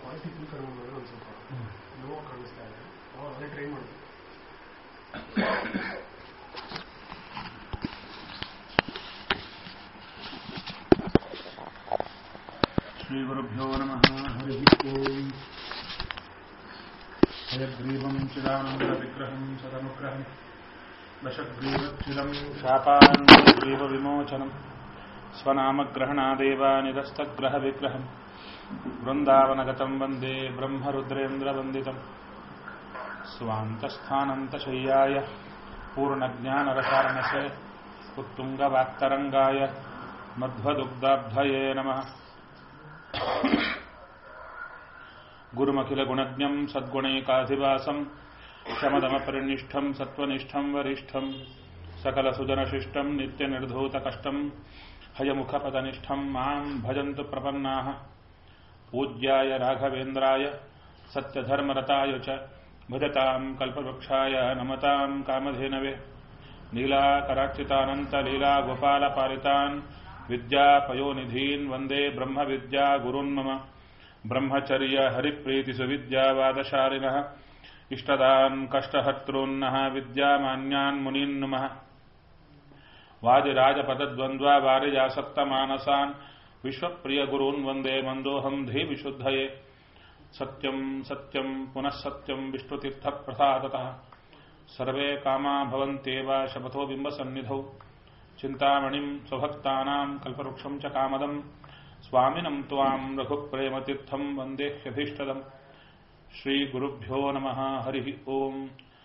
political ಕರ್ಮ ಮಾಡಿದ್ರೆ ಒಂದು ಸ್ವಲ್ಪ ನೋವು ಕಾಣಿಸ್ತಾ ಇದೆ ಅವಾಗ ಅದೇ ಟ್ರೈ ಮಾಡಿ श्रीगुरुभ्यो नमः हरिः ओम् हयग्रीवं चिदानन्दविग्रहं सदनुग्रहं दशग्रीवच्छिदं शापानन्दग्रीवविमोचनं स्वनामग्रहणादेव निरस्तग्रहविग्रहं वृन्दावनगतं वन्दे ब्रह्मरुद्रेन्द्रवन्दितम् स्वान्तस्थानन्तशय्याय पूर्णज्ञानरसारणसे उत्तुङ्गवाक्तरङ्गाय मध्वदुग्धाब्धये नमः गुरुमखिलगुणज्ञं सद्गुणैकाधिवासं शमदमपरिनिष्ठं सत्त्वनिष्ठं वरिष्ठं सकलसुजनशिष्टं नित्यनिर्धूतकष्टं हयमुखपदनिष्ठं मां भजन्तु प्रपन्नाः पूज्याय राघवेन्द्राय सत्यधर्मरताय च भजतां कल्पवृक्षाय नमतां कामधेनवे नीलाकरार्चितानन्तलीलागोपालपालितान् विद्यापयोनिधीन् वन्दे ब्रह्मविद्या गुरुन्मम ब्रह्मचर्य हरिप्रीतिसुविद्यावादशालिनः इष्टदान् कष्टहर्तॄन्नः विद्यामान्यान् मुनीन् नुमः वादिराजपदद्वन्द्वा वारिजासक्तमानसान् विश्वप्रियगुरून् वन्दे मन्दोऽहम् धीविशुद्धये सत्यम् सत्यम् पुनः सत्यम् विष्णुतीर्थप्रसादतः सर्वे कामा भवन्त्येव शपथो बिम्बसन्निधौ चिन्तामणिम् स्वभक्तानाम् कल्पवृक्षम् च कामदम् स्वामिनम् त्वाम् रघुप्रेमतीर्थम् वन्देह्यभीष्टदम् श्रीगुरुभ्यो नमः हरिः ओम्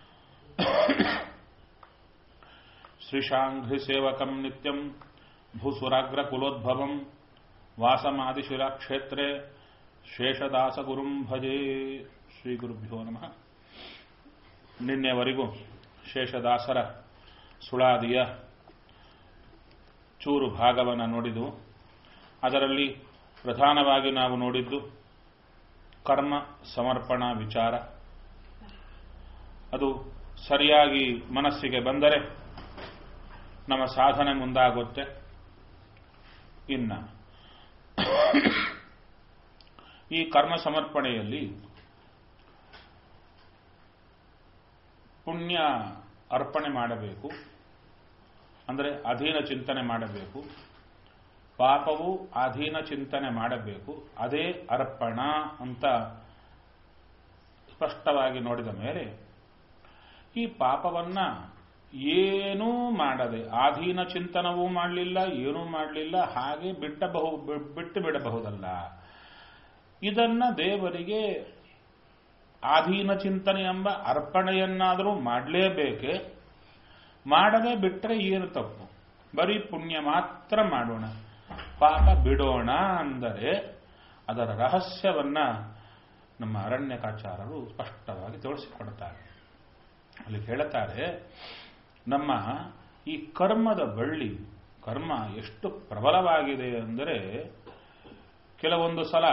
श्रीशाङ्घ्रिसेवकम् नित्यम् भूसुराग्रकुलोद्भवम् वासमादिशिलाक्षेत्रे ಶೇಷದಾಸಗುರುಂ ಭಜೆ ಶ್ರೀ ಗುರುಭ್ಯೋ ನಮಃ ನಿನ್ನೆವರೆಗೂ ಶೇಷದಾಸರ ಸುಳಾದಿಯ ಚೂರು ಭಾಗವನ್ನು ನೋಡಿದೆವು ಅದರಲ್ಲಿ ಪ್ರಧಾನವಾಗಿ ನಾವು ನೋಡಿದ್ದು ಕರ್ಮ ಸಮರ್ಪಣಾ ವಿಚಾರ ಅದು ಸರಿಯಾಗಿ ಮನಸ್ಸಿಗೆ ಬಂದರೆ ನಮ್ಮ ಸಾಧನೆ ಮುಂದಾಗುತ್ತೆ ಇನ್ನ ಈ ಕರ್ಮ ಸಮರ್ಪಣೆಯಲ್ಲಿ ಪುಣ್ಯ ಅರ್ಪಣೆ ಮಾಡಬೇಕು ಅಂದರೆ ಅಧೀನ ಚಿಂತನೆ ಮಾಡಬೇಕು ಪಾಪವು ಅಧೀನ ಚಿಂತನೆ ಮಾಡಬೇಕು ಅದೇ ಅರ್ಪಣ ಅಂತ ಸ್ಪಷ್ಟವಾಗಿ ನೋಡಿದ ಮೇಲೆ ಈ ಪಾಪವನ್ನ ಏನೂ ಮಾಡದೆ ಆಧೀನ ಚಿಂತನವೂ ಮಾಡಲಿಲ್ಲ ಏನೂ ಮಾಡಲಿಲ್ಲ ಹಾಗೆ ಬಿಟ್ಟಬಹು ಬಿಟ್ಟು ಬಿಡಬಹುದಲ್ಲ ಇದನ್ನ ದೇವರಿಗೆ ಆಧೀನ ಚಿಂತನೆ ಎಂಬ ಅರ್ಪಣೆಯನ್ನಾದರೂ ಮಾಡಲೇಬೇಕೆ ಮಾಡದೆ ಬಿಟ್ಟರೆ ಏನು ತಪ್ಪು ಬರೀ ಪುಣ್ಯ ಮಾತ್ರ ಮಾಡೋಣ ಪಾಪ ಬಿಡೋಣ ಅಂದರೆ ಅದರ ರಹಸ್ಯವನ್ನ ನಮ್ಮ ಅರಣ್ಯಕಾಚಾರರು ಸ್ಪಷ್ಟವಾಗಿ ತಿಳಿಸಿಕೊಡ್ತಾರೆ ಅಲ್ಲಿ ಹೇಳುತ್ತಾರೆ ನಮ್ಮ ಈ ಕರ್ಮದ ಬಳ್ಳಿ ಕರ್ಮ ಎಷ್ಟು ಪ್ರಬಲವಾಗಿದೆ ಅಂದರೆ ಕೆಲವೊಂದು ಸಲ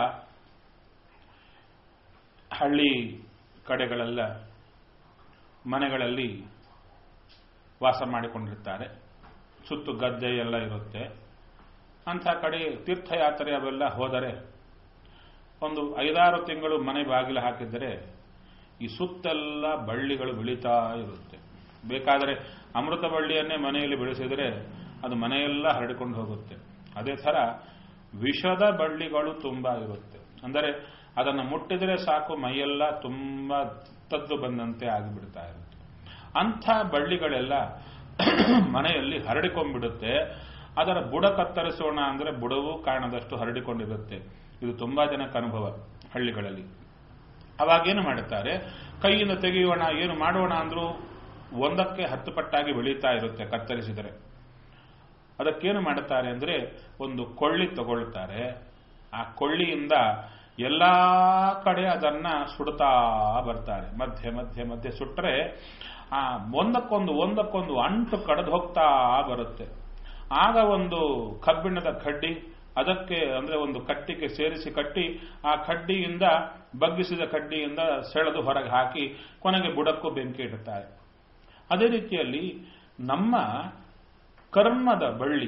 ಹಳ್ಳಿ ಕಡೆಗಳೆಲ್ಲ ಮನೆಗಳಲ್ಲಿ ವಾಸ ಮಾಡಿಕೊಂಡಿರ್ತಾರೆ ಸುತ್ತು ಗದ್ದೆ ಎಲ್ಲ ಇರುತ್ತೆ ಅಂಥ ಕಡೆ ತೀರ್ಥಯಾತ್ರೆ ಅವೆಲ್ಲ ಹೋದರೆ ಒಂದು ಐದಾರು ತಿಂಗಳು ಮನೆ ಬಾಗಿಲು ಹಾಕಿದರೆ ಈ ಸುತ್ತೆಲ್ಲ ಬಳ್ಳಿಗಳು ಬೆಳೀತಾ ಇರುತ್ತೆ ಬೇಕಾದರೆ ಅಮೃತ ಬಳ್ಳಿಯನ್ನೇ ಮನೆಯಲ್ಲಿ ಬೆಳೆಸಿದರೆ ಅದು ಮನೆಯೆಲ್ಲ ಹರಡಿಕೊಂಡು ಹೋಗುತ್ತೆ ಅದೇ ಥರ ವಿಷದ ಬಳ್ಳಿಗಳು ತುಂಬಾ ಇರುತ್ತೆ ಅಂದರೆ ಅದನ್ನು ಮುಟ್ಟಿದರೆ ಸಾಕು ಮೈಯೆಲ್ಲ ತುಂಬಾ ತದ್ದು ಬಂದಂತೆ ಆಗಿಬಿಡ್ತಾ ಇರುತ್ತೆ ಅಂಥ ಬಳ್ಳಿಗಳೆಲ್ಲ ಮನೆಯಲ್ಲಿ ಹರಡಿಕೊಂಡ್ಬಿಡುತ್ತೆ ಅದರ ಬುಡ ಕತ್ತರಿಸೋಣ ಅಂದರೆ ಬುಡವೂ ಕಾಣದಷ್ಟು ಹರಡಿಕೊಂಡಿರುತ್ತೆ ಇದು ತುಂಬಾ ಜನಕ್ಕೆ ಅನುಭವ ಹಳ್ಳಿಗಳಲ್ಲಿ ಅವಾಗೇನು ಮಾಡುತ್ತಾರೆ ಕೈಯಿಂದ ತೆಗೆಯೋಣ ಏನು ಮಾಡೋಣ ಅಂದ್ರೂ ಒಂದಕ್ಕೆ ಹತ್ತು ಪಟ್ಟಾಗಿ ಬೆಳೀತಾ ಇರುತ್ತೆ ಕತ್ತರಿಸಿದರೆ ಅದಕ್ಕೇನು ಮಾಡುತ್ತಾರೆ ಅಂದ್ರೆ ಒಂದು ಕೊಳ್ಳಿ ತಗೊಳ್ತಾರೆ ಆ ಕೊಳ್ಳಿಯಿಂದ ಎಲ್ಲಾ ಕಡೆ ಅದನ್ನ ಸುಡ್ತಾ ಬರ್ತಾರೆ ಮಧ್ಯೆ ಮಧ್ಯೆ ಮಧ್ಯೆ ಸುಟ್ಟರೆ ಆ ಒಂದಕ್ಕೊಂದು ಒಂದಕ್ಕೊಂದು ಅಂಟು ಕಳೆದು ಹೋಗ್ತಾ ಬರುತ್ತೆ ಆಗ ಒಂದು ಕಬ್ಬಿಣದ ಕಡ್ಡಿ ಅದಕ್ಕೆ ಅಂದ್ರೆ ಒಂದು ಕಟ್ಟಿಗೆ ಸೇರಿಸಿ ಕಟ್ಟಿ ಆ ಕಡ್ಡಿಯಿಂದ ಬಗ್ಗಿಸಿದ ಕಡ್ಡಿಯಿಂದ ಸೆಳೆದು ಹೊರಗೆ ಹಾಕಿ ಕೊನೆಗೆ ಬುಡಕ್ಕೂ ಬೆಂಕಿ ಇಡುತ್ತಾರೆ ಅದೇ ರೀತಿಯಲ್ಲಿ ನಮ್ಮ ಕರ್ಮದ ಬಳ್ಳಿ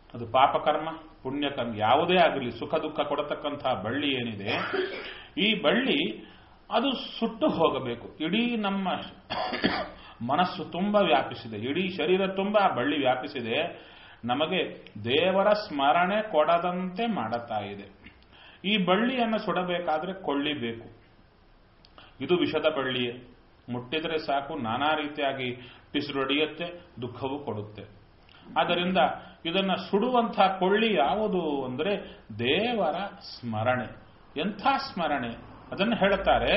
ಅದು ಪಾಪಕರ್ಮ ಪುಣ್ಯಕರ್ಮ ಯಾವುದೇ ಆಗಲಿ ಸುಖ ದುಃಖ ಕೊಡತಕ್ಕಂತಹ ಬಳ್ಳಿ ಏನಿದೆ ಈ ಬಳ್ಳಿ ಅದು ಸುಟ್ಟು ಹೋಗಬೇಕು ಇಡೀ ನಮ್ಮ ಮನಸ್ಸು ತುಂಬ ವ್ಯಾಪಿಸಿದೆ ಇಡೀ ಶರೀರ ತುಂಬ ಆ ಬಳ್ಳಿ ವ್ಯಾಪಿಸಿದೆ ನಮಗೆ ದೇವರ ಸ್ಮರಣೆ ಕೊಡದಂತೆ ಮಾಡುತ್ತಾ ಇದೆ ಈ ಬಳ್ಳಿಯನ್ನು ಸುಡಬೇಕಾದ್ರೆ ಕೊಳ್ಳಿಬೇಕು ಇದು ವಿಷದ ಬಳ್ಳಿಯೇ ಮುಟ್ಟಿದರೆ ಸಾಕು ನಾನಾ ರೀತಿಯಾಗಿ ಪಿಸುರೊಡೆಯುತ್ತೆ ದುಃಖವೂ ಕೊಡುತ್ತೆ ಆದ್ದರಿಂದ ಇದನ್ನು ಸುಡುವಂಥ ಕೊಳ್ಳಿ ಯಾವುದು ಅಂದರೆ ದೇವರ ಸ್ಮರಣೆ ಎಂಥ ಸ್ಮರಣೆ ಅದನ್ನು ಹೇಳುತ್ತಾರೆ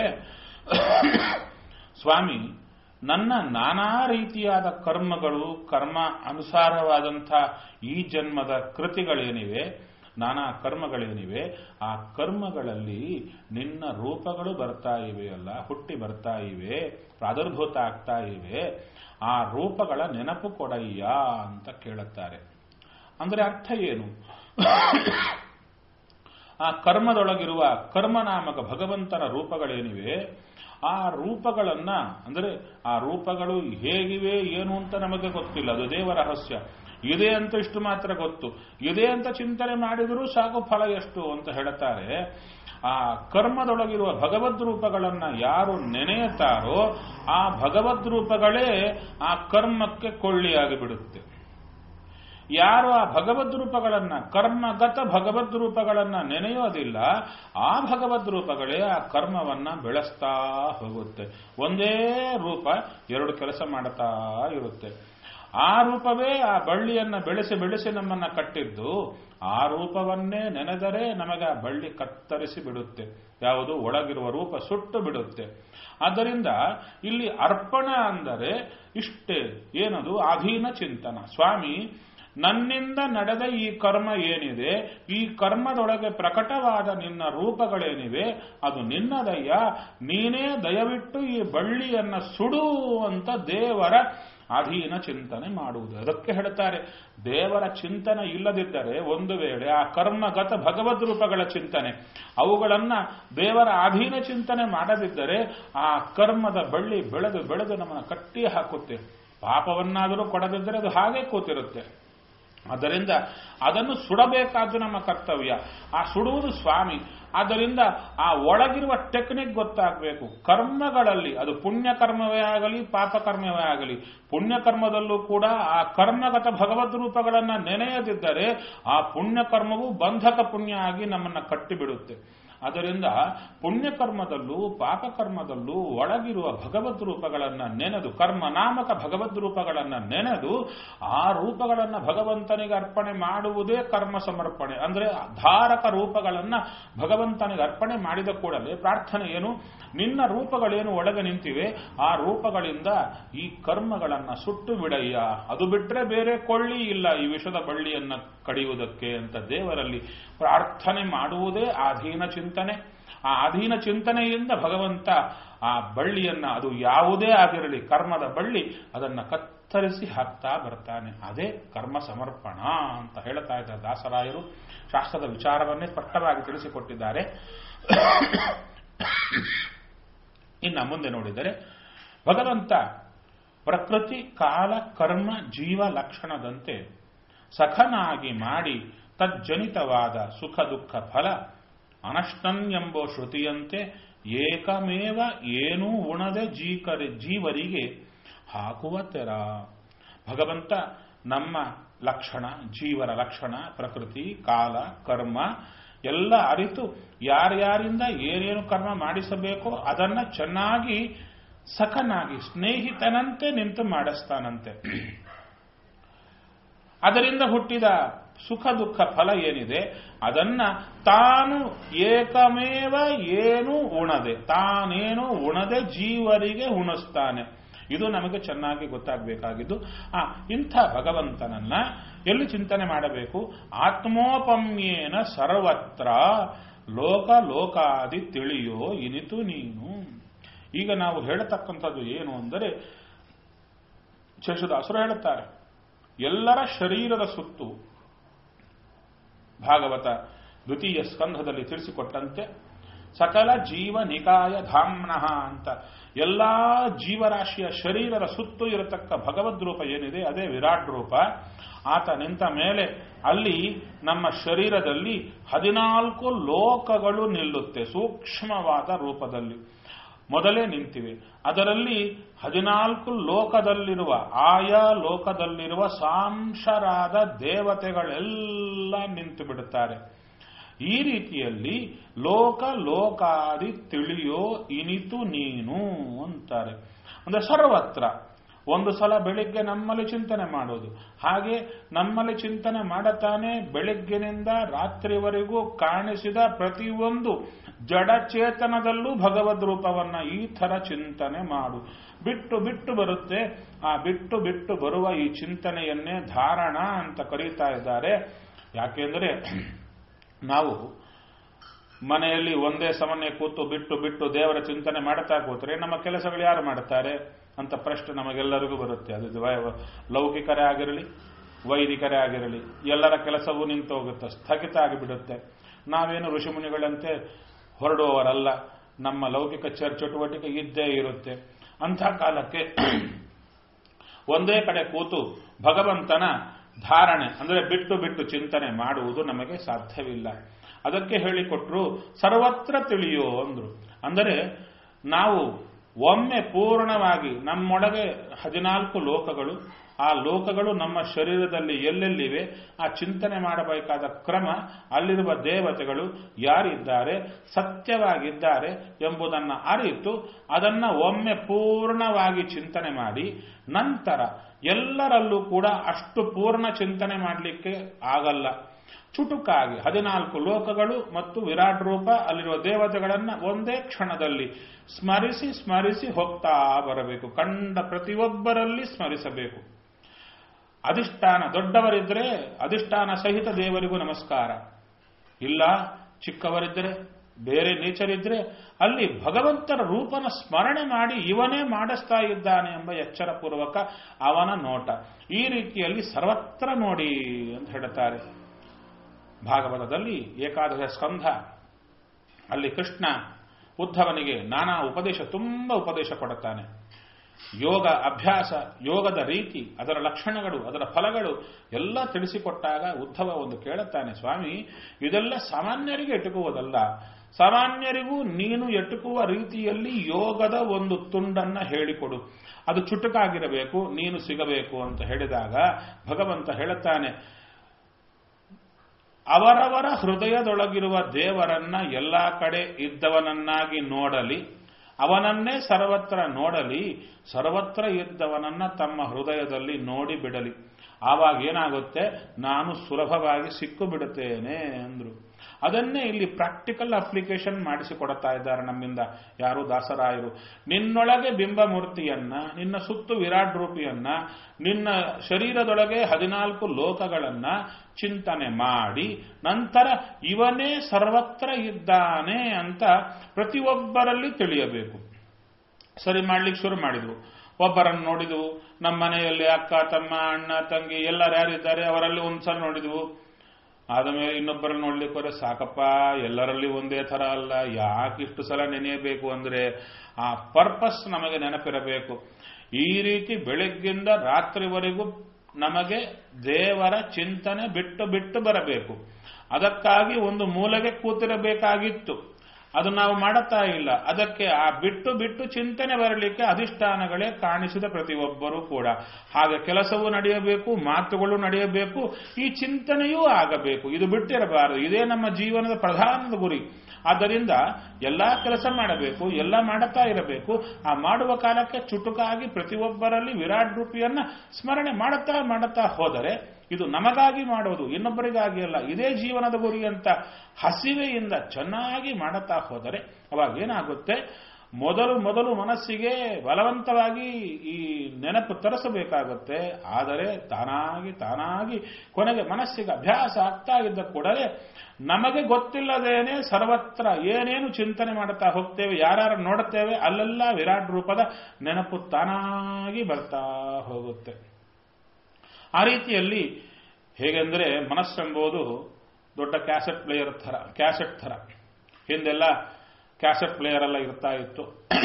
ಸ್ವಾಮಿ ನನ್ನ ನಾನಾ ರೀತಿಯಾದ ಕರ್ಮಗಳು ಕರ್ಮ ಅನುಸಾರವಾದಂಥ ಈ ಜನ್ಮದ ಕೃತಿಗಳೇನಿವೆ ನಾನಾ ಕರ್ಮಗಳೇನಿವೆ ಆ ಕರ್ಮಗಳಲ್ಲಿ ನಿನ್ನ ರೂಪಗಳು ಬರ್ತಾ ಇವೆಯಲ್ಲ ಹುಟ್ಟಿ ಬರ್ತಾ ಇವೆ ಪ್ರಾದುರ್ಭೂತ ಆಗ್ತಾ ಇವೆ ಆ ರೂಪಗಳ ನೆನಪು ಕೊಡಯ್ಯ ಅಂತ ಕೇಳುತ್ತಾರೆ ಅಂದರೆ ಅರ್ಥ ಏನು ಆ ಕರ್ಮದೊಳಗಿರುವ ಕರ್ಮನಾಮಕ ಭಗವಂತನ ರೂಪಗಳೇನಿವೆ ಆ ರೂಪಗಳನ್ನ ಅಂದರೆ ಆ ರೂಪಗಳು ಹೇಗಿವೆ ಏನು ಅಂತ ನಮಗೆ ಗೊತ್ತಿಲ್ಲ ಅದು ದೇವ ರಹಸ್ಯ ಇದೆ ಅಂತ ಇಷ್ಟು ಮಾತ್ರ ಗೊತ್ತು ಇದೆ ಅಂತ ಚಿಂತನೆ ಮಾಡಿದರೂ ಸಾಕು ಫಲ ಎಷ್ಟು ಅಂತ ಹೇಳುತ್ತಾರೆ ಆ ಕರ್ಮದೊಳಗಿರುವ ಭಗವದ್ ರೂಪಗಳನ್ನ ಯಾರು ನೆನೆಯುತ್ತಾರೋ ಆ ಭಗವದ್ ರೂಪಗಳೇ ಆ ಕರ್ಮಕ್ಕೆ ಕೊಳ್ಳಿಯಾಗಿ ಬಿಡುತ್ತೆ ಯಾರು ಆ ಭಗವದ್ ರೂಪಗಳನ್ನ ಕರ್ಮಗತ ಭಗವದ್ ರೂಪಗಳನ್ನ ನೆನೆಯೋದಿಲ್ಲ ಆ ಭಗವದ್ ರೂಪಗಳೇ ಆ ಕರ್ಮವನ್ನ ಬೆಳೆಸ್ತಾ ಹೋಗುತ್ತೆ ಒಂದೇ ರೂಪ ಎರಡು ಕೆಲಸ ಮಾಡುತ್ತಾ ಇರುತ್ತೆ ಆ ರೂಪವೇ ಆ ಬಳ್ಳಿಯನ್ನ ಬೆಳೆಸಿ ಬೆಳೆಸಿ ನಮ್ಮನ್ನ ಕಟ್ಟಿದ್ದು ಆ ರೂಪವನ್ನೇ ನೆನೆದರೆ ನಮಗೆ ಆ ಬಳ್ಳಿ ಕತ್ತರಿಸಿ ಬಿಡುತ್ತೆ ಯಾವುದು ಒಳಗಿರುವ ರೂಪ ಸುಟ್ಟು ಬಿಡುತ್ತೆ ಆದ್ದರಿಂದ ಇಲ್ಲಿ ಅರ್ಪಣ ಅಂದರೆ ಇಷ್ಟೇ ಏನದು ಅಧೀನ ಚಿಂತನ ಸ್ವಾಮಿ ನನ್ನಿಂದ ನಡೆದ ಈ ಕರ್ಮ ಏನಿದೆ ಈ ಕರ್ಮದೊಳಗೆ ಪ್ರಕಟವಾದ ನಿನ್ನ ರೂಪಗಳೇನಿವೆ ಅದು ನಿನ್ನದಯ್ಯ ನೀನೇ ದಯವಿಟ್ಟು ಈ ಬಳ್ಳಿಯನ್ನ ಸುಡು ಅಂತ ದೇವರ ಅಧೀನ ಚಿಂತನೆ ಮಾಡುವುದು ಅದಕ್ಕೆ ಹೇಳ್ತಾರೆ ದೇವರ ಚಿಂತನೆ ಇಲ್ಲದಿದ್ದರೆ ಒಂದು ವೇಳೆ ಆ ಕರ್ಮಗತ ಭಗವದ್ ರೂಪಗಳ ಚಿಂತನೆ ಅವುಗಳನ್ನ ದೇವರ ಅಧೀನ ಚಿಂತನೆ ಮಾಡದಿದ್ದರೆ ಆ ಕರ್ಮದ ಬಳ್ಳಿ ಬೆಳೆದು ಬೆಳೆದು ನಮ್ಮನ್ನು ಕಟ್ಟಿ ಹಾಕುತ್ತೆ ಪಾಪವನ್ನಾದರೂ ಕೊಡದಿದ್ದರೆ ಅದು ಹಾಗೆ ಕೂತಿರುತ್ತೆ ಆದ್ದರಿಂದ ಅದನ್ನು ಸುಡಬೇಕಾದ್ದು ನಮ್ಮ ಕರ್ತವ್ಯ ಆ ಸುಡುವುದು ಸ್ವಾಮಿ ಆದ್ದರಿಂದ ಆ ಒಳಗಿರುವ ಟೆಕ್ನಿಕ್ ಗೊತ್ತಾಗಬೇಕು ಕರ್ಮಗಳಲ್ಲಿ ಅದು ಪುಣ್ಯ ಕರ್ಮವೇ ಆಗಲಿ ಪಾಪ ಕರ್ಮವೇ ಆಗಲಿ ಪುಣ್ಯ ಕರ್ಮದಲ್ಲೂ ಕೂಡ ಆ ಕರ್ಮಗತ ಭಗವದ್ ರೂಪಗಳನ್ನು ನೆನೆಯದಿದ್ದರೆ ಆ ಪುಣ್ಯ ಕರ್ಮವು ಬಂಧಕ ಪುಣ್ಯ ಆಗಿ ನಮ್ಮನ್ನ ಕಟ್ಟಿಬಿಡುತ್ತೆ ಅದರಿಂದ ಪುಣ್ಯಕರ್ಮದಲ್ಲೂ ಪಾಪಕರ್ಮದಲ್ಲೂ ಒಳಗಿರುವ ಭಗವದ್ ರೂಪಗಳನ್ನು ನೆನೆದು ಕರ್ಮ ನಾಮಕ ಭಗವದ್ ರೂಪಗಳನ್ನು ನೆನೆದು ಆ ರೂಪಗಳನ್ನು ಭಗವಂತನಿಗೆ ಅರ್ಪಣೆ ಮಾಡುವುದೇ ಕರ್ಮ ಸಮರ್ಪಣೆ ಅಂದರೆ ಧಾರಕ ರೂಪಗಳನ್ನು ಭಗವಂತನಿಗೆ ಅರ್ಪಣೆ ಮಾಡಿದ ಕೂಡಲೇ ಪ್ರಾರ್ಥನೆ ಏನು ನಿನ್ನ ರೂಪಗಳೇನು ಒಳಗೆ ನಿಂತಿವೆ ಆ ರೂಪಗಳಿಂದ ಈ ಕರ್ಮಗಳನ್ನು ಸುಟ್ಟು ಬಿಡಯ್ಯ ಅದು ಬಿಟ್ಟರೆ ಬೇರೆ ಕೊಳ್ಳಿ ಇಲ್ಲ ಈ ವಿಷದ ಬಳ್ಳಿಯನ್ನು ಕಡಿಯುವುದಕ್ಕೆ ಅಂತ ದೇವರಲ್ಲಿ ಪ್ರಾರ್ಥನೆ ಮಾಡುವುದೇ ಅಧೀನ ಚಿಂತನೆ ಆ ಅಧೀನ ಚಿಂತನೆಯಿಂದ ಭಗವಂತ ಆ ಬಳ್ಳಿಯನ್ನ ಅದು ಯಾವುದೇ ಆಗಿರಲಿ ಕರ್ಮದ ಬಳ್ಳಿ ಅದನ್ನ ಕತ್ತರಿಸಿ ಹಾಕ್ತಾ ಬರ್ತಾನೆ ಅದೇ ಕರ್ಮ ಸಮರ್ಪಣ ಅಂತ ಹೇಳ್ತಾ ಇದ್ದಾರೆ ದಾಸರಾಯರು ಶಾಸ್ತ್ರದ ವಿಚಾರವನ್ನೇ ಸ್ಪಷ್ಟವಾಗಿ ತಿಳಿಸಿಕೊಟ್ಟಿದ್ದಾರೆ ಇನ್ನ ಮುಂದೆ ನೋಡಿದರೆ ಭಗವಂತ ಪ್ರಕೃತಿ ಕಾಲ ಕರ್ಮ ಜೀವ ಲಕ್ಷಣದಂತೆ ಸಖನಾಗಿ ಮಾಡಿ ತಜ್ಜನಿತವಾದ ಸುಖ ದುಃಖ ಫಲ ಅನಷ್ಟನ್ಯೆಂಬೋ ಶ್ರುತಿಯಂತೆ ಏಕಮೇವ ಏನೂ ಉಣದೆ ಜೀಕರಿ ಜೀವರಿಗೆ ಹಾಕುವ ತೆರ ಭಗವಂತ ನಮ್ಮ ಲಕ್ಷಣ ಜೀವರ ಲಕ್ಷಣ ಪ್ರಕೃತಿ ಕಾಲ ಕರ್ಮ ಎಲ್ಲ ಅರಿತು ಯಾರ್ಯಾರಿಂದ ಏನೇನು ಕರ್ಮ ಮಾಡಿಸಬೇಕೋ ಅದನ್ನ ಚೆನ್ನಾಗಿ ಸಖನಾಗಿ ಸ್ನೇಹಿತನಂತೆ ನಿಂತು ಮಾಡಿಸ್ತಾನಂತೆ ಅದರಿಂದ ಹುಟ್ಟಿದ ಸುಖ ದುಃಖ ಫಲ ಏನಿದೆ ಅದನ್ನ ತಾನು ಏಕಮೇವ ಏನು ಉಣದೆ ತಾನೇನು ಉಣದೆ ಜೀವರಿಗೆ ಉಣಿಸ್ತಾನೆ ಇದು ನಮಗೆ ಚೆನ್ನಾಗಿ ಗೊತ್ತಾಗಬೇಕಾಗಿದ್ದು ಆ ಇಂಥ ಭಗವಂತನನ್ನ ಎಲ್ಲಿ ಚಿಂತನೆ ಮಾಡಬೇಕು ಆತ್ಮೋಪಮ್ಯೇನ ಸರ್ವತ್ರ ಲೋಕ ಲೋಕಾದಿ ತಿಳಿಯೋ ಇನಿತು ನೀನು ಈಗ ನಾವು ಹೇಳತಕ್ಕಂಥದ್ದು ಏನು ಅಂದರೆ ಶೇಷದಾಸರು ಹೇಳುತ್ತಾರೆ ಎಲ್ಲರ ಶರೀರದ ಸುತ್ತು ಭಾಗವತ ದ್ವಿತೀಯ ಸ್ಕಂಧದಲ್ಲಿ ತಿಳಿಸಿಕೊಟ್ಟಂತೆ ಸಕಲ ಜೀವ ನಿಕಾಯ ಧಾಮ್ನಃ ಅಂತ ಎಲ್ಲಾ ಜೀವರಾಶಿಯ ಶರೀರದ ಸುತ್ತು ಇರತಕ್ಕ ಭಗವದ್ ರೂಪ ಏನಿದೆ ಅದೇ ವಿರಾಟ್ ರೂಪ ಆತ ನಿಂತ ಮೇಲೆ ಅಲ್ಲಿ ನಮ್ಮ ಶರೀರದಲ್ಲಿ ಹದಿನಾಲ್ಕು ಲೋಕಗಳು ನಿಲ್ಲುತ್ತೆ ಸೂಕ್ಷ್ಮವಾದ ರೂಪದಲ್ಲಿ ಮೊದಲೇ ನಿಂತಿವೆ ಅದರಲ್ಲಿ ಹದಿನಾಲ್ಕು ಲೋಕದಲ್ಲಿರುವ ಆಯಾ ಲೋಕದಲ್ಲಿರುವ ಸಾಂಶರಾದ ದೇವತೆಗಳೆಲ್ಲ ನಿಂತು ಬಿಡುತ್ತಾರೆ ಈ ರೀತಿಯಲ್ಲಿ ಲೋಕ ಲೋಕಾದಿ ತಿಳಿಯೋ ಇನಿತು ನೀನು ಅಂತಾರೆ ಅಂದ್ರೆ ಸರ್ವತ್ರ ಒಂದು ಸಲ ಬೆಳಿಗ್ಗೆ ನಮ್ಮಲ್ಲಿ ಚಿಂತನೆ ಮಾಡೋದು ಹಾಗೆ ನಮ್ಮಲ್ಲಿ ಚಿಂತನೆ ಮಾಡತಾನೆ ಬೆಳಿಗ್ಗಿನಿಂದ ರಾತ್ರಿವರೆಗೂ ಕಾಣಿಸಿದ ಪ್ರತಿಯೊಂದು ಜಡಚೇತನದಲ್ಲೂ ಭಗವದ್ ರೂಪವನ್ನ ಈ ಥರ ಚಿಂತನೆ ಮಾಡು ಬಿಟ್ಟು ಬಿಟ್ಟು ಬರುತ್ತೆ ಆ ಬಿಟ್ಟು ಬಿಟ್ಟು ಬರುವ ಈ ಚಿಂತನೆಯನ್ನೇ ಧಾರಣ ಅಂತ ಕರೀತಾ ಇದ್ದಾರೆ ಯಾಕೆಂದ್ರೆ ನಾವು ಮನೆಯಲ್ಲಿ ಒಂದೇ ಸಮನೆ ಕೂತು ಬಿಟ್ಟು ಬಿಟ್ಟು ದೇವರ ಚಿಂತನೆ ಮಾಡ್ತಾ ಕೂತ್ರೆ ನಮ್ಮ ಕೆಲಸಗಳು ಯಾರು ಮಾಡ್ತಾರೆ ಅಂತ ಪ್ರಶ್ನೆ ನಮಗೆಲ್ಲರಿಗೂ ಬರುತ್ತೆ ಅದು ವೈ- ಲೌಕಿಕರೇ ಆಗಿರಲಿ ವೈದಿಕರೇ ಆಗಿರಲಿ ಎಲ್ಲರ ಕೆಲಸವೂ ನಿಂತು ಹೋಗುತ್ತೆ ಸ್ಥಗಿತ ಆಗಿಬಿಡುತ್ತೆ ನಾವೇನು ಋಷಿಮುನಿಗಳಂತೆ ಹೊರಡುವವರಲ್ಲ ನಮ್ಮ ಲೌಕಿಕ ಚರ್ ಚಟುವಟಿಕೆ ಇದ್ದೇ ಇರುತ್ತೆ ಅಂಥ ಕಾಲಕ್ಕೆ ಒಂದೇ ಕಡೆ ಕೂತು ಭಗವಂತನ ಧಾರಣೆ ಅಂದರೆ ಬಿಟ್ಟು ಬಿಟ್ಟು ಚಿಂತನೆ ಮಾಡುವುದು ನಮಗೆ ಸಾಧ್ಯವಿಲ್ಲ ಅದಕ್ಕೆ ಹೇಳಿಕೊಟ್ರು ಸರ್ವತ್ರ ತಿಳಿಯೋ ಅಂದ್ರು ಅಂದರೆ ನಾವು ಒಮ್ಮೆ ಪೂರ್ಣವಾಗಿ ನಮ್ಮೊಳಗೆ ಹದಿನಾಲ್ಕು ಲೋಕಗಳು ಆ ಲೋಕಗಳು ನಮ್ಮ ಶರೀರದಲ್ಲಿ ಎಲ್ಲೆಲ್ಲಿವೆ ಆ ಚಿಂತನೆ ಮಾಡಬೇಕಾದ ಕ್ರಮ ಅಲ್ಲಿರುವ ದೇವತೆಗಳು ಯಾರಿದ್ದಾರೆ ಸತ್ಯವಾಗಿದ್ದಾರೆ ಎಂಬುದನ್ನು ಅರಿತು ಅದನ್ನ ಒಮ್ಮೆ ಪೂರ್ಣವಾಗಿ ಚಿಂತನೆ ಮಾಡಿ ನಂತರ ಎಲ್ಲರಲ್ಲೂ ಕೂಡ ಅಷ್ಟು ಪೂರ್ಣ ಚಿಂತನೆ ಮಾಡಲಿಕ್ಕೆ ಆಗಲ್ಲ ಚುಟುಕಾಗಿ ಹದಿನಾಲ್ಕು ಲೋಕಗಳು ಮತ್ತು ವಿರಾಟ್ ರೂಪ ಅಲ್ಲಿರುವ ದೇವತೆಗಳನ್ನ ಒಂದೇ ಕ್ಷಣದಲ್ಲಿ ಸ್ಮರಿಸಿ ಸ್ಮರಿಸಿ ಹೋಗ್ತಾ ಬರಬೇಕು ಕಂಡ ಪ್ರತಿಯೊಬ್ಬರಲ್ಲಿ ಸ್ಮರಿಸಬೇಕು ಅಧಿಷ್ಠಾನ ದೊಡ್ಡವರಿದ್ರೆ ಅಧಿಷ್ಠಾನ ಸಹಿತ ದೇವರಿಗೂ ನಮಸ್ಕಾರ ಇಲ್ಲ ಚಿಕ್ಕವರಿದ್ದರೆ ಬೇರೆ ನೇಚರಿದ್ರೆ ಅಲ್ಲಿ ಭಗವಂತನ ರೂಪನ ಸ್ಮರಣೆ ಮಾಡಿ ಇವನೇ ಮಾಡಿಸ್ತಾ ಇದ್ದಾನೆ ಎಂಬ ಎಚ್ಚರಪೂರ್ವಕ ಅವನ ನೋಟ ಈ ರೀತಿಯಲ್ಲಿ ಸರ್ವತ್ರ ನೋಡಿ ಅಂತ ಹೇಳುತ್ತಾರೆ ಭಾಗವತದಲ್ಲಿ ಏಕಾದಶ ಸ್ಕಂಧ ಅಲ್ಲಿ ಕೃಷ್ಣ ಉದ್ಧವನಿಗೆ ನಾನಾ ಉಪದೇಶ ತುಂಬ ಉಪದೇಶ ಕೊಡುತ್ತಾನೆ ಯೋಗ ಅಭ್ಯಾಸ ಯೋಗದ ರೀತಿ ಅದರ ಲಕ್ಷಣಗಳು ಅದರ ಫಲಗಳು ಎಲ್ಲ ತಿಳಿಸಿಕೊಟ್ಟಾಗ ಉದ್ಧವ ಒಂದು ಕೇಳುತ್ತಾನೆ ಸ್ವಾಮಿ ಇದೆಲ್ಲ ಸಾಮಾನ್ಯರಿಗೆ ಎಟುಕುವುದಲ್ಲ ಸಾಮಾನ್ಯರಿಗೂ ನೀನು ಎಟುಕುವ ರೀತಿಯಲ್ಲಿ ಯೋಗದ ಒಂದು ತುಂಡನ್ನ ಹೇಳಿಕೊಡು ಅದು ಚುಟುಕಾಗಿರಬೇಕು ನೀನು ಸಿಗಬೇಕು ಅಂತ ಹೇಳಿದಾಗ ಭಗವಂತ ಹೇಳುತ್ತಾನೆ ಅವರವರ ಹೃದಯದೊಳಗಿರುವ ದೇವರನ್ನ ಎಲ್ಲಾ ಕಡೆ ಇದ್ದವನನ್ನಾಗಿ ನೋಡಲಿ ಅವನನ್ನೇ ಸರ್ವತ್ರ ನೋಡಲಿ ಸರ್ವತ್ರ ಇದ್ದವನನ್ನ ತಮ್ಮ ಹೃದಯದಲ್ಲಿ ನೋಡಿ ಬಿಡಲಿ ಆವಾಗ ಏನಾಗುತ್ತೆ ನಾನು ಸುಲಭವಾಗಿ ಸಿಕ್ಕು ಬಿಡುತ್ತೇನೆ ಅಂದ್ರು ಅದನ್ನೇ ಇಲ್ಲಿ ಪ್ರಾಕ್ಟಿಕಲ್ ಅಪ್ಲಿಕೇಶನ್ ಮಾಡಿಸಿಕೊಡ್ತಾ ಇದ್ದಾರೆ ನಮ್ಮಿಂದ ಯಾರು ದಾಸರಾಯರು ನಿನ್ನೊಳಗೆ ಬಿಂಬಮೂರ್ತಿಯನ್ನ ನಿನ್ನ ಸುತ್ತು ವಿರಾಟ್ ರೂಪಿಯನ್ನ ನಿನ್ನ ಶರೀರದೊಳಗೆ ಹದಿನಾಲ್ಕು ಲೋಕಗಳನ್ನ ಚಿಂತನೆ ಮಾಡಿ ನಂತರ ಇವನೇ ಸರ್ವತ್ರ ಇದ್ದಾನೆ ಅಂತ ಪ್ರತಿಯೊಬ್ಬರಲ್ಲಿ ತಿಳಿಯಬೇಕು ಸರಿ ಮಾಡ್ಲಿಕ್ಕೆ ಶುರು ಮಾಡಿದ್ವು ಒಬ್ಬರನ್ನು ನೋಡಿದ್ವು ನಮ್ಮ ಮನೆಯಲ್ಲಿ ಅಕ್ಕ ತಮ್ಮ ಅಣ್ಣ ತಂಗಿ ಎಲ್ಲರೂ ಯಾರಿದ್ದಾರೆ ಅವರಲ್ಲಿ ಒಂದ್ಸಲ ನೋಡಿದ್ವು ಆದಮೇಲೆ ಇನ್ನೊಬ್ಬರಲ್ಲಿ ನೋಡ್ಲಿಕ್ಕೆ ಹೋದ್ರೆ ಸಾಕಪ್ಪ ಎಲ್ಲರಲ್ಲಿ ಒಂದೇ ಥರ ಅಲ್ಲ ಯಾಕೆ ಇಷ್ಟು ಸಲ ನೆನೆಯಬೇಕು ಅಂದ್ರೆ ಆ ಪರ್ಪಸ್ ನಮಗೆ ನೆನಪಿರಬೇಕು ಈ ರೀತಿ ಬೆಳಗ್ಗಿಂದ ರಾತ್ರಿವರೆಗೂ ನಮಗೆ ದೇವರ ಚಿಂತನೆ ಬಿಟ್ಟು ಬಿಟ್ಟು ಬರಬೇಕು ಅದಕ್ಕಾಗಿ ಒಂದು ಮೂಲೆಗೆ ಕೂತಿರಬೇಕಾಗಿತ್ತು ಅದು ನಾವು ಮಾಡುತ್ತಾ ಇಲ್ಲ ಅದಕ್ಕೆ ಆ ಬಿಟ್ಟು ಬಿಟ್ಟು ಚಿಂತನೆ ಬರಲಿಕ್ಕೆ ಅಧಿಷ್ಠಾನಗಳೇ ಕಾಣಿಸಿದ ಪ್ರತಿಯೊಬ್ಬರೂ ಕೂಡ ಹಾಗೆ ಕೆಲಸವೂ ನಡೆಯಬೇಕು ಮಾತುಗಳು ನಡೆಯಬೇಕು ಈ ಚಿಂತನೆಯೂ ಆಗಬೇಕು ಇದು ಬಿಟ್ಟಿರಬಾರದು ಇದೇ ನಮ್ಮ ಜೀವನದ ಪ್ರಧಾನದ ಗುರಿ ಆದ್ದರಿಂದ ಎಲ್ಲಾ ಕೆಲಸ ಮಾಡಬೇಕು ಎಲ್ಲ ಮಾಡುತ್ತಾ ಇರಬೇಕು ಆ ಮಾಡುವ ಕಾಲಕ್ಕೆ ಚುಟುಕಾಗಿ ಪ್ರತಿಯೊಬ್ಬರಲ್ಲಿ ವಿರಾಟ್ ರೂಪಿಯನ್ನ ಸ್ಮರಣೆ ಮಾಡುತ್ತಾ ಮಾಡುತ್ತಾ ಹೋದರೆ ಇದು ನಮಗಾಗಿ ಮಾಡೋದು ಇನ್ನೊಬ್ಬರಿಗಾಗಿ ಅಲ್ಲ ಇದೇ ಜೀವನದ ಗುರಿ ಅಂತ ಹಸಿವೆಯಿಂದ ಚೆನ್ನಾಗಿ ಮಾಡುತ್ತಾ ಹೋದರೆ ಅವಾಗ ಏನಾಗುತ್ತೆ ಮೊದಲು ಮೊದಲು ಮನಸ್ಸಿಗೆ ಬಲವಂತವಾಗಿ ಈ ನೆನಪು ತರಿಸಬೇಕಾಗುತ್ತೆ ಆದರೆ ತಾನಾಗಿ ತಾನಾಗಿ ಕೊನೆಗೆ ಮನಸ್ಸಿಗೆ ಅಭ್ಯಾಸ ಆಗ್ತಾ ಇದ್ದ ಕೂಡಲೇ ನಮಗೆ ಗೊತ್ತಿಲ್ಲದೇನೆ ಸರ್ವತ್ರ ಏನೇನು ಚಿಂತನೆ ಮಾಡುತ್ತಾ ಹೋಗ್ತೇವೆ ಯಾರು ನೋಡುತ್ತೇವೆ ಅಲ್ಲೆಲ್ಲ ವಿರಾಟ್ ರೂಪದ ನೆನಪು ತಾನಾಗಿ ಬರ್ತಾ ಹೋಗುತ್ತೆ ಆ ರೀತಿಯಲ್ಲಿ ಹೇಗೆಂದರೆ ಮನಸ್ಸೆಂಬುದು ದೊಡ್ಡ ಕ್ಯಾಸೆಟ್ ಪ್ಲೇಯರ್ ಥರ ಕ್ಯಾಸೆಟ್ ಥರ ಹಿಂದೆಲ್ಲ ಕ್ಯಾಸೆಟ್ ಪ್ಲೇಯರ್ ಎಲ್ಲ ಇರ್ತಾ ಇತ್ತು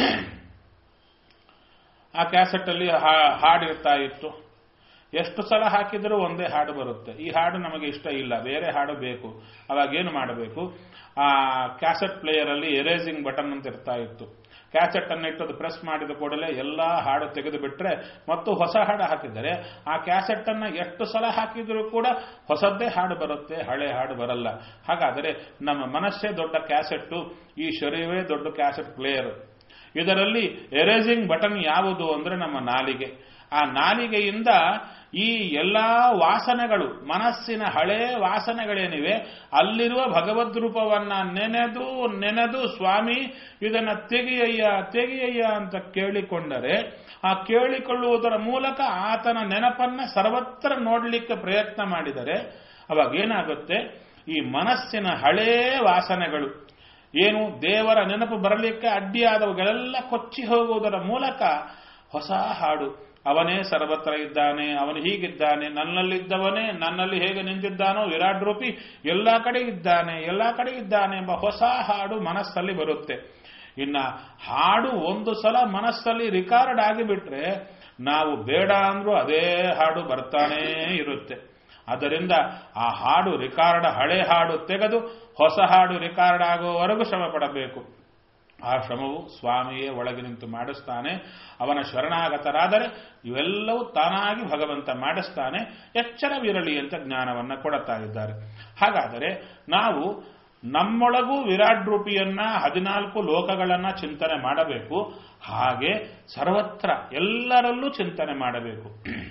ಆ ಕ್ಯಾಸೆಟ್ ಅಲ್ಲಿ ಹಾಡು ಇರ್ತಾ ಇತ್ತು ಎಷ್ಟು ಸಲ ಹಾಕಿದರೂ ಒಂದೇ ಹಾಡು ಬರುತ್ತೆ ಈ ಹಾಡು ನಮಗೆ ಇಷ್ಟ ಇಲ್ಲ ಬೇರೆ ಹಾಡು ಬೇಕು ಅವಾಗ ಏನು ಮಾಡಬೇಕು ಆ ಕ್ಯಾಸೆಟ್ ಪ್ಲೇಯರ್ ಅಲ್ಲಿ ಎರೇಸಿಂಗ್ ಬಟನ್ ಅಂತ ಇರ್ತಾ ಇತ್ತು ಕ್ಯಾಸೆಟ್ ಅನ್ನು ಇಟ್ಟದು ಪ್ರೆಸ್ ಮಾಡಿದ ಕೂಡಲೇ ಎಲ್ಲಾ ಹಾಡು ತೆಗೆದು ಬಿಟ್ರೆ ಮತ್ತು ಹೊಸ ಹಾಡು ಹಾಕಿದರೆ ಆ ಕ್ಯಾಸೆಟ್ ಅನ್ನ ಎಷ್ಟು ಸಲ ಹಾಕಿದರೂ ಕೂಡ ಹೊಸದ್ದೇ ಹಾಡು ಬರುತ್ತೆ ಹಳೆ ಹಾಡು ಬರಲ್ಲ ಹಾಗಾದರೆ ನಮ್ಮ ಮನಸ್ಸೇ ದೊಡ್ಡ ಕ್ಯಾಸೆಟ್ಟು ಈ ಶರೀರವೇ ದೊಡ್ಡ ಕ್ಯಾಸೆಟ್ ಪ್ಲೇಯರ್ ಇದರಲ್ಲಿ ಎರೇಸಿಂಗ್ ಬಟನ್ ಯಾವುದು ಅಂದ್ರೆ ನಮ್ಮ ನಾಲಿಗೆ ಆ ನಾಲಿಗೆಯಿಂದ ಈ ಎಲ್ಲಾ ವಾಸನೆಗಳು ಮನಸ್ಸಿನ ಹಳೇ ವಾಸನೆಗಳೇನಿವೆ ಅಲ್ಲಿರುವ ಭಗವದ್ ರೂಪವನ್ನ ನೆನೆದು ನೆನೆದು ಸ್ವಾಮಿ ಇದನ್ನ ತೆಗೆಯಯ್ಯ ತೆಗೆಯಯ್ಯ ಅಂತ ಕೇಳಿಕೊಂಡರೆ ಆ ಕೇಳಿಕೊಳ್ಳುವುದರ ಮೂಲಕ ಆತನ ನೆನಪನ್ನ ಸರ್ವತ್ರ ನೋಡಲಿಕ್ಕೆ ಪ್ರಯತ್ನ ಮಾಡಿದರೆ ಅವಾಗ ಏನಾಗುತ್ತೆ ಈ ಮನಸ್ಸಿನ ಹಳೇ ವಾಸನೆಗಳು ಏನು ದೇವರ ನೆನಪು ಬರಲಿಕ್ಕೆ ಅಡ್ಡಿಯಾದವುಗಳೆಲ್ಲ ಕೊಚ್ಚಿ ಹೋಗುವುದರ ಮೂಲಕ ಹೊಸ ಹಾಡು ಅವನೇ ಸರ್ವತ್ರ ಇದ್ದಾನೆ ಅವನು ಹೀಗಿದ್ದಾನೆ ನನ್ನಲ್ಲಿದ್ದವನೇ ನನ್ನಲ್ಲಿ ಹೇಗೆ ನಿಂತಿದ್ದಾನೋ ವಿರಾಟ್ ರೂಪಿ ಎಲ್ಲ ಕಡೆ ಇದ್ದಾನೆ ಎಲ್ಲ ಕಡೆ ಇದ್ದಾನೆ ಎಂಬ ಹೊಸ ಹಾಡು ಮನಸ್ಸಲ್ಲಿ ಬರುತ್ತೆ ಇನ್ನ ಹಾಡು ಒಂದು ಸಲ ಮನಸ್ಸಲ್ಲಿ ರಿಕಾರ್ಡ್ ಆಗಿಬಿಟ್ರೆ ನಾವು ಬೇಡ ಅಂದ್ರೂ ಅದೇ ಹಾಡು ಬರ್ತಾನೇ ಇರುತ್ತೆ ಆದ್ದರಿಂದ ಆ ಹಾಡು ರಿಕಾರ್ಡ್ ಹಳೆ ಹಾಡು ತೆಗೆದು ಹೊಸ ಹಾಡು ರಿಕಾರ್ಡ್ ಆಗುವವರೆಗೂ ಶ್ರಮ ಪಡಬೇಕು ಆ ಶ್ರಮವು ಸ್ವಾಮಿಯೇ ಒಳಗೆ ನಿಂತು ಮಾಡಿಸ್ತಾನೆ ಅವನ ಶರಣಾಗತರಾದರೆ ಇವೆಲ್ಲವೂ ತಾನಾಗಿ ಭಗವಂತ ಮಾಡಿಸ್ತಾನೆ ಎಚ್ಚರವಿರಲಿ ಅಂತ ಜ್ಞಾನವನ್ನ ಕೊಡುತ್ತಾ ಇದ್ದಾರೆ ಹಾಗಾದರೆ ನಾವು ನಮ್ಮೊಳಗೂ ವಿರಾಟ್ ರೂಪಿಯನ್ನ ಹದಿನಾಲ್ಕು ಲೋಕಗಳನ್ನ ಚಿಂತನೆ ಮಾಡಬೇಕು ಹಾಗೆ ಸರ್ವತ್ರ ಎಲ್ಲರಲ್ಲೂ ಚಿಂತನೆ ಮಾಡಬೇಕು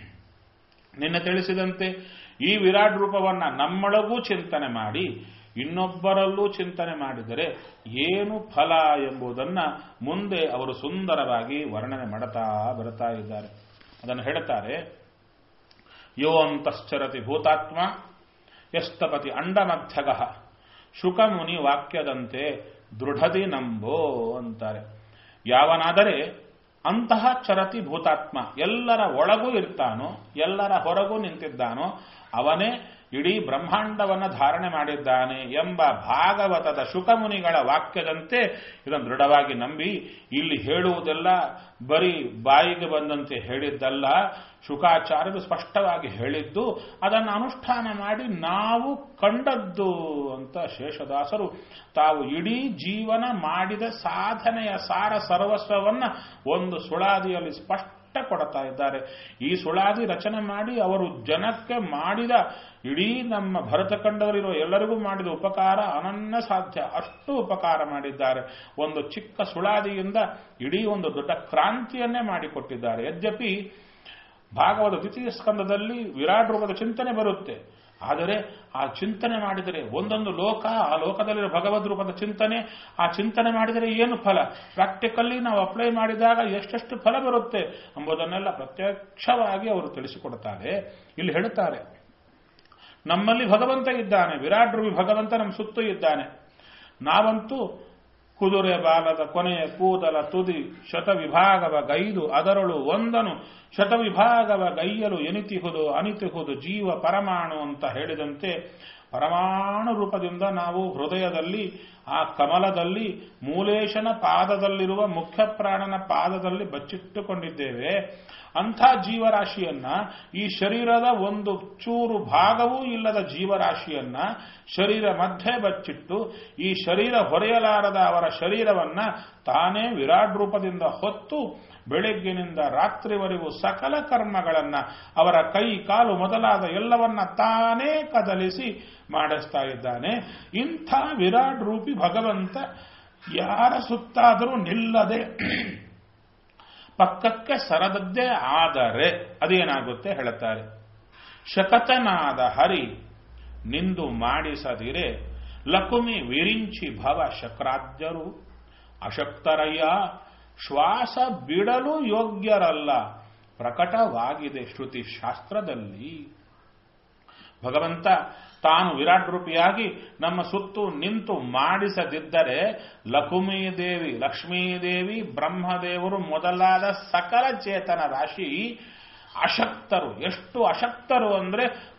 ನಿನ್ನೆ ತಿಳಿಸಿದಂತೆ ಈ ವಿರಾಟ್ ರೂಪವನ್ನ ನಮ್ಮೊಳಗೂ ಚಿಂತನೆ ಮಾಡಿ ಇನ್ನೊಬ್ಬರಲ್ಲೂ ಚಿಂತನೆ ಮಾಡಿದರೆ ಏನು ಫಲ ಎಂಬುದನ್ನ ಮುಂದೆ ಅವರು ಸುಂದರವಾಗಿ ವರ್ಣನೆ ಮಾಡುತ್ತಾ ಬರುತ್ತಾ ಇದ್ದಾರೆ ಅದನ್ನು ಹೇಳುತ್ತಾರೆ ಯೋ ಅಂತಶ್ಚರತಿ ಭೂತಾತ್ಮ ಎಸ್ತಪತಿ ಅಂಡಮಧ್ಯಗ ಶುಕಮುನಿ ವಾಕ್ಯದಂತೆ ದೃಢದಿ ನಂಬೋ ಅಂತಾರೆ ಯಾವನಾದರೆ ಅಂತಹ ಚರತಿ ಭೂತಾತ್ಮ ಎಲ್ಲರ ಒಳಗೂ ಇರ್ತಾನೋ ಎಲ್ಲರ ಹೊರಗೂ ನಿಂತಿದ್ದಾನೋ ಅವನೇ ಇಡೀ ಬ್ರಹ್ಮಾಂಡವನ್ನು ಧಾರಣೆ ಮಾಡಿದ್ದಾನೆ ಎಂಬ ಭಾಗವತದ ಶುಕಮುನಿಗಳ ವಾಕ್ಯದಂತೆ ಇದನ್ನು ದೃಢವಾಗಿ ನಂಬಿ ಇಲ್ಲಿ ಹೇಳುವುದೆಲ್ಲ ಬರೀ ಬಾಯಿಗೆ ಬಂದಂತೆ ಹೇಳಿದ್ದಲ್ಲ ಶುಕಾಚಾರ್ಯರು ಸ್ಪಷ್ಟವಾಗಿ ಹೇಳಿದ್ದು ಅದನ್ನು ಅನುಷ್ಠಾನ ಮಾಡಿ ನಾವು ಕಂಡದ್ದು ಅಂತ ಶೇಷದಾಸರು ತಾವು ಇಡೀ ಜೀವನ ಮಾಡಿದ ಸಾಧನೆಯ ಸಾರ ಸರ್ವಸ್ವವನ್ನ ಒಂದು ಸುಳಾದಿಯಲ್ಲಿ ಸ್ಪಷ್ಟ ಕೊಡ್ತಾ ಇದ್ದಾರೆ ಈ ಸುಳಾದಿ ರಚನೆ ಮಾಡಿ ಅವರು ಜನಕ್ಕೆ ಮಾಡಿದ ಇಡೀ ನಮ್ಮ ಭರತ ಕಂಡವರಿರುವ ಎಲ್ಲರಿಗೂ ಮಾಡಿದ ಉಪಕಾರ ಅನನ್ಯ ಸಾಧ್ಯ ಅಷ್ಟು ಉಪಕಾರ ಮಾಡಿದ್ದಾರೆ ಒಂದು ಚಿಕ್ಕ ಸುಳಾದಿಯಿಂದ ಇಡೀ ಒಂದು ದೊಡ್ಡ ಕ್ರಾಂತಿಯನ್ನೇ ಮಾಡಿಕೊಟ್ಟಿದ್ದಾರೆ ಯದ್ಯಪಿ ಭಾಗವತ ದ್ವಿತೀಯ ಸ್ಕಂದದಲ್ಲಿ ವಿರಾಟ್ ರೂಪದ ಚಿಂತನೆ ಬರುತ್ತೆ ಆದರೆ ಆ ಚಿಂತನೆ ಮಾಡಿದರೆ ಒಂದೊಂದು ಲೋಕ ಆ ಲೋಕದಲ್ಲಿರುವ ಭಗವದ್ ರೂಪದ ಚಿಂತನೆ ಆ ಚಿಂತನೆ ಮಾಡಿದರೆ ಏನು ಫಲ ಪ್ರಾಕ್ಟಿಕಲ್ಲಿ ನಾವು ಅಪ್ಲೈ ಮಾಡಿದಾಗ ಎಷ್ಟೆಷ್ಟು ಫಲ ಬರುತ್ತೆ ಎಂಬುದನ್ನೆಲ್ಲ ಪ್ರತ್ಯಕ್ಷವಾಗಿ ಅವರು ತಿಳಿಸಿಕೊಡುತ್ತಾರೆ ಇಲ್ಲಿ ಹೇಳುತ್ತಾರೆ ನಮ್ಮಲ್ಲಿ ಭಗವಂತ ಇದ್ದಾನೆ ವಿರಾಟ್ ರೂಪಿ ಭಗವಂತ ನಮ್ಮ ಸುತ್ತು ಇದ್ದಾನೆ ನಾವಂತೂ ಕುದುರೆ ಬಾಲದ ಕೊನೆಯ ಕೂದಲ ತುದಿ ಶತವಿಭಾಗವ ಗೈದು ಅದರಳು ಒಂದನು ಶತವಿಭಾಗವ ಗೈಯಲು ಎನಿತಿಹುದು ಅನಿತಿಹುದು ಜೀವ ಪರಮಾಣು ಅಂತ ಹೇಳಿದಂತೆ ಪರಮಾಣು ರೂಪದಿಂದ ನಾವು ಹೃದಯದಲ್ಲಿ ಆ ಕಮಲದಲ್ಲಿ ಮೂಲೇಶನ ಪಾದದಲ್ಲಿರುವ ಮುಖ್ಯ ಪ್ರಾಣನ ಪಾದದಲ್ಲಿ ಬಚ್ಚಿಟ್ಟುಕೊಂಡಿದ್ದೇವೆ ಅಂಥ ಜೀವರಾಶಿಯನ್ನ ಈ ಶರೀರದ ಒಂದು ಚೂರು ಭಾಗವೂ ಇಲ್ಲದ ಜೀವರಾಶಿಯನ್ನ ಶರೀರ ಮಧ್ಯೆ ಬಚ್ಚಿಟ್ಟು ಈ ಶರೀರ ಹೊರೆಯಲಾರದ ಅವರ ಶರೀರವನ್ನ ತಾನೇ ವಿರಾಟ್ ರೂಪದಿಂದ ಹೊತ್ತು ಬೆಳಗ್ಗಿನಿಂದ ರಾತ್ರಿವರೆಗೂ ಸಕಲ ಕರ್ಮಗಳನ್ನ ಅವರ ಕೈ ಕಾಲು ಮೊದಲಾದ ಎಲ್ಲವನ್ನ ತಾನೇ ಕದಲಿಸಿ ಮಾಡಿಸ್ತಾ ಇದ್ದಾನೆ ಇಂಥ ವಿರಾಟ್ ರೂಪಿ ಭಗವಂತ ಯಾರ ಸುತ್ತಾದರೂ ನಿಲ್ಲದೆ ಪಕ್ಕಕ್ಕೆ ಸರದದ್ದೇ ಆದರೆ ಅದೇನಾಗುತ್ತೆ ಹೇಳುತ್ತಾರೆ ಶಕತನಾದ ಹರಿ ನಿಂದು ಮಾಡಿಸದಿರೆ ಲಕುಮಿ ವಿರಿಂಚಿ ಭವ ಶಕ್ರಾದ್ಯರು ಅಶಕ್ತರಯ್ಯ ಶ್ವಾಸ ಬಿಡಲು ಯೋಗ್ಯರಲ್ಲ ಪ್ರಕಟವಾಗಿದೆ ಶ್ರುತಿ ಶಾಸ್ತ್ರದಲ್ಲಿ ಭಗವಂತ ತಾನು ವಿರಾಟ್ ರೂಪಿಯಾಗಿ ನಮ್ಮ ಸುತ್ತು ನಿಂತು ಮಾಡಿಸದಿದ್ದರೆ ಲಕುಮೀ ದೇವಿ ಲಕ್ಷ್ಮೀದೇವಿ ಬ್ರಹ್ಮದೇವರು ಮೊದಲಾದ ಸಕಲ ಚೇತನ ರಾಶಿ ಅಶಕ್ತರು ಎಷ್ಟು ಅಶಕ್ತರು ಅಂದ್ರೆ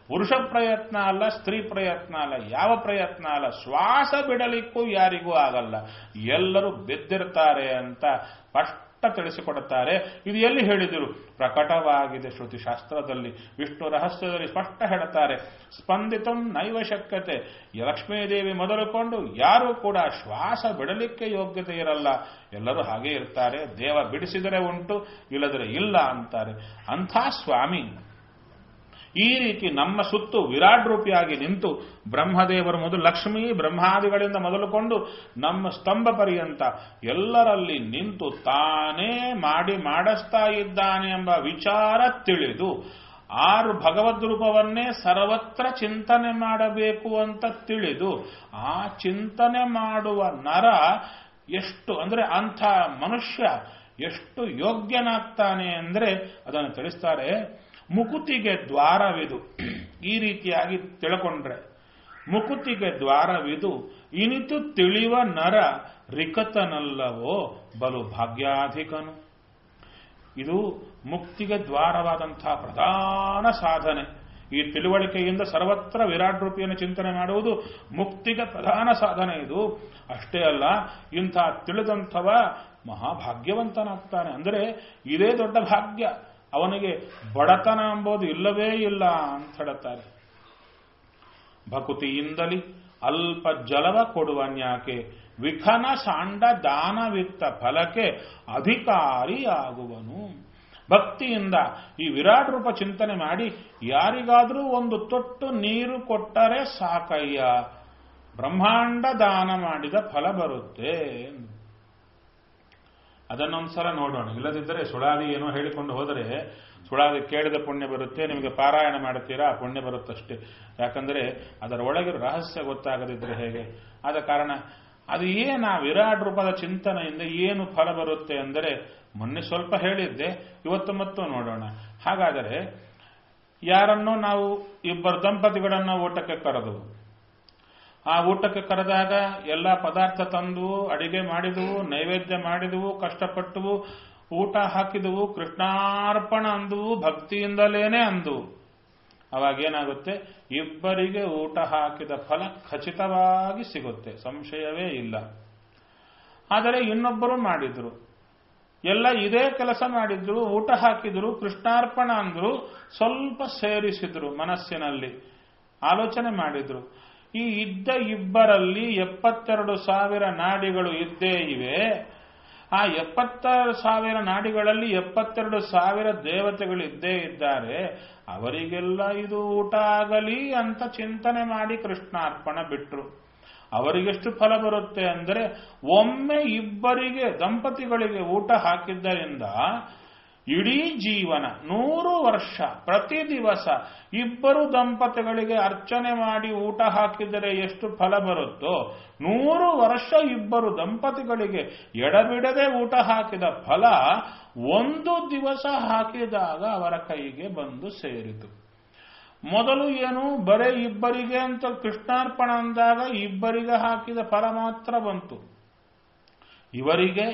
ಪುರುಷ ಪ್ರಯತ್ನ ಅಲ್ಲ ಸ್ತ್ರೀ ಪ್ರಯತ್ನ ಅಲ್ಲ ಯಾವ ಪ್ರಯತ್ನ ಅಲ್ಲ ಶ್ವಾಸ ಬಿಡಲಿಕ್ಕೂ ಯಾರಿಗೂ ಆಗಲ್ಲ ಎಲ್ಲರೂ ಬೆದ್ದಿರ್ತಾರೆ ಅಂತ ಸ್ಪಷ್ಟ ತಿಳಿಸಿಕೊಡುತ್ತಾರೆ ಇದು ಎಲ್ಲಿ ಹೇಳಿದರು ಪ್ರಕಟವಾಗಿದೆ ಶ್ರುತಿ ಶಾಸ್ತ್ರದಲ್ಲಿ ವಿಷ್ಣು ರಹಸ್ಯದಲ್ಲಿ ಸ್ಪಷ್ಟ ಹೇಳುತ್ತಾರೆ ಸ್ಪಂದಿತಂ ನೈವ ಶಕ್ಯತೆ ಲಕ್ಷ್ಮೀದೇವಿ ಮೊದಲುಕೊಂಡು ಯಾರೂ ಕೂಡ ಶ್ವಾಸ ಬಿಡಲಿಕ್ಕೆ ಯೋಗ್ಯತೆ ಇರಲ್ಲ ಎಲ್ಲರೂ ಹಾಗೆ ಇರ್ತಾರೆ ದೇವ ಬಿಡಿಸಿದರೆ ಉಂಟು ಇಲ್ಲದರೆ ಇಲ್ಲ ಅಂತಾರೆ ಅಂಥ ಸ್ವಾಮಿ ಈ ರೀತಿ ನಮ್ಮ ಸುತ್ತು ವಿರಾಟ್ ರೂಪಿಯಾಗಿ ನಿಂತು ಬ್ರಹ್ಮದೇವರು ಮೊದಲು ಲಕ್ಷ್ಮೀ ಬ್ರಹ್ಮಾದಿಗಳಿಂದ ಮೊದಲುಕೊಂಡು ನಮ್ಮ ಸ್ತಂಭ ಪರ್ಯಂತ ಎಲ್ಲರಲ್ಲಿ ನಿಂತು ತಾನೇ ಮಾಡಿ ಮಾಡಿಸ್ತಾ ಇದ್ದಾನೆ ಎಂಬ ವಿಚಾರ ತಿಳಿದು ಆರು ಭಗವದ್ ರೂಪವನ್ನೇ ಸರ್ವತ್ರ ಚಿಂತನೆ ಮಾಡಬೇಕು ಅಂತ ತಿಳಿದು ಆ ಚಿಂತನೆ ಮಾಡುವ ನರ ಎಷ್ಟು ಅಂದ್ರೆ ಅಂಥ ಮನುಷ್ಯ ಎಷ್ಟು ಯೋಗ್ಯನಾಗ್ತಾನೆ ಅಂದ್ರೆ ಅದನ್ನು ತಿಳಿಸ್ತಾರೆ ಮುಕುತಿಗೆ ದ್ವಾರವಿದು ಈ ರೀತಿಯಾಗಿ ತಿಳ್ಕೊಂಡ್ರೆ ಮುಕುತಿಗೆ ದ್ವಾರವಿದು ಇನಿತು ತಿಳಿವ ನರ ರಿಕತನಲ್ಲವೋ ಬಲು ಭಾಗ್ಯಾಧಿಕನು ಇದು ಮುಕ್ತಿಗೆ ದ್ವಾರವಾದಂತಹ ಪ್ರಧಾನ ಸಾಧನೆ ಈ ತಿಳುವಳಿಕೆಯಿಂದ ಸರ್ವತ್ರ ವಿರಾಟ್ ರೂಪಿಯನ್ನು ಚಿಂತನೆ ಮಾಡುವುದು ಮುಕ್ತಿಗೆ ಪ್ರಧಾನ ಸಾಧನೆ ಇದು ಅಷ್ಟೇ ಅಲ್ಲ ಇಂಥ ತಿಳಿದಂಥವ ಮಹಾಭಾಗ್ಯವಂತನಾಗ್ತಾನೆ ಅಂದರೆ ಇದೇ ದೊಡ್ಡ ಭಾಗ್ಯ ಅವನಿಗೆ ಬಡತನ ಎಂಬುದು ಇಲ್ಲವೇ ಇಲ್ಲ ಅಂತ ಹೇಳುತ್ತಾರೆ ಭಕುತಿಯಿಂದಲಿ ಅಲ್ಪ ಜಲವ ಕೊಡುವನ್ಯಾಕೆ ವಿಖನ ಸಾಂಡ ದಾನವಿತ್ತ ಫಲಕ್ಕೆ ಅಧಿಕಾರಿಯಾಗುವನು ಭಕ್ತಿಯಿಂದ ಈ ವಿರಾಟ್ ರೂಪ ಚಿಂತನೆ ಮಾಡಿ ಯಾರಿಗಾದರೂ ಒಂದು ತೊಟ್ಟು ನೀರು ಕೊಟ್ಟರೆ ಸಾಕಯ್ಯ ಬ್ರಹ್ಮಾಂಡ ದಾನ ಮಾಡಿದ ಫಲ ಬರುತ್ತೆ ಅದನ್ನೊಂದ್ಸಲ ನೋಡೋಣ ಇಲ್ಲದಿದ್ದರೆ ಸುಳಾದಿ ಏನೋ ಹೇಳಿಕೊಂಡು ಹೋದರೆ ಸುಳಾದಿ ಕೇಳಿದ ಪುಣ್ಯ ಬರುತ್ತೆ ನಿಮಗೆ ಪಾರಾಯಣ ಮಾಡುತ್ತೀರಾ ಪುಣ್ಯ ಬರುತ್ತಷ್ಟೇ ಯಾಕಂದರೆ ಅದರ ಒಳಗಿರೋ ರಹಸ್ಯ ಗೊತ್ತಾಗದಿದ್ರೆ ಹೇಗೆ ಆದ ಕಾರಣ ಅದು ಏನ ವಿರಾಟ್ ರೂಪದ ಚಿಂತನೆಯಿಂದ ಏನು ಫಲ ಬರುತ್ತೆ ಅಂದರೆ ಮೊನ್ನೆ ಸ್ವಲ್ಪ ಹೇಳಿದ್ದೆ ಇವತ್ತು ಮತ್ತು ನೋಡೋಣ ಹಾಗಾದರೆ ಯಾರನ್ನೋ ನಾವು ಇಬ್ಬರು ದಂಪತಿಗಳನ್ನು ಊಟಕ್ಕೆ ಕರೆದವು ಆ ಊಟಕ್ಕೆ ಕರೆದಾಗ ಎಲ್ಲ ಪದಾರ್ಥ ತಂದು ಅಡಿಗೆ ಮಾಡಿದವು ನೈವೇದ್ಯ ಮಾಡಿದವು ಕಷ್ಟಪಟ್ಟವು ಊಟ ಹಾಕಿದವು ಕೃಷ್ಣಾರ್ಪಣ ಅಂದುವು ಭಕ್ತಿಯಿಂದಲೇನೆ ಅಂದುವು ಅವಾಗೇನಾಗುತ್ತೆ ಇಬ್ಬರಿಗೆ ಊಟ ಹಾಕಿದ ಫಲ ಖಚಿತವಾಗಿ ಸಿಗುತ್ತೆ ಸಂಶಯವೇ ಇಲ್ಲ ಆದರೆ ಇನ್ನೊಬ್ಬರು ಮಾಡಿದ್ರು ಎಲ್ಲ ಇದೇ ಕೆಲಸ ಮಾಡಿದ್ರು ಊಟ ಹಾಕಿದ್ರು ಕೃಷ್ಣಾರ್ಪಣ ಅಂದ್ರು ಸ್ವಲ್ಪ ಸೇರಿಸಿದ್ರು ಮನಸ್ಸಿನಲ್ಲಿ ಆಲೋಚನೆ ಮಾಡಿದ್ರು ಈ ಇದ್ದ ಇಬ್ಬರಲ್ಲಿ ಎಪ್ಪತ್ತೆರಡು ಸಾವಿರ ನಾಡಿಗಳು ಇದ್ದೇ ಇವೆ ಆ ಎಪ್ಪತ್ತೆರಡು ಸಾವಿರ ನಾಡಿಗಳಲ್ಲಿ ಎಪ್ಪತ್ತೆರಡು ಸಾವಿರ ದೇವತೆಗಳು ಇದ್ದೇ ಇದ್ದಾರೆ ಅವರಿಗೆಲ್ಲ ಇದು ಊಟ ಆಗಲಿ ಅಂತ ಚಿಂತನೆ ಮಾಡಿ ಕೃಷ್ಣಾರ್ಪಣ ಬಿಟ್ರು ಅವರಿಗೆಷ್ಟು ಫಲ ಬರುತ್ತೆ ಅಂದರೆ ಒಮ್ಮೆ ಇಬ್ಬರಿಗೆ ದಂಪತಿಗಳಿಗೆ ಊಟ ಹಾಕಿದ್ದರಿಂದ ಇಡೀ ಜೀವನ ನೂರು ವರ್ಷ ಪ್ರತಿ ದಿವಸ ಇಬ್ಬರು ದಂಪತಿಗಳಿಗೆ ಅರ್ಚನೆ ಮಾಡಿ ಊಟ ಹಾಕಿದರೆ ಎಷ್ಟು ಫಲ ಬರುತ್ತೋ ನೂರು ವರ್ಷ ಇಬ್ಬರು ದಂಪತಿಗಳಿಗೆ ಎಡಬಿಡದೆ ಊಟ ಹಾಕಿದ ಫಲ ಒಂದು ದಿವಸ ಹಾಕಿದಾಗ ಅವರ ಕೈಗೆ ಬಂದು ಸೇರಿತು ಮೊದಲು ಏನು ಬರೇ ಇಬ್ಬರಿಗೆ ಅಂತ ಕೃಷ್ಣಾರ್ಪಣ ಅಂದಾಗ ಇಬ್ಬರಿಗೆ ಹಾಕಿದ ಫಲ ಮಾತ್ರ ಬಂತು ಇವರಿಗೆ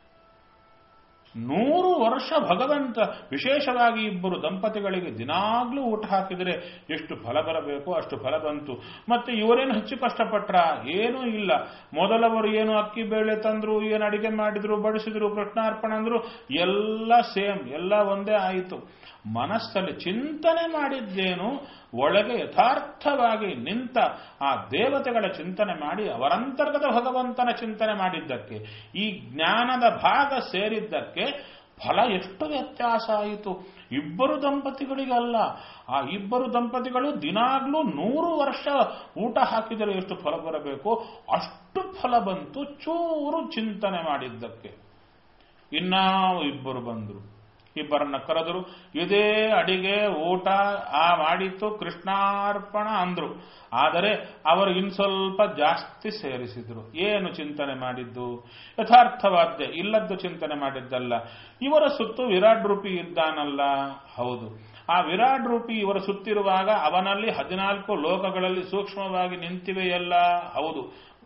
ನೂರು ವರ್ಷ ಭಗವಂತ ವಿಶೇಷವಾಗಿ ಇಬ್ಬರು ದಂಪತಿಗಳಿಗೆ ದಿನಾಗ್ಲೂ ಊಟ ಹಾಕಿದರೆ ಎಷ್ಟು ಫಲ ಬರಬೇಕೋ ಅಷ್ಟು ಫಲ ಬಂತು ಮತ್ತೆ ಇವರೇನು ಹೆಚ್ಚು ಕಷ್ಟಪಟ್ರ ಏನೂ ಇಲ್ಲ ಮೊದಲವರು ಏನು ಅಕ್ಕಿ ಬೇಳೆ ತಂದ್ರು ಏನು ಅಡಿಗೆ ಮಾಡಿದ್ರು ಬಡಿಸಿದ್ರು ಕೃಷ್ಣಾರ್ಪಣ ಅಂದ್ರು ಎಲ್ಲ ಸೇಮ್ ಎಲ್ಲ ಒಂದೇ ಆಯಿತು ಮನಸ್ಸಲ್ಲಿ ಚಿಂತನೆ ಮಾಡಿದ್ದೇನು ಒಳಗೆ ಯಥಾರ್ಥವಾಗಿ ನಿಂತ ಆ ದೇವತೆಗಳ ಚಿಂತನೆ ಮಾಡಿ ಅವರಂತರ್ಗತ ಭಗವಂತನ ಚಿಂತನೆ ಮಾಡಿದ್ದಕ್ಕೆ ಈ ಜ್ಞಾನದ ಭಾಗ ಸೇರಿದ್ದಕ್ಕೆ ಫಲ ಎಷ್ಟು ವ್ಯತ್ಯಾಸ ಆಯಿತು ಇಬ್ಬರು ದಂಪತಿಗಳಿಗಲ್ಲ ಆ ಇಬ್ಬರು ದಂಪತಿಗಳು ದಿನಾಗ್ಲೂ ನೂರು ವರ್ಷ ಊಟ ಹಾಕಿದರೆ ಎಷ್ಟು ಫಲ ಬರಬೇಕು ಅಷ್ಟು ಫಲ ಬಂತು ಚೂರು ಚಿಂತನೆ ಮಾಡಿದ್ದಕ್ಕೆ ಇನ್ನಾವು ಇಬ್ಬರು ಬಂದರು ಇಬ್ಬರನ್ನ ಕರೆದರು ಇದೇ ಅಡಿಗೆ ಊಟ ಆ ಮಾಡಿತ್ತು ಕೃಷ್ಣಾರ್ಪಣ ಅಂದ್ರು ಆದರೆ ಅವರು ಇನ್ ಸ್ವಲ್ಪ ಜಾಸ್ತಿ ಸೇರಿಸಿದ್ರು ಏನು ಚಿಂತನೆ ಮಾಡಿದ್ದು ಯಥಾರ್ಥವಾದ್ಯ ಇಲ್ಲದ್ದು ಚಿಂತನೆ ಮಾಡಿದ್ದಲ್ಲ ಇವರ ಸುತ್ತು ವಿರಾಟ್ ರೂಪಿ ಇದ್ದಾನಲ್ಲ ಹೌದು ಆ ವಿರಾಟ್ ರೂಪಿ ಇವರ ಸುತ್ತಿರುವಾಗ ಅವನಲ್ಲಿ ಹದಿನಾಲ್ಕು ಲೋಕಗಳಲ್ಲಿ ಸೂಕ್ಷ್ಮವಾಗಿ ನಿಂತಿವೆಯಲ್ಲ ಹೌದು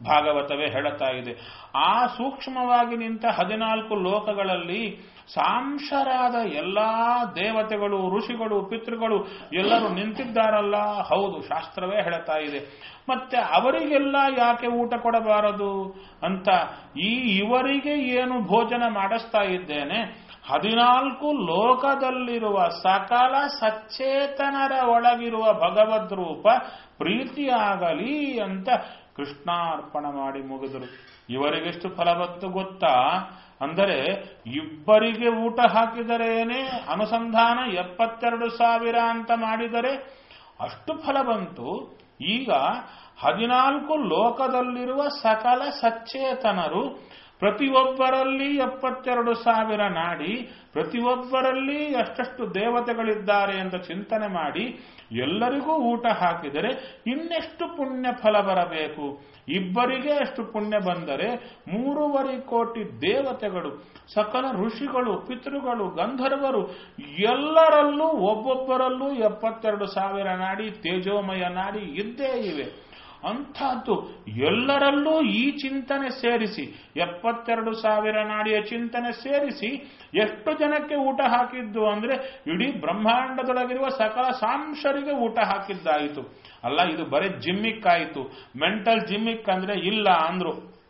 ಭಾಗವತವೇ ಹೇಳುತ್ತಾ ಇದೆ ಆ ಸೂಕ್ಷ್ಮವಾಗಿ ನಿಂತ ಹದಿನಾಲ್ಕು ಲೋಕಗಳಲ್ಲಿ ಸಾಂಶರಾದ ಎಲ್ಲಾ ದೇವತೆಗಳು ಋಷಿಗಳು ಪಿತೃಗಳು ಎಲ್ಲರೂ ನಿಂತಿದ್ದಾರಲ್ಲ ಹೌದು ಶಾಸ್ತ್ರವೇ ಹೇಳುತ್ತಾ ಇದೆ ಮತ್ತೆ ಅವರಿಗೆಲ್ಲ ಯಾಕೆ ಊಟ ಕೊಡಬಾರದು ಅಂತ ಈ ಇವರಿಗೆ ಏನು ಭೋಜನ ಮಾಡಿಸ್ತಾ ಇದ್ದೇನೆ ಹದಿನಾಲ್ಕು ಲೋಕದಲ್ಲಿರುವ ಸಕಲ ಸಚೇತನರ ಒಳಗಿರುವ ಭಗವದ್ ರೂಪ ಪ್ರೀತಿಯಾಗಲಿ ಅಂತ ಕೃಷ್ಣಾರ್ಪಣ ಮಾಡಿ ಮುಗಿದರು ಇವರಿಗೆಷ್ಟು ಫಲವತ್ತು ಗೊತ್ತಾ ಅಂದರೆ ಇಬ್ಬರಿಗೆ ಊಟ ಹಾಕಿದರೇನೆ ಅನುಸಂಧಾನ ಎಪ್ಪತ್ತೆರಡು ಸಾವಿರ ಅಂತ ಮಾಡಿದರೆ ಅಷ್ಟು ಫಲ ಬಂತು ಈಗ ಹದಿನಾಲ್ಕು ಲೋಕದಲ್ಲಿರುವ ಸಕಲ ಸಚೇತನರು ಪ್ರತಿಯೊಬ್ಬರಲ್ಲಿ ಎಪ್ಪತ್ತೆರಡು ಸಾವಿರ ನಾಡಿ ಪ್ರತಿಯೊಬ್ಬರಲ್ಲಿ ಎಷ್ಟೆಷ್ಟು ದೇವತೆಗಳಿದ್ದಾರೆ ಅಂತ ಚಿಂತನೆ ಮಾಡಿ ಎಲ್ಲರಿಗೂ ಊಟ ಹಾಕಿದರೆ ಇನ್ನೆಷ್ಟು ಪುಣ್ಯ ಫಲ ಬರಬೇಕು ಇಬ್ಬರಿಗೆ ಅಷ್ಟು ಪುಣ್ಯ ಬಂದರೆ ಮೂರುವರೆ ಕೋಟಿ ದೇವತೆಗಳು ಸಕಲ ಋಷಿಗಳು ಪಿತೃಗಳು ಗಂಧರ್ವರು ಎಲ್ಲರಲ್ಲೂ ಒಬ್ಬೊಬ್ಬರಲ್ಲೂ ಎಪ್ಪತ್ತೆರಡು ಸಾವಿರ ನಾಡಿ ತೇಜೋಮಯ ನಾಡಿ ಇದ್ದೇ ಇವೆ ಅಂಥದ್ದು ಎಲ್ಲರಲ್ಲೂ ಈ ಚಿಂತನೆ ಸೇರಿಸಿ ಎಪ್ಪತ್ತೆರಡು ಸಾವಿರ ನಾಡಿಯ ಚಿಂತನೆ ಸೇರಿಸಿ ಎಷ್ಟು ಜನಕ್ಕೆ ಊಟ ಹಾಕಿದ್ದು ಅಂದ್ರೆ ಇಡೀ ಬ್ರಹ್ಮಾಂಡದೊಳಗಿರುವ ಸಕಲ ಸಾಂಶರಿಗೆ ಊಟ ಹಾಕಿದ್ದಾಯಿತು ಅಲ್ಲ ಇದು ಬರೀ ಜಿಮ್ಮಿಕ್ ಆಯಿತು ಮೆಂಟಲ್ ಜಿಮ್ಮಿಕ್ ಅಂದ್ರೆ ಇಲ್ಲ ಅಂದ್ರು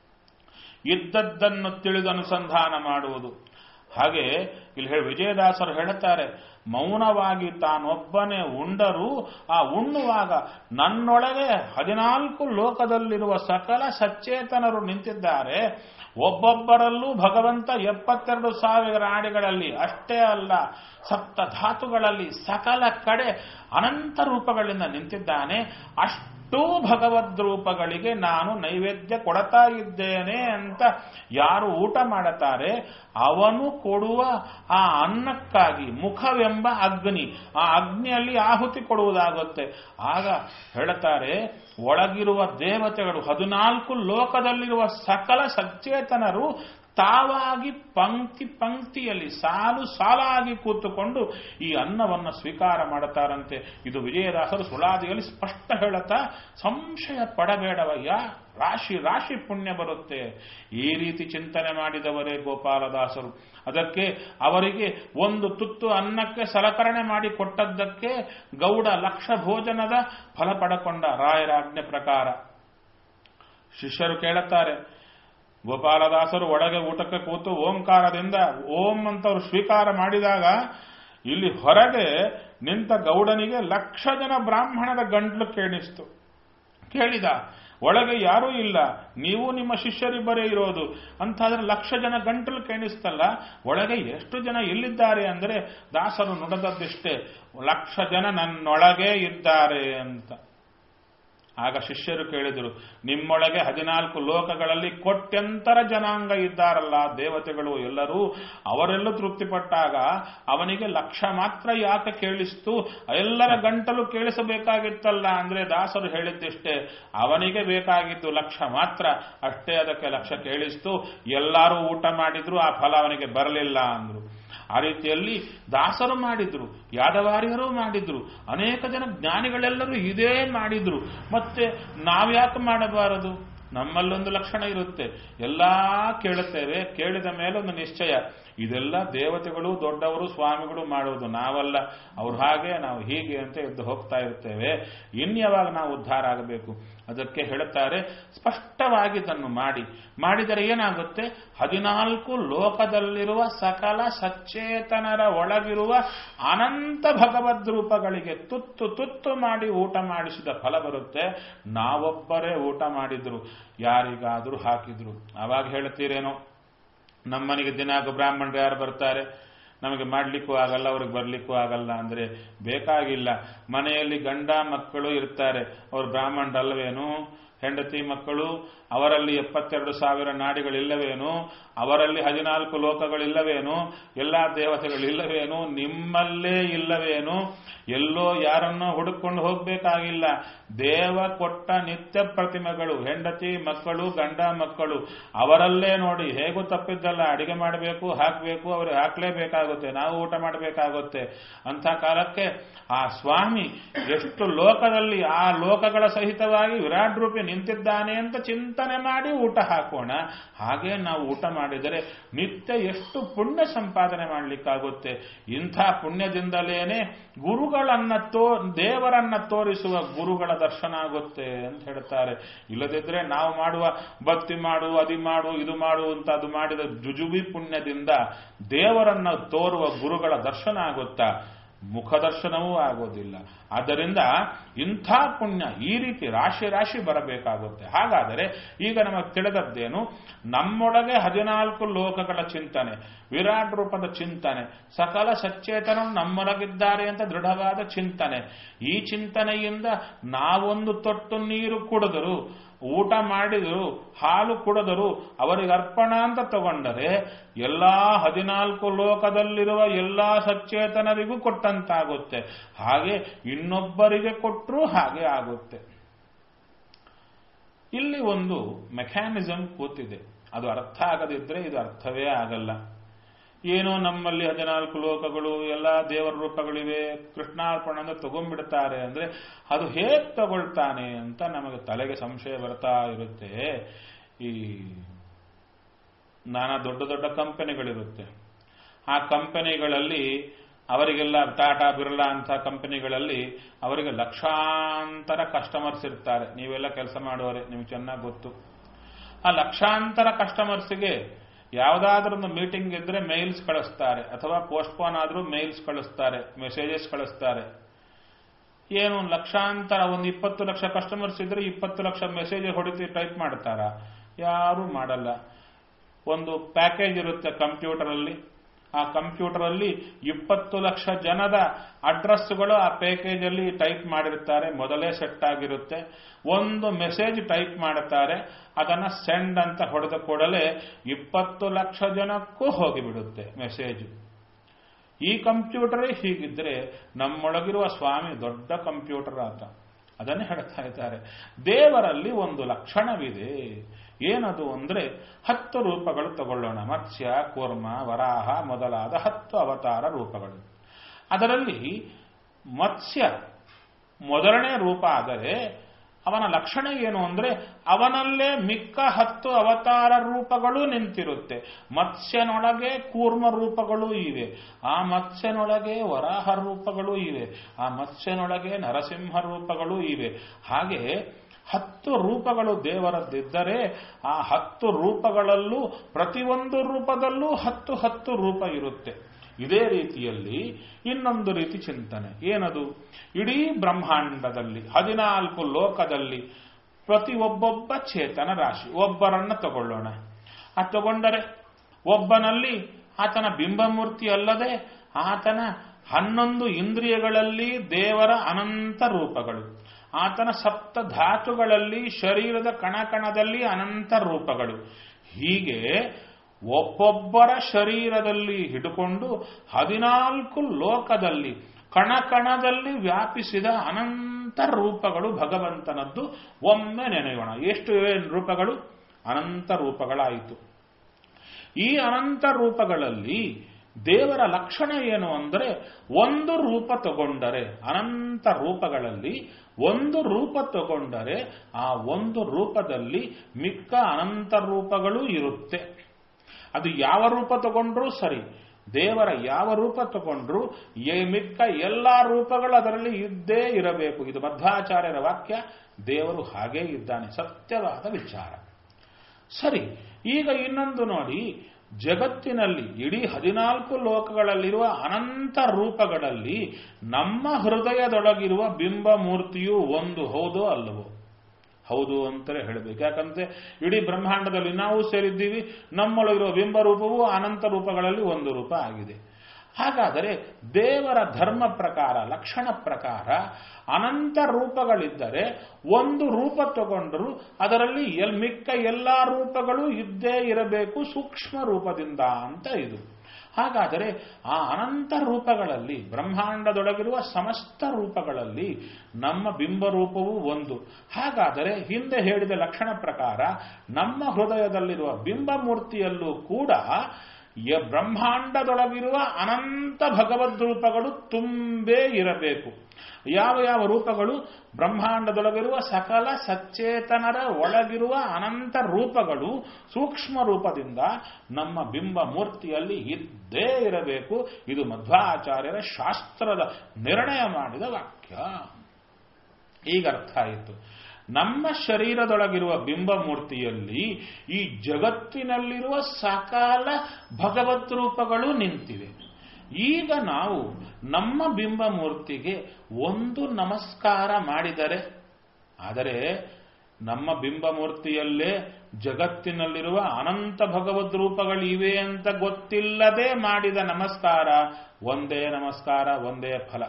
ಇದ್ದದ್ದನ್ನು ತಿಳಿದು ಅನುಸಂಧಾನ ಮಾಡುವುದು ಹಾಗೆ ಇಲ್ಲಿ ಹೇಳಿ ವಿಜಯದಾಸರು ಹೇಳುತ್ತಾರೆ ಮೌನವಾಗಿ ತಾನೊಬ್ಬನೇ ಉಂಡರೂ ಆ ಉಣ್ಣುವಾಗ ನನ್ನೊಳಗೆ ಹದಿನಾಲ್ಕು ಲೋಕದಲ್ಲಿರುವ ಸಕಲ ಸಚೇತನರು ನಿಂತಿದ್ದಾರೆ ಒಬ್ಬೊಬ್ಬರಲ್ಲೂ ಭಗವಂತ ಎಪ್ಪತ್ತೆರಡು ಸಾವಿರ ಆಡಿಗಳಲ್ಲಿ ಅಷ್ಟೇ ಅಲ್ಲ ಸಪ್ತ ಧಾತುಗಳಲ್ಲಿ ಸಕಲ ಕಡೆ ಅನಂತ ರೂಪಗಳಿಂದ ನಿಂತಿದ್ದಾನೆ ಅಷ್ಟು ಭಗವದ್ ರೂಪಗಳಿಗೆ ನಾನು ನೈವೇದ್ಯ ಕೊಡ್ತಾ ಇದ್ದೇನೆ ಅಂತ ಯಾರು ಊಟ ಮಾಡುತ್ತಾರೆ ಅವನು ಕೊಡುವ ಆ ಅನ್ನಕ್ಕಾಗಿ ಮುಖವೆಂಬ ಅಗ್ನಿ ಆ ಅಗ್ನಿಯಲ್ಲಿ ಆಹುತಿ ಕೊಡುವುದಾಗುತ್ತೆ ಆಗ ಹೇಳುತ್ತಾರೆ ಒಳಗಿರುವ ದೇವತೆಗಳು ಹದಿನಾಲ್ಕು ಲೋಕದಲ್ಲಿರುವ ಸಕಲ ಸಚೇತನರು ತಾವಾಗಿ ಪಂಕ್ತಿ ಪಂಕ್ತಿಯಲ್ಲಿ ಸಾಲು ಸಾಲಾಗಿ ಕೂತುಕೊಂಡು ಈ ಅನ್ನವನ್ನು ಸ್ವೀಕಾರ ಮಾಡುತ್ತಾರಂತೆ ಇದು ವಿಜಯದಾಸರು ಸುಳಾದಿಯಲ್ಲಿ ಸ್ಪಷ್ಟ ಹೇಳುತ್ತಾ ಸಂಶಯ ಪಡಬೇಡವಯ್ಯ ರಾಶಿ ರಾಶಿ ಪುಣ್ಯ ಬರುತ್ತೆ ಈ ರೀತಿ ಚಿಂತನೆ ಮಾಡಿದವರೇ ಗೋಪಾಲದಾಸರು ಅದಕ್ಕೆ ಅವರಿಗೆ ಒಂದು ತುತ್ತು ಅನ್ನಕ್ಕೆ ಸಲಕರಣೆ ಮಾಡಿ ಕೊಟ್ಟದ್ದಕ್ಕೆ ಗೌಡ ಲಕ್ಷ ಭೋಜನದ ಫಲ ಪಡಕೊಂಡ ರಾಯರ ಆಜ್ಞೆ ಪ್ರಕಾರ ಶಿಷ್ಯರು ಕೇಳುತ್ತಾರೆ ಗೋಪಾಲದಾಸರು ಒಳಗೆ ಊಟಕ್ಕೆ ಕೂತು ಓಂಕಾರದಿಂದ ಓಂ ಅಂತ ಅವರು ಸ್ವೀಕಾರ ಮಾಡಿದಾಗ ಇಲ್ಲಿ ಹೊರಗೆ ನಿಂತ ಗೌಡನಿಗೆ ಲಕ್ಷ ಜನ ಬ್ರಾಹ್ಮಣದ ಗಂಟ್ಲು ಕೇಳಿಸ್ತು ಕೇಳಿದ ಒಳಗೆ ಯಾರೂ ಇಲ್ಲ ನೀವು ನಿಮ್ಮ ಶಿಷ್ಯರಿಬ್ಬರೇ ಇರೋದು ಅಂತಾದ್ರೆ ಲಕ್ಷ ಜನ ಗಂಟಲು ಕೇಳಿಸ್ತಲ್ಲ ಒಳಗೆ ಎಷ್ಟು ಜನ ಎಲ್ಲಿದ್ದಾರೆ ಅಂದರೆ ದಾಸರು ನುಡದದ್ದಿಷ್ಟೇ ಲಕ್ಷ ಜನ ನನ್ನೊಳಗೆ ಇದ್ದಾರೆ ಅಂತ ಆಗ ಶಿಷ್ಯರು ಕೇಳಿದರು ನಿಮ್ಮೊಳಗೆ ಹದಿನಾಲ್ಕು ಲೋಕಗಳಲ್ಲಿ ಕೋಟ್ಯಂತರ ಜನಾಂಗ ಇದ್ದಾರಲ್ಲ ದೇವತೆಗಳು ಎಲ್ಲರೂ ಅವರೆಲ್ಲೂ ತೃಪ್ತಿಪಟ್ಟಾಗ ಅವನಿಗೆ ಲಕ್ಷ ಮಾತ್ರ ಯಾಕೆ ಕೇಳಿಸ್ತು ಎಲ್ಲರ ಗಂಟಲು ಕೇಳಿಸಬೇಕಾಗಿತ್ತಲ್ಲ ಅಂದ್ರೆ ದಾಸರು ಹೇಳಿದ್ದಿಷ್ಟೇ ಅವನಿಗೆ ಬೇಕಾಗಿದ್ದು ಲಕ್ಷ ಮಾತ್ರ ಅಷ್ಟೇ ಅದಕ್ಕೆ ಲಕ್ಷ ಕೇಳಿಸ್ತು ಎಲ್ಲರೂ ಊಟ ಮಾಡಿದ್ರು ಆ ಫಲ ಅವನಿಗೆ ಬರಲಿಲ್ಲ ಅಂದ್ರು ಆ ರೀತಿಯಲ್ಲಿ ದಾಸರು ಮಾಡಿದ್ರು ಯಾದವಾರ್ಯರು ಮಾಡಿದ್ರು ಅನೇಕ ಜನ ಜ್ಞಾನಿಗಳೆಲ್ಲರೂ ಇದೇ ಮಾಡಿದ್ರು ಮತ್ತೆ ನಾವ್ಯಾಕೆ ಮಾಡಬಾರದು ನಮ್ಮಲ್ಲೊಂದು ಲಕ್ಷಣ ಇರುತ್ತೆ ಎಲ್ಲಾ ಕೇಳುತ್ತೇವೆ ಕೇಳಿದ ಮೇಲೆ ಒಂದು ನಿಶ್ಚಯ ಇದೆಲ್ಲ ದೇವತೆಗಳು ದೊಡ್ಡವರು ಸ್ವಾಮಿಗಳು ಮಾಡುವುದು ನಾವಲ್ಲ ಅವ್ರು ಹಾಗೆ ನಾವು ಹೀಗೆ ಅಂತ ಎದ್ದು ಹೋಗ್ತಾ ಇರ್ತೇವೆ ಇನ್ಯಾವಾಗ ನಾವು ಉದ್ಧಾರ ಆಗಬೇಕು ಅದಕ್ಕೆ ಹೇಳುತ್ತಾರೆ ಸ್ಪಷ್ಟವಾಗಿ ಇದನ್ನು ಮಾಡಿ ಮಾಡಿದರೆ ಏನಾಗುತ್ತೆ ಹದಿನಾಲ್ಕು ಲೋಕದಲ್ಲಿರುವ ಸಕಲ ಸಚೇತನರ ಒಳಗಿರುವ ಅನಂತ ಭಗವದ್ ರೂಪಗಳಿಗೆ ತುತ್ತು ತುತ್ತು ಮಾಡಿ ಊಟ ಮಾಡಿಸಿದ ಫಲ ಬರುತ್ತೆ ನಾವೊಬ್ಬರೇ ಊಟ ಮಾಡಿದ್ರು ಯಾರಿಗಾದರೂ ಹಾಕಿದ್ರು ಅವಾಗ ಹೇಳ್ತೀರೇನೋ ನಮ್ಮನೆಗೆ ದಿನಾಗ ಬ್ರಾಹ್ಮಣರು ಯಾರು ಬರ್ತಾರೆ ನಮಗೆ ಮಾಡಲಿಕ್ಕೂ ಆಗಲ್ಲ ಅವ್ರಿಗೆ ಬರಲಿಕ್ಕೂ ಆಗಲ್ಲ ಅಂದ್ರೆ ಬೇಕಾಗಿಲ್ಲ ಮನೆಯಲ್ಲಿ ಗಂಡ ಮಕ್ಕಳು ಇರ್ತಾರೆ ಅವ್ರು ಬ್ರಾಹ್ಮಣರಲ್ಲವೇನು ಹೆಂಡತಿ ಮಕ್ಕಳು ಅವರಲ್ಲಿ ಎಪ್ಪತ್ತೆರಡು ಸಾವಿರ ನಾಡಿಗಳಿಲ್ಲವೇನು ಅವರಲ್ಲಿ ಹದಿನಾಲ್ಕು ಲೋಕಗಳಿಲ್ಲವೇನು ಎಲ್ಲಾ ದೇವತೆಗಳಿಲ್ಲವೇನು ನಿಮ್ಮಲ್ಲೇ ಇಲ್ಲವೇನು ಎಲ್ಲೋ ಯಾರನ್ನೋ ಹುಡುಕೊಂಡು ಹೋಗ್ಬೇಕಾಗಿಲ್ಲ ದೇವ ಕೊಟ್ಟ ನಿತ್ಯ ಪ್ರತಿಮೆಗಳು ಹೆಂಡತಿ ಮಕ್ಕಳು ಗಂಡ ಮಕ್ಕಳು ಅವರಲ್ಲೇ ನೋಡಿ ಹೇಗೂ ತಪ್ಪಿದ್ದಲ್ಲ ಅಡಿಗೆ ಮಾಡಬೇಕು ಹಾಕಬೇಕು ಅವ್ರಿಗೆ ಹಾಕ್ಲೇಬೇಕಾಗುತ್ತೆ ನಾವು ಊಟ ಮಾಡಬೇಕಾಗುತ್ತೆ ಅಂತ ಕಾಲಕ್ಕೆ ಆ ಸ್ವಾಮಿ ಎಷ್ಟು ಲೋಕದಲ್ಲಿ ಆ ಲೋಕಗಳ ಸಹಿತವಾಗಿ ವಿರಾಟ್ ರೂಪಿ ನಿಂತಿದ್ದಾನೆ ಅಂತ ಚಿಂತನೆ ಮಾಡಿ ಊಟ ಹಾಕೋಣ ಹಾಗೆ ನಾವು ಊಟ ಮಾಡಿದರೆ ನಿತ್ಯ ಎಷ್ಟು ಪುಣ್ಯ ಸಂಪಾದನೆ ಮಾಡಲಿಕ್ಕಾಗುತ್ತೆ ಇಂಥ ಪುಣ್ಯದಿಂದಲೇನೆ ಗುರುಗಳನ್ನ ತೋ ದೇವರನ್ನ ತೋರಿಸುವ ಗುರುಗಳ ದರ್ಶನ ಆಗುತ್ತೆ ಅಂತ ಹೇಳ್ತಾರೆ ಇಲ್ಲದಿದ್ರೆ ನಾವು ಮಾಡುವ ಭಕ್ತಿ ಮಾಡು ಅದಿ ಮಾಡು ಇದು ಮಾಡು ಅಂತ ಅದು ಮಾಡಿದ ಜುಜುಬಿ ಪುಣ್ಯದಿಂದ ದೇವರನ್ನ ತೋರುವ ಗುರುಗಳ ದರ್ಶನ ಆಗುತ್ತಾ ಮುಖ ದರ್ಶನವೂ ಆಗೋದಿಲ್ಲ ಆದ್ದರಿಂದ ಇಂಥ ಪುಣ್ಯ ಈ ರೀತಿ ರಾಶಿ ರಾಶಿ ಬರಬೇಕಾಗುತ್ತೆ ಹಾಗಾದರೆ ಈಗ ನಮಗೆ ತಿಳಿದದ್ದೇನು ನಮ್ಮೊಳಗೆ ಹದಿನಾಲ್ಕು ಲೋಕಗಳ ಚಿಂತನೆ ವಿರಾಟ್ ರೂಪದ ಚಿಂತನೆ ಸಕಲ ಸಚೇತನ ನಮ್ಮೊಳಗಿದ್ದಾರೆ ಅಂತ ದೃಢವಾದ ಚಿಂತನೆ ಈ ಚಿಂತನೆಯಿಂದ ನಾವೊಂದು ತೊಟ್ಟು ನೀರು ಕುಡಿದರು ಊಟ ಮಾಡಿದರು ಹಾಲು ಕುಡಿದರು ಅವರಿಗೆ ಅರ್ಪಣ ಅಂತ ತಗೊಂಡರೆ ಎಲ್ಲಾ ಹದಿನಾಲ್ಕು ಲೋಕದಲ್ಲಿರುವ ಎಲ್ಲಾ ಸಚೇತನರಿಗೂ ಕೊಟ್ಟಂತಾಗುತ್ತೆ ಹಾಗೆ ಇನ್ನೊಬ್ಬರಿಗೆ ಕೊಟ್ಟರೂ ಹಾಗೆ ಆಗುತ್ತೆ ಇಲ್ಲಿ ಒಂದು ಮೆಕ್ಯಾನಿಸಮ್ ಕೂತಿದೆ ಅದು ಅರ್ಥ ಆಗದಿದ್ರೆ ಇದು ಅರ್ಥವೇ ಆಗಲ್ಲ ಏನೋ ನಮ್ಮಲ್ಲಿ ಹದಿನಾಲ್ಕು ಲೋಕಗಳು ಎಲ್ಲ ದೇವರ ರೂಪಗಳಿವೆ ಕೃಷ್ಣಾರ್ಪಣ ಅಂತ ತಗೊಂಡ್ಬಿಡ್ತಾರೆ ಅಂದ್ರೆ ಅದು ಹೇಗ್ ತಗೊಳ್ತಾನೆ ಅಂತ ನಮಗೆ ತಲೆಗೆ ಸಂಶಯ ಬರ್ತಾ ಇರುತ್ತೆ ಈ ನಾನಾ ದೊಡ್ಡ ದೊಡ್ಡ ಕಂಪನಿಗಳಿರುತ್ತೆ ಆ ಕಂಪನಿಗಳಲ್ಲಿ ಅವರಿಗೆಲ್ಲ ಟಾಟಾ ಬಿರ್ಲಾ ಅಂತ ಕಂಪನಿಗಳಲ್ಲಿ ಅವರಿಗೆ ಲಕ್ಷಾಂತರ ಕಸ್ಟಮರ್ಸ್ ಇರ್ತಾರೆ ನೀವೆಲ್ಲ ಕೆಲಸ ಮಾಡುವರೆ ನಿಮ್ಗೆ ಚೆನ್ನಾಗಿ ಗೊತ್ತು ಆ ಲಕ್ಷಾಂತರ ಕಸ್ಟಮರ್ಸ್ಗೆ ಯಾವುದಾದ್ರೊಂದು ಮೀಟಿಂಗ್ ಇದ್ರೆ ಮೇಲ್ಸ್ ಕಳಿಸ್ತಾರೆ ಅಥವಾ ಪೋಸ್ಟ್ಪೋನ್ ಆದ್ರೂ ಮೇಲ್ಸ್ ಕಳಿಸ್ತಾರೆ ಮೆಸೇಜಸ್ ಕಳಿಸ್ತಾರೆ ಏನು ಲಕ್ಷಾಂತರ ಒಂದು ಇಪ್ಪತ್ತು ಲಕ್ಷ ಕಸ್ಟಮರ್ಸ್ ಇದ್ರೆ ಇಪ್ಪತ್ತು ಲಕ್ಷ ಮೆಸೇಜ್ ಹೊಡಿತಿ ಟೈಪ್ ಮಾಡ್ತಾರ ಯಾರು ಮಾಡಲ್ಲ ಒಂದು ಪ್ಯಾಕೇಜ್ ಇರುತ್ತೆ ಕಂಪ್ಯೂಟರ್ ಅಲ್ಲಿ ಆ ಕಂಪ್ಯೂಟರ್ ಅಲ್ಲಿ ಇಪ್ಪತ್ತು ಲಕ್ಷ ಜನದ ಅಡ್ರೆಸ್ಗಳು ಆ ಪ್ಯಾಕೇಜ್ ಅಲ್ಲಿ ಟೈಪ್ ಮಾಡಿರ್ತಾರೆ ಮೊದಲೇ ಸೆಟ್ ಆಗಿರುತ್ತೆ ಒಂದು ಮೆಸೇಜ್ ಟೈಪ್ ಮಾಡುತ್ತಾರೆ ಅದನ್ನ ಸೆಂಡ್ ಅಂತ ಹೊಡೆದ ಕೂಡಲೇ ಇಪ್ಪತ್ತು ಲಕ್ಷ ಜನಕ್ಕೂ ಹೋಗಿಬಿಡುತ್ತೆ ಮೆಸೇಜ್ ಈ ಕಂಪ್ಯೂಟರೇ ಹೀಗಿದ್ರೆ ನಮ್ಮೊಳಗಿರುವ ಸ್ವಾಮಿ ದೊಡ್ಡ ಕಂಪ್ಯೂಟರ್ ಆತ ಅದನ್ನೇ ಹೇಳ್ತಾ ಇದ್ದಾರೆ ದೇವರಲ್ಲಿ ಒಂದು ಲಕ್ಷಣವಿದೆ ಏನದು ಅಂದ್ರೆ ಹತ್ತು ರೂಪಗಳು ತಗೊಳ್ಳೋಣ ಮತ್ಸ್ಯ ಕೂರ್ಮ ವರಾಹ ಮೊದಲಾದ ಹತ್ತು ಅವತಾರ ರೂಪಗಳು ಅದರಲ್ಲಿ ಮತ್ಸ್ಯ ಮೊದಲನೇ ರೂಪ ಆದರೆ ಅವನ ಲಕ್ಷಣ ಏನು ಅಂದ್ರೆ ಅವನಲ್ಲೇ ಮಿಕ್ಕ ಹತ್ತು ಅವತಾರ ರೂಪಗಳು ನಿಂತಿರುತ್ತೆ ಮತ್ಸ್ಯನೊಳಗೆ ಕೂರ್ಮ ರೂಪಗಳು ಇವೆ ಆ ಮತ್ಸ್ಯನೊಳಗೆ ವರಾಹ ರೂಪಗಳು ಇವೆ ಆ ಮತ್ಸ್ಯನೊಳಗೆ ನರಸಿಂಹ ರೂಪಗಳು ಇವೆ ಹಾಗೆ ಹತ್ತು ರೂಪಗಳು ದೇವರದ್ದಿದ್ದರೆ ಆ ಹತ್ತು ರೂಪಗಳಲ್ಲೂ ಪ್ರತಿಯೊಂದು ರೂಪದಲ್ಲೂ ಹತ್ತು ಹತ್ತು ರೂಪ ಇರುತ್ತೆ ಇದೇ ರೀತಿಯಲ್ಲಿ ಇನ್ನೊಂದು ರೀತಿ ಚಿಂತನೆ ಏನದು ಇಡೀ ಬ್ರಹ್ಮಾಂಡದಲ್ಲಿ ಹದಿನಾಲ್ಕು ಲೋಕದಲ್ಲಿ ಪ್ರತಿ ಒಬ್ಬೊಬ್ಬ ಚೇತನ ರಾಶಿ ಒಬ್ಬರನ್ನ ತಗೊಳ್ಳೋಣ ಆ ತಗೊಂಡರೆ ಒಬ್ಬನಲ್ಲಿ ಆತನ ಬಿಂಬಮೂರ್ತಿ ಅಲ್ಲದೆ ಆತನ ಹನ್ನೊಂದು ಇಂದ್ರಿಯಗಳಲ್ಲಿ ದೇವರ ಅನಂತ ರೂಪಗಳು ಆತನ ಸಪ್ತ ಧಾತುಗಳಲ್ಲಿ ಶರೀರದ ಕಣಕಣದಲ್ಲಿ ಅನಂತ ರೂಪಗಳು ಹೀಗೆ ಒಬ್ಬೊಬ್ಬರ ಶರೀರದಲ್ಲಿ ಹಿಡ್ಕೊಂಡು ಹದಿನಾಲ್ಕು ಲೋಕದಲ್ಲಿ ಕಣಕಣದಲ್ಲಿ ವ್ಯಾಪಿಸಿದ ಅನಂತ ರೂಪಗಳು ಭಗವಂತನದ್ದು ಒಮ್ಮೆ ನೆನೆಯೋಣ ಎಷ್ಟು ಇವೆ ರೂಪಗಳು ಅನಂತ ರೂಪಗಳಾಯಿತು ಈ ಅನಂತ ರೂಪಗಳಲ್ಲಿ ದೇವರ ಲಕ್ಷಣ ಏನು ಅಂದರೆ ಒಂದು ರೂಪ ತಗೊಂಡರೆ ಅನಂತ ರೂಪಗಳಲ್ಲಿ ಒಂದು ರೂಪ ತಗೊಂಡರೆ ಆ ಒಂದು ರೂಪದಲ್ಲಿ ಮಿಕ್ಕ ಅನಂತ ರೂಪಗಳು ಇರುತ್ತೆ ಅದು ಯಾವ ರೂಪ ತಗೊಂಡ್ರೂ ಸರಿ ದೇವರ ಯಾವ ರೂಪ ತಗೊಂಡ್ರು ಮಿಕ್ಕ ಎಲ್ಲಾ ರೂಪಗಳು ಅದರಲ್ಲಿ ಇದ್ದೇ ಇರಬೇಕು ಇದು ಮಧ್ವಾಚಾರ್ಯರ ವಾಕ್ಯ ದೇವರು ಹಾಗೇ ಇದ್ದಾನೆ ಸತ್ಯವಾದ ವಿಚಾರ ಸರಿ ಈಗ ಇನ್ನೊಂದು ನೋಡಿ ಜಗತ್ತಿನಲ್ಲಿ ಇಡೀ ಹದಿನಾಲ್ಕು ಲೋಕಗಳಲ್ಲಿರುವ ಅನಂತ ರೂಪಗಳಲ್ಲಿ ನಮ್ಮ ಹೃದಯದೊಳಗಿರುವ ಬಿಂಬ ಮೂರ್ತಿಯು ಒಂದು ಹೌದೋ ಅಲ್ಲವೋ ಹೌದು ಅಂತಲೇ ಹೇಳಬೇಕು ಯಾಕಂದ್ರೆ ಇಡೀ ಬ್ರಹ್ಮಾಂಡದಲ್ಲಿ ನಾವು ಸೇರಿದ್ದೀವಿ ನಮ್ಮೊಳಗಿರುವ ಬಿಂಬ ರೂಪವು ಅನಂತ ರೂಪಗಳಲ್ಲಿ ಒಂದು ರೂಪ ಆಗಿದೆ ಹಾಗಾದರೆ ದೇವರ ಧರ್ಮ ಪ್ರಕಾರ ಲಕ್ಷಣ ಪ್ರಕಾರ ಅನಂತ ರೂಪಗಳಿದ್ದರೆ ಒಂದು ರೂಪ ತಗೊಂಡರು ಅದರಲ್ಲಿ ಎಲ್ ಮಿಕ್ಕ ಎಲ್ಲಾ ರೂಪಗಳು ಇದ್ದೇ ಇರಬೇಕು ಸೂಕ್ಷ್ಮ ರೂಪದಿಂದ ಅಂತ ಇದು ಹಾಗಾದರೆ ಆ ಅನಂತ ರೂಪಗಳಲ್ಲಿ ಬ್ರಹ್ಮಾಂಡದೊಳಗಿರುವ ಸಮಸ್ತ ರೂಪಗಳಲ್ಲಿ ನಮ್ಮ ಬಿಂಬರೂಪವೂ ಒಂದು ಹಾಗಾದರೆ ಹಿಂದೆ ಹೇಳಿದ ಲಕ್ಷಣ ಪ್ರಕಾರ ನಮ್ಮ ಹೃದಯದಲ್ಲಿರುವ ಬಿಂಬ ಮೂರ್ತಿಯಲ್ಲೂ ಕೂಡ ಯ ಬ್ರಹ್ಮಾಂಡದೊಳಗಿರುವ ಅನಂತ ಭಗವದ್ ರೂಪಗಳು ತುಂಬೇ ಇರಬೇಕು ಯಾವ ಯಾವ ರೂಪಗಳು ಬ್ರಹ್ಮಾಂಡದೊಳಗಿರುವ ಸಕಲ ಸಚೇತನರ ಒಳಗಿರುವ ಅನಂತ ರೂಪಗಳು ಸೂಕ್ಷ್ಮ ರೂಪದಿಂದ ನಮ್ಮ ಬಿಂಬ ಮೂರ್ತಿಯಲ್ಲಿ ಇದ್ದೇ ಇರಬೇಕು ಇದು ಮಧ್ವಾಚಾರ್ಯರ ಶಾಸ್ತ್ರದ ನಿರ್ಣಯ ಮಾಡಿದ ವಾಕ್ಯ ಈಗ ಅರ್ಥ ಆಯಿತು ನಮ್ಮ ಶರೀರದೊಳಗಿರುವ ಬಿಂಬ ಮೂರ್ತಿಯಲ್ಲಿ ಈ ಜಗತ್ತಿನಲ್ಲಿರುವ ಸಕಾಲ ಭಗವತ್ ರೂಪಗಳು ನಿಂತಿವೆ ಈಗ ನಾವು ನಮ್ಮ ಬಿಂಬ ಮೂರ್ತಿಗೆ ಒಂದು ನಮಸ್ಕಾರ ಮಾಡಿದರೆ ಆದರೆ ನಮ್ಮ ಬಿಂಬ ಮೂರ್ತಿಯಲ್ಲೇ ಜಗತ್ತಿನಲ್ಲಿರುವ ಅನಂತ ಭಗವದ್ ರೂಪಗಳಿವೆ ಅಂತ ಗೊತ್ತಿಲ್ಲದೆ ಮಾಡಿದ ನಮಸ್ಕಾರ ಒಂದೇ ನಮಸ್ಕಾರ ಒಂದೇ ಫಲ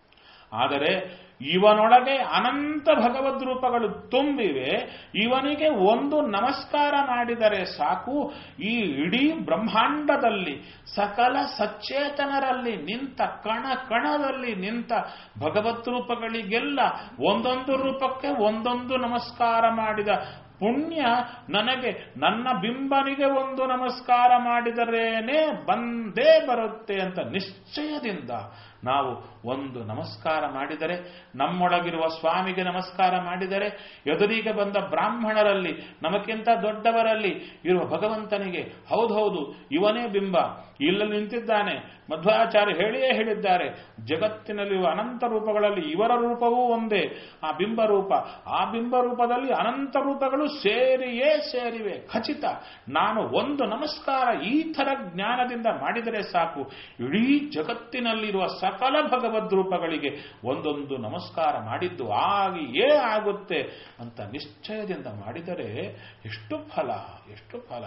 ಆದರೆ ಇವನೊಳಗೆ ಅನಂತ ಭಗವದ್ ರೂಪಗಳು ತುಂಬಿವೆ ಇವನಿಗೆ ಒಂದು ನಮಸ್ಕಾರ ಮಾಡಿದರೆ ಸಾಕು ಈ ಇಡೀ ಬ್ರಹ್ಮಾಂಡದಲ್ಲಿ ಸಕಲ ಸಚೇತನರಲ್ಲಿ ನಿಂತ ಕಣ ಕಣದಲ್ಲಿ ನಿಂತ ಭಗವತ್ ರೂಪಗಳಿಗೆಲ್ಲ ಒಂದೊಂದು ರೂಪಕ್ಕೆ ಒಂದೊಂದು ನಮಸ್ಕಾರ ಮಾಡಿದ ಪುಣ್ಯ ನನಗೆ ನನ್ನ ಬಿಂಬನಿಗೆ ಒಂದು ನಮಸ್ಕಾರ ಮಾಡಿದರೇನೆ ಬಂದೇ ಬರುತ್ತೆ ಅಂತ ನಿಶ್ಚಯದಿಂದ ನಾವು ಒಂದು ನಮಸ್ಕಾರ ಮಾಡಿದರೆ ನಮ್ಮೊಳಗಿರುವ ಸ್ವಾಮಿಗೆ ನಮಸ್ಕಾರ ಮಾಡಿದರೆ ಎದುರಿಗೆ ಬಂದ ಬ್ರಾಹ್ಮಣರಲ್ಲಿ ನಮಕ್ಕಿಂತ ದೊಡ್ಡವರಲ್ಲಿ ಇರುವ ಭಗವಂತನಿಗೆ ಹೌದೌದು ಇವನೇ ಬಿಂಬ ಇಲ್ಲ ನಿಂತಿದ್ದಾನೆ ಮಧ್ವಾಚಾರ್ಯ ಹೇಳಿಯೇ ಹೇಳಿದ್ದಾರೆ ಜಗತ್ತಿನಲ್ಲಿರುವ ಅನಂತ ರೂಪಗಳಲ್ಲಿ ಇವರ ರೂಪವೂ ಒಂದೇ ಆ ಬಿಂಬ ರೂಪ ಆ ಬಿಂಬ ರೂಪದಲ್ಲಿ ಅನಂತ ರೂಪಗಳು ಸೇರಿಯೇ ಸೇರಿವೆ ಖಚಿತ ನಾನು ಒಂದು ನಮಸ್ಕಾರ ಈ ಥರ ಜ್ಞಾನದಿಂದ ಮಾಡಿದರೆ ಸಾಕು ಇಡೀ ಜಗತ್ತಿನಲ್ಲಿರುವ ಸಕಲ ಭಗವದ್ ರೂಪಗಳಿಗೆ ಒಂದೊಂದು ನಮಸ್ಕಾರ ಮಾಡಿದ್ದು ಆಗಿಯೇ ಆಗುತ್ತೆ ಅಂತ ನಿಶ್ಚಯದಿಂದ ಮಾಡಿದರೆ ಎಷ್ಟು ಫಲ ಎಷ್ಟು ಫಲ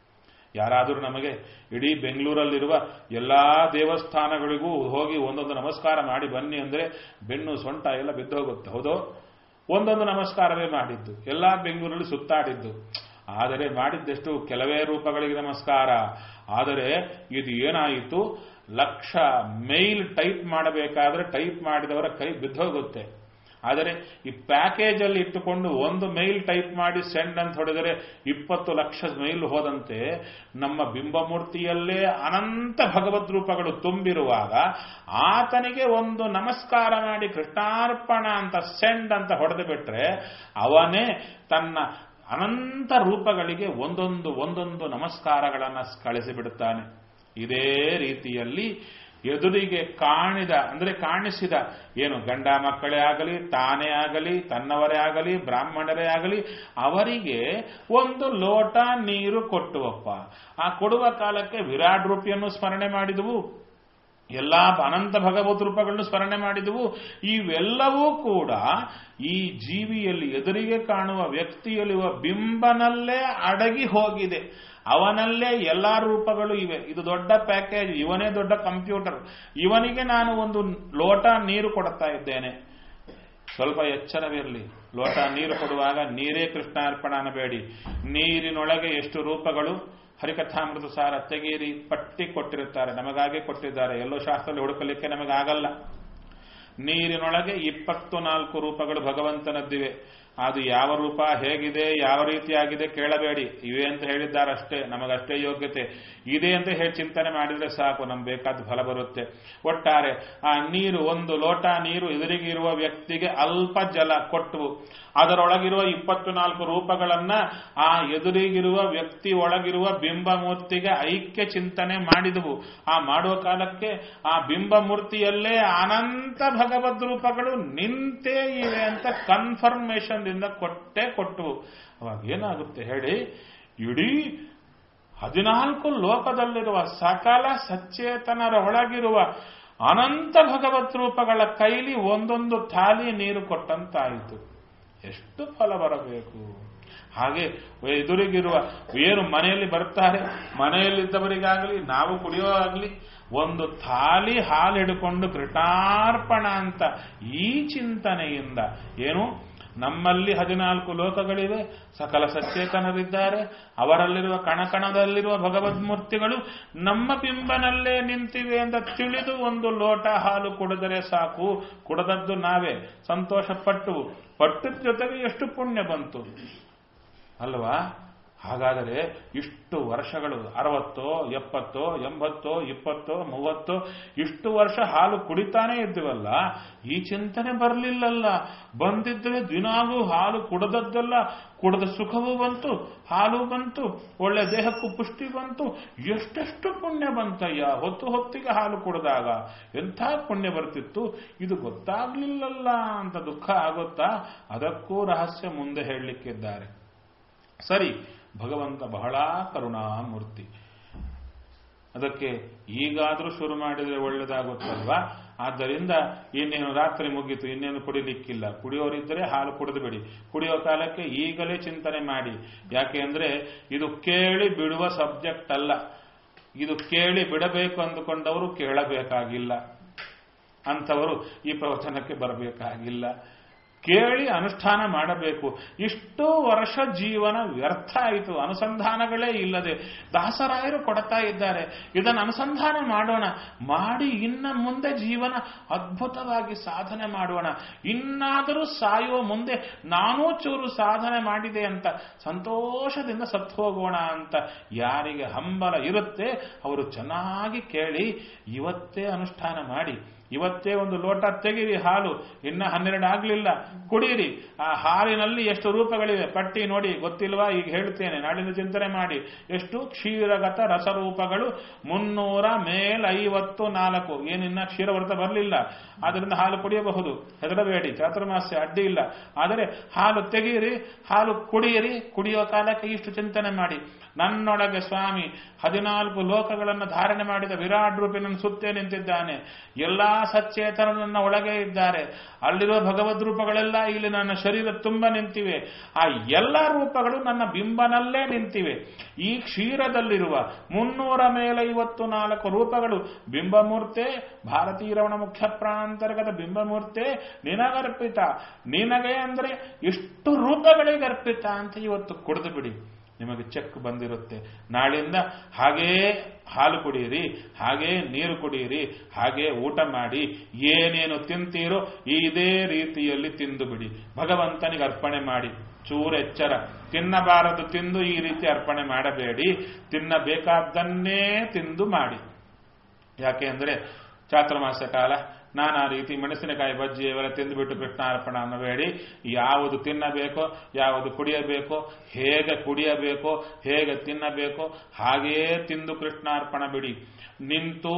ಯಾರಾದರೂ ನಮಗೆ ಇಡೀ ಬೆಂಗಳೂರಲ್ಲಿರುವ ಎಲ್ಲಾ ದೇವಸ್ಥಾನಗಳಿಗೂ ಹೋಗಿ ಒಂದೊಂದು ನಮಸ್ಕಾರ ಮಾಡಿ ಬನ್ನಿ ಅಂದ್ರೆ ಬೆನ್ನು ಸೊಂಟ ಎಲ್ಲ ಬಿದ್ದು ಹೋಗುತ್ತೆ ಹೌದೋ ಒಂದೊಂದು ನಮಸ್ಕಾರವೇ ಮಾಡಿದ್ದು ಎಲ್ಲಾ ಬೆಂಗಳೂರಲ್ಲಿ ಸುತ್ತಾಡಿದ್ದು ಆದರೆ ಮಾಡಿದ್ದೆಷ್ಟು ಕೆಲವೇ ರೂಪಗಳಿಗೆ ನಮಸ್ಕಾರ ಆದರೆ ಇದು ಏನಾಯಿತು ಲಕ್ಷ ಮೇಲ್ ಟೈಪ್ ಮಾಡಬೇಕಾದ್ರೆ ಟೈಪ್ ಮಾಡಿದವರ ಕೈ ಬಿದ್ದೋಗುತ್ತೆ ಆದರೆ ಈ ಪ್ಯಾಕೇಜ್ ಅಲ್ಲಿ ಇಟ್ಟುಕೊಂಡು ಒಂದು ಮೈಲ್ ಟೈಪ್ ಮಾಡಿ ಸೆಂಡ್ ಅಂತ ಹೊಡೆದರೆ ಇಪ್ಪತ್ತು ಲಕ್ಷ ಮೈಲ್ ಹೋದಂತೆ ನಮ್ಮ ಬಿಂಬಮೂರ್ತಿಯಲ್ಲೇ ಅನಂತ ಭಗವದ್ ರೂಪಗಳು ತುಂಬಿರುವಾಗ ಆತನಿಗೆ ಒಂದು ನಮಸ್ಕಾರ ಮಾಡಿ ಕೃಷ್ಣಾರ್ಪಣ ಅಂತ ಸೆಂಡ್ ಅಂತ ಹೊಡೆದು ಬಿಟ್ರೆ ಅವನೇ ತನ್ನ ಅನಂತ ರೂಪಗಳಿಗೆ ಒಂದೊಂದು ಒಂದೊಂದು ನಮಸ್ಕಾರಗಳನ್ನು ಕಳಿಸಿಬಿಡುತ್ತಾನೆ ಇದೇ ರೀತಿಯಲ್ಲಿ ಎದುರಿಗೆ ಕಾಣಿದ ಅಂದ್ರೆ ಕಾಣಿಸಿದ ಏನು ಗಂಡ ಮಕ್ಕಳೇ ಆಗಲಿ ತಾನೇ ಆಗಲಿ ತನ್ನವರೇ ಆಗಲಿ ಬ್ರಾಹ್ಮಣರೇ ಆಗಲಿ ಅವರಿಗೆ ಒಂದು ಲೋಟ ನೀರು ಕೊಟ್ಟುವಪ್ಪ ಆ ಕೊಡುವ ಕಾಲಕ್ಕೆ ವಿರಾಟ್ ರೂಪಿಯನ್ನು ಸ್ಮರಣೆ ಮಾಡಿದವು ಎಲ್ಲ ಅನಂತ ಭಗವತ್ ರೂಪಗಳನ್ನು ಸ್ಮರಣೆ ಮಾಡಿದವು ಇವೆಲ್ಲವೂ ಕೂಡ ಈ ಜೀವಿಯಲ್ಲಿ ಎದುರಿಗೆ ಕಾಣುವ ವ್ಯಕ್ತಿಯಲ್ಲಿರುವ ಬಿಂಬನಲ್ಲೇ ಅಡಗಿ ಹೋಗಿದೆ ಅವನಲ್ಲೇ ಎಲ್ಲಾ ರೂಪಗಳು ಇವೆ ಇದು ದೊಡ್ಡ ಪ್ಯಾಕೇಜ್ ಇವನೇ ದೊಡ್ಡ ಕಂಪ್ಯೂಟರ್ ಇವನಿಗೆ ನಾನು ಒಂದು ಲೋಟ ನೀರು ಕೊಡ್ತಾ ಇದ್ದೇನೆ ಸ್ವಲ್ಪ ಎಚ್ಚರವಿರಲಿ ಲೋಟ ನೀರು ಕೊಡುವಾಗ ನೀರೇ ಕೃಷ್ಣಾರ್ಪಣ ಅನ್ನಬೇಡಿ ನೀರಿನೊಳಗೆ ಎಷ್ಟು ರೂಪಗಳು ಹರಿಕಥಾಮೃತ ಸಾರ ತೆಗೀರಿ ಪಟ್ಟಿ ಕೊಟ್ಟಿರುತ್ತಾರೆ ನಮಗಾಗೆ ಕೊಟ್ಟಿದ್ದಾರೆ ಎಲ್ಲೋ ಶಾಸ್ತ್ರದಲ್ಲಿ ಹುಡುಕಲಿಕ್ಕೆ ನಮಗಾಗಲ್ಲ ನೀರಿನೊಳಗೆ ಇಪ್ಪತ್ತು ನಾಲ್ಕು ರೂಪಗಳು ಭಗವಂತನದ್ದಿವೆ ಅದು ಯಾವ ರೂಪ ಹೇಗಿದೆ ಯಾವ ರೀತಿಯಾಗಿದೆ ಕೇಳಬೇಡಿ ಇವೆ ಅಂತ ಹೇಳಿದ್ದಾರಷ್ಟೇ ನಮಗಷ್ಟೇ ಯೋಗ್ಯತೆ ಇದೆ ಅಂತ ಹೇಳಿ ಚಿಂತನೆ ಮಾಡಿದ್ರೆ ಸಾಕು ನಮ್ಗೆ ಬೇಕಾದ ಫಲ ಬರುತ್ತೆ ಒಟ್ಟಾರೆ ಆ ನೀರು ಒಂದು ಲೋಟ ನೀರು ಎದುರಿಗೆ ಇರುವ ವ್ಯಕ್ತಿಗೆ ಅಲ್ಪ ಜಲ ಕೊಟ್ಟು ಅದರೊಳಗಿರುವ ಇಪ್ಪತ್ತು ನಾಲ್ಕು ರೂಪಗಳನ್ನ ಆ ಎದುರಿಗಿರುವ ವ್ಯಕ್ತಿ ಒಳಗಿರುವ ಬಿಂಬ ಮೂರ್ತಿಗೆ ಐಕ್ಯ ಚಿಂತನೆ ಮಾಡಿದವು ಆ ಮಾಡುವ ಕಾಲಕ್ಕೆ ಆ ಬಿಂಬ ಮೂರ್ತಿಯಲ್ಲೇ ಅನಂತ ಭಗವದ್ ರೂಪಗಳು ನಿಂತೇ ಇವೆ ಅಂತ ಕನ್ಫರ್ಮೇಶನ್ ದಿಂದ ಕೊಟ್ಟೆ ಕೊಟ್ಟು ಅವಾಗ ಏನಾಗುತ್ತೆ ಹೇಳಿ ಇಡೀ ಹದಿನಾಲ್ಕು ಲೋಕದಲ್ಲಿರುವ ಸಕಲ ಸಚೇತನರ ಒಳಗಿರುವ ಅನಂತ ಭಗವತ್ ರೂಪಗಳ ಕೈಲಿ ಒಂದೊಂದು ಥಾಲಿ ನೀರು ಕೊಟ್ಟಂತಾಯಿತು ಎಷ್ಟು ಫಲ ಬರಬೇಕು ಹಾಗೆ ಎದುರಿಗಿರುವ ಏನು ಮನೆಯಲ್ಲಿ ಬರ್ತಾರೆ ಮನೆಯಲ್ಲಿದ್ದವರಿಗಾಗಲಿ ನಾವು ಕುಡಿಯೋವಾಗಲಿ ಒಂದು ಥಾಲಿ ಹಾಲು ಹಿಡ್ಕೊಂಡು ಕೃಟಾರ್ಪಣ ಅಂತ ಈ ಚಿಂತನೆಯಿಂದ ಏನು ನಮ್ಮಲ್ಲಿ ಹದಿನಾಲ್ಕು ಲೋಕಗಳಿವೆ ಸಕಲ ಸಚೇತನರಿದ್ದಾರೆ ಅವರಲ್ಲಿರುವ ಕಣಕಣದಲ್ಲಿರುವ ಭಗವದ್ಮೂರ್ತಿಗಳು ನಮ್ಮ ಬಿಂಬನಲ್ಲೇ ನಿಂತಿವೆ ಅಂತ ತಿಳಿದು ಒಂದು ಲೋಟ ಹಾಲು ಕುಡಿದರೆ ಸಾಕು ಕುಡದದ್ದು ನಾವೇ ಸಂತೋಷ ಪಟ್ಟು ಪಟ್ಟದ ಜೊತೆಗೆ ಎಷ್ಟು ಪುಣ್ಯ ಬಂತು ಅಲ್ವಾ ಹಾಗಾದರೆ ಇಷ್ಟು ವರ್ಷಗಳು ಅರವತ್ತೋ ಎಪ್ಪತ್ತೋ ಎಂಬತ್ತೋ ಇಪ್ಪತ್ತೋ ಮೂವತ್ತೋ ಇಷ್ಟು ವರ್ಷ ಹಾಲು ಕುಡಿತಾನೇ ಇದ್ದೀವಲ್ಲ ಈ ಚಿಂತನೆ ಬರಲಿಲ್ಲಲ್ಲ ಬಂದಿದ್ರೆ ದಿನಾಗೂ ಹಾಲು ಕುಡದದ್ದಲ್ಲ ಕುಡದ ಸುಖವೂ ಬಂತು ಹಾಲು ಬಂತು ಒಳ್ಳೆ ದೇಹಕ್ಕೂ ಪುಷ್ಟಿ ಬಂತು ಎಷ್ಟೆಷ್ಟು ಪುಣ್ಯ ಬಂತಯ್ಯ ಹೊತ್ತು ಹೊತ್ತಿಗೆ ಹಾಲು ಕುಡಿದಾಗ ಎಂಥ ಪುಣ್ಯ ಬರ್ತಿತ್ತು ಇದು ಗೊತ್ತಾಗ್ಲಿಲ್ಲಲ್ಲ ಅಂತ ದುಃಖ ಆಗುತ್ತಾ ಅದಕ್ಕೂ ರಹಸ್ಯ ಮುಂದೆ ಹೇಳಲಿಕ್ಕಿದ್ದಾರೆ ಸರಿ ಭಗವಂತ ಬಹಳ ಕರುಣಾಮೂರ್ತಿ ಅದಕ್ಕೆ ಈಗಾದರೂ ಶುರು ಮಾಡಿದರೆ ಒಳ್ಳೇದಾಗುತ್ತಲ್ವಾ ಆದ್ದರಿಂದ ಇನ್ನೇನು ರಾತ್ರಿ ಮುಗೀತು ಇನ್ನೇನು ಕುಡಿಲಿಕ್ಕಿಲ್ಲ ಕುಡಿಯೋರಿದ್ದರೆ ಹಾಲು ಕುಡಿದು ಬಿಡಿ ಕುಡಿಯೋ ಕಾಲಕ್ಕೆ ಈಗಲೇ ಚಿಂತನೆ ಮಾಡಿ ಯಾಕೆ ಅಂದ್ರೆ ಇದು ಕೇಳಿ ಬಿಡುವ ಸಬ್ಜೆಕ್ಟ್ ಅಲ್ಲ ಇದು ಕೇಳಿ ಬಿಡಬೇಕು ಅಂದುಕೊಂಡವರು ಕೇಳಬೇಕಾಗಿಲ್ಲ ಅಂಥವರು ಈ ಪ್ರವಚನಕ್ಕೆ ಬರಬೇಕಾಗಿಲ್ಲ ಕೇಳಿ ಅನುಷ್ಠಾನ ಮಾಡಬೇಕು ಇಷ್ಟು ವರ್ಷ ಜೀವನ ವ್ಯರ್ಥ ಆಯಿತು ಅನುಸಂಧಾನಗಳೇ ಇಲ್ಲದೆ ದಾಸರಾಯರು ಕೊಡ್ತಾ ಇದ್ದಾರೆ ಇದನ್ನು ಅನುಸಂಧಾನ ಮಾಡೋಣ ಮಾಡಿ ಇನ್ನ ಮುಂದೆ ಜೀವನ ಅದ್ಭುತವಾಗಿ ಸಾಧನೆ ಮಾಡೋಣ ಇನ್ನಾದರೂ ಸಾಯುವ ಮುಂದೆ ನಾನೂ ಚೂರು ಸಾಧನೆ ಮಾಡಿದೆ ಅಂತ ಸಂತೋಷದಿಂದ ಸತ್ತು ಹೋಗೋಣ ಅಂತ ಯಾರಿಗೆ ಹಂಬಲ ಇರುತ್ತೆ ಅವರು ಚೆನ್ನಾಗಿ ಕೇಳಿ ಇವತ್ತೇ ಅನುಷ್ಠಾನ ಮಾಡಿ ಇವತ್ತೇ ಒಂದು ಲೋಟ ತೆಗಿರಿ ಹಾಲು ಇನ್ನ ಹನ್ನೆರಡು ಆಗ್ಲಿಲ್ಲ ಕುಡೀರಿ ಆ ಹಾಲಿನಲ್ಲಿ ಎಷ್ಟು ರೂಪಗಳಿವೆ ಪಟ್ಟಿ ನೋಡಿ ಗೊತ್ತಿಲ್ವಾ ಈಗ ಹೇಳ್ತೇನೆ ನಾಳಿನ ಚಿಂತನೆ ಮಾಡಿ ಎಷ್ಟು ಕ್ಷೀರಗತ ರಸರೂಪಗಳು ಮುನ್ನೂರ ಮೇಲ್ ಐವತ್ತು ನಾಲ್ಕು ಏನಿನ್ನ ಕ್ಷೀರವ್ರತ ಬರಲಿಲ್ಲ ಆದ್ದರಿಂದ ಹಾಲು ಕುಡಿಯಬಹುದು ಹೆದರಬೇಡಿ ಚಾತುರ್ಮಾಸ್ಯ ಅಡ್ಡಿ ಇಲ್ಲ ಆದರೆ ಹಾಲು ತೆಗೀರಿ ಹಾಲು ಕುಡಿಯಿರಿ ಕುಡಿಯೋ ಕಾಲಕ್ಕೆ ಇಷ್ಟು ಚಿಂತನೆ ಮಾಡಿ ನನ್ನೊಳಗೆ ಸ್ವಾಮಿ ಹದಿನಾಲ್ಕು ಲೋಕಗಳನ್ನು ಧಾರಣೆ ಮಾಡಿದ ವಿರಾಟ್ ರೂಪಿನ ಸುತ್ತೇ ನಿಂತಿದ್ದಾನೆ ಎಲ್ಲಾ ಸಚೇತನ ನನ್ನ ಒಳಗೆ ಇದ್ದಾರೆ ಅಲ್ಲಿರುವ ಭಗವದ್ ರೂಪಗಳೆಲ್ಲ ಇಲ್ಲಿ ನನ್ನ ಶರೀರ ತುಂಬ ನಿಂತಿವೆ ಆ ಎಲ್ಲ ರೂಪಗಳು ನನ್ನ ಬಿಂಬನಲ್ಲೇ ನಿಂತಿವೆ ಈ ಕ್ಷೀರದಲ್ಲಿರುವ ಮುನ್ನೂರ ಮೇಲೈವತ್ತು ನಾಲ್ಕು ರೂಪಗಳು ಬಿಂಬಮೂರ್ತೆ ಭಾರತೀಯ ರಮಣ ಮುಖ್ಯ ಪ್ರಾಣಾಂತರ್ಗತ ಬಿಂಬಮೂರ್ತೆ ನಿನಗರ್ಪಿತ ನಿನಗೆ ಅಂದ್ರೆ ಇಷ್ಟು ರೂಪಗಳಿಗೆ ಅರ್ಪಿತ ಅಂತ ಇವತ್ತು ಕುಡಿದು ಬಿಡಿ ನಿಮಗೆ ಚೆಕ್ ಬಂದಿರುತ್ತೆ ನಾಳಿಂದ ಹಾಗೇ ಹಾಲು ಕುಡಿಯಿರಿ ಹಾಗೇ ನೀರು ಕುಡಿಯಿರಿ ಹಾಗೇ ಊಟ ಮಾಡಿ ಏನೇನು ತಿಂತೀರೋ ಇದೇ ರೀತಿಯಲ್ಲಿ ತಿಂದು ಬಿಡಿ ಭಗವಂತನಿಗೆ ಅರ್ಪಣೆ ಮಾಡಿ ಚೂರು ಎಚ್ಚರ ತಿನ್ನಬಾರದು ತಿಂದು ಈ ರೀತಿ ಅರ್ಪಣೆ ಮಾಡಬೇಡಿ ತಿನ್ನಬೇಕಾದ್ದನ್ನೇ ತಿಂದು ಮಾಡಿ ಯಾಕೆ ಅಂದರೆ ಚಾತುರ್ಮಾಸ ಕಾಲ ನಾನಾ ರೀತಿ ಮೆಣಸಿನಕಾಯಿ ಬಜ್ಜಿ ಇವೆಲ್ಲ ತಿಂದುಬಿಟ್ಟು ಕೃಷ್ಣಾರ್ಪಣ ಅನ್ನಬೇಡಿ ಯಾವುದು ತಿನ್ನಬೇಕೋ ಯಾವುದು ಕುಡಿಯಬೇಕೋ ಹೇಗೆ ಕುಡಿಯಬೇಕೋ ಹೇಗೆ ತಿನ್ನಬೇಕೋ ಹಾಗೇ ತಿಂದು ಕೃಷ್ಣಾರ್ಪಣ ಬಿಡಿ ನಿಂತು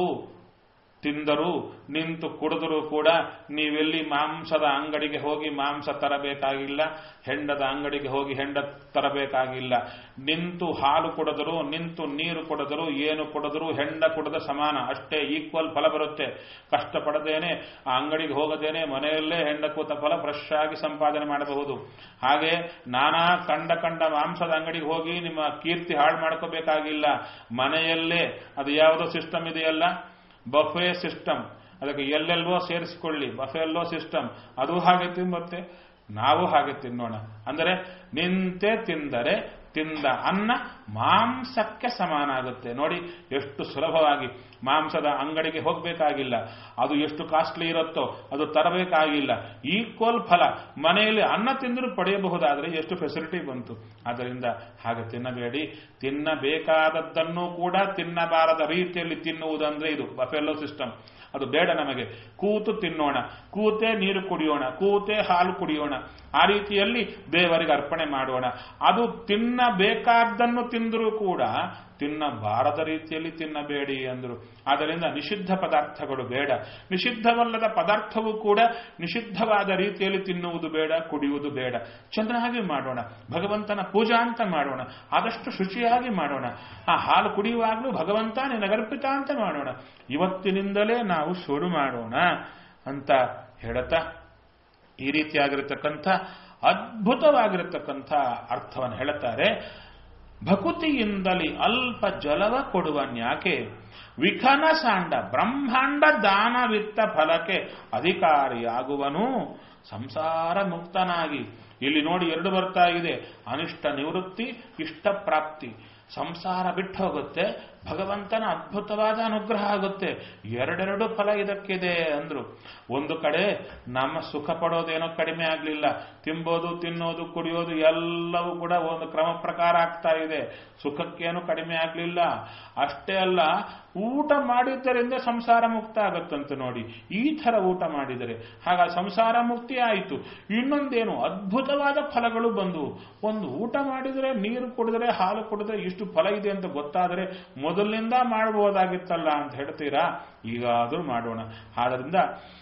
ತಿಂದರೂ ನಿಂತು ಕುಡಿದರೂ ಕೂಡ ನೀವೆಲ್ಲಿ ಮಾಂಸದ ಅಂಗಡಿಗೆ ಹೋಗಿ ಮಾಂಸ ತರಬೇಕಾಗಿಲ್ಲ ಹೆಂಡದ ಅಂಗಡಿಗೆ ಹೋಗಿ ಹೆಂಡ ತರಬೇಕಾಗಿಲ್ಲ ನಿಂತು ಹಾಲು ಕುಡಿದರೂ ನಿಂತು ನೀರು ಕುಡಿದರೂ ಏನು ಕುಡಿದರೂ ಹೆಂಡ ಕುಡದ ಸಮಾನ ಅಷ್ಟೇ ಈಕ್ವಲ್ ಫಲ ಬರುತ್ತೆ ಕಷ್ಟಪಡದೇನೆ ಆ ಅಂಗಡಿಗೆ ಹೋಗದೇನೆ ಮನೆಯಲ್ಲೇ ಹೆಂಡ ಕೂತ ಫಲ ಫ್ರೆಶ್ ಆಗಿ ಸಂಪಾದನೆ ಮಾಡಬಹುದು ಹಾಗೆ ನಾನಾ ಕಂಡ ಕಂಡ ಮಾಂಸದ ಅಂಗಡಿಗೆ ಹೋಗಿ ನಿಮ್ಮ ಕೀರ್ತಿ ಹಾಳು ಮಾಡ್ಕೋಬೇಕಾಗಿಲ್ಲ ಮನೆಯಲ್ಲೇ ಅದು ಯಾವುದೋ ಸಿಸ್ಟಮ್ ಇದೆಯಲ್ಲ ಬಫೆ ಸಿಸ್ಟಮ್ ಅದಕ್ಕೆ ಎಲ್ಲೆಲ್ವೋ ಸೇರಿಸಿಕೊಳ್ಳಿ ಬಫೆಲ್ಲೋ ಸಿಸ್ಟಮ್ ಅದು ಹಾಗೆ ತಿನ್ನುತ್ತೆ ನಾವು ಹಾಗೆ ತಿನ್ನೋಣ ಅಂದರೆ ನಿಂತೆ ತಿಂದರೆ ತಿಂದ ಅನ್ನ ಮಾಂಸಕ್ಕೆ ಸಮಾನ ಆಗುತ್ತೆ ನೋಡಿ ಎಷ್ಟು ಸುಲಭವಾಗಿ ಮಾಂಸದ ಅಂಗಡಿಗೆ ಹೋಗಬೇಕಾಗಿಲ್ಲ ಅದು ಎಷ್ಟು ಕಾಸ್ಟ್ಲಿ ಇರುತ್ತೋ ಅದು ತರಬೇಕಾಗಿಲ್ಲ ಈಕ್ವಲ್ ಫಲ ಮನೆಯಲ್ಲಿ ಅನ್ನ ತಿಂದರೂ ಪಡೆಯಬಹುದಾದರೆ ಎಷ್ಟು ಫೆಸಿಲಿಟಿ ಬಂತು ಆದ್ದರಿಂದ ಹಾಗೆ ತಿನ್ನಬೇಡಿ ತಿನ್ನಬೇಕಾದದ್ದನ್ನು ಕೂಡ ತಿನ್ನಬಾರದ ರೀತಿಯಲ್ಲಿ ತಿನ್ನುವುದಂದ್ರೆ ಇದು ಬಫೆಲ್ಲೋ ಸಿಸ್ಟಮ್ ಅದು ಬೇಡ ನಮಗೆ ಕೂತು ತಿನ್ನೋಣ ಕೂತೇ ನೀರು ಕುಡಿಯೋಣ ಕೂತೇ ಹಾಲು ಕುಡಿಯೋಣ ಆ ರೀತಿಯಲ್ಲಿ ದೇವರಿಗೆ ಅರ್ಪಣೆ ಮಾಡೋಣ ಅದು ತಿನ್ನಬೇಕಾದ್ದನ್ನು ತಿಂದರೂ ಕೂಡ ತಿನ್ನಬಾರದ ರೀತಿಯಲ್ಲಿ ತಿನ್ನಬೇಡಿ ಅಂದರು ಆದ್ದರಿಂದ ನಿಷಿದ್ಧ ಪದಾರ್ಥಗಳು ಬೇಡ ನಿಷಿದ್ಧವಲ್ಲದ ಪದಾರ್ಥವೂ ಕೂಡ ನಿಷಿದ್ಧವಾದ ರೀತಿಯಲ್ಲಿ ತಿನ್ನುವುದು ಬೇಡ ಕುಡಿಯುವುದು ಬೇಡ ಚೆನ್ನಾಗಿ ಮಾಡೋಣ ಭಗವಂತನ ಪೂಜಾ ಅಂತ ಮಾಡೋಣ ಆದಷ್ಟು ಶುಚಿಯಾಗಿ ಮಾಡೋಣ ಆ ಹಾಲು ಕುಡಿಯುವಾಗಲೂ ಭಗವಂತ ನಿನಗರ್ಪಿತ ಅಂತ ಮಾಡೋಣ ಇವತ್ತಿನಿಂದಲೇ ನಾವು ಶುರು ಮಾಡೋಣ ಅಂತ ಹೇಳುತ್ತಾ ಈ ರೀತಿಯಾಗಿರತಕ್ಕಂಥ ಅದ್ಭುತವಾಗಿರತಕ್ಕಂಥ ಅರ್ಥವನ್ನು ಹೇಳುತ್ತಾರೆ ಭಕುತಿಯಿಂದಲೇ ಅಲ್ಪ ಜಲವ ಕೊಡುವನ್ಯಾಕೆ ವಿಖನ ಸಾಂಡ ಬ್ರಹ್ಮಾಂಡ ದಾನವಿತ್ತ ಫಲಕ್ಕೆ ಅಧಿಕಾರಿಯಾಗುವನು ಸಂಸಾರ ಮುಕ್ತನಾಗಿ ಇಲ್ಲಿ ನೋಡಿ ಎರಡು ಬರ್ತಾ ಇದೆ ಅನಿಷ್ಟ ನಿವೃತ್ತಿ ಇಷ್ಟ ಪ್ರಾಪ್ತಿ ಸಂಸಾರ ಬಿಟ್ಟು ಹೋಗುತ್ತೆ ಭಗವಂತನ ಅದ್ಭುತವಾದ ಅನುಗ್ರಹ ಆಗುತ್ತೆ ಎರಡೆರಡು ಫಲ ಇದಕ್ಕಿದೆ ಅಂದ್ರು ಒಂದು ಕಡೆ ನಮ್ಮ ಸುಖ ಪಡೋದೇನೋ ಕಡಿಮೆ ಆಗಲಿಲ್ಲ ತಿಂಬೋದು ತಿನ್ನೋದು ಕುಡಿಯೋದು ಎಲ್ಲವೂ ಕೂಡ ಒಂದು ಕ್ರಮ ಪ್ರಕಾರ ಆಗ್ತಾ ಇದೆ ಸುಖಕ್ಕೇನು ಕಡಿಮೆ ಆಗಲಿಲ್ಲ ಅಷ್ಟೇ ಅಲ್ಲ ಊಟ ಮಾಡಿದ್ದರಿಂದ ಸಂಸಾರ ಮುಕ್ತ ಆಗತ್ತಂತೆ ನೋಡಿ ಈ ಥರ ಊಟ ಮಾಡಿದರೆ ಹಾಗ ಸಂಸಾರ ಮುಕ್ತಿ ಆಯಿತು ಇನ್ನೊಂದೇನು ಅದ್ಭುತವಾದ ಫಲಗಳು ಬಂದವು ಒಂದು ಊಟ ಮಾಡಿದರೆ ನೀರು ಕುಡಿದ್ರೆ ಹಾಲು ಕುಡಿದ್ರೆ ಇಷ್ಟು ಫಲ ಇದೆ ಅಂತ ಗೊತ್ತಾದರೆ ಮೊದಲಿನಿಂದ ಮಾಡಬಹುದಾಗಿತ್ತಲ್ಲ ಅಂತ ಹೇಳ್ತೀರಾ ಈಗಾದರೂ ಮಾಡೋಣ ಆದ್ರಿಂದ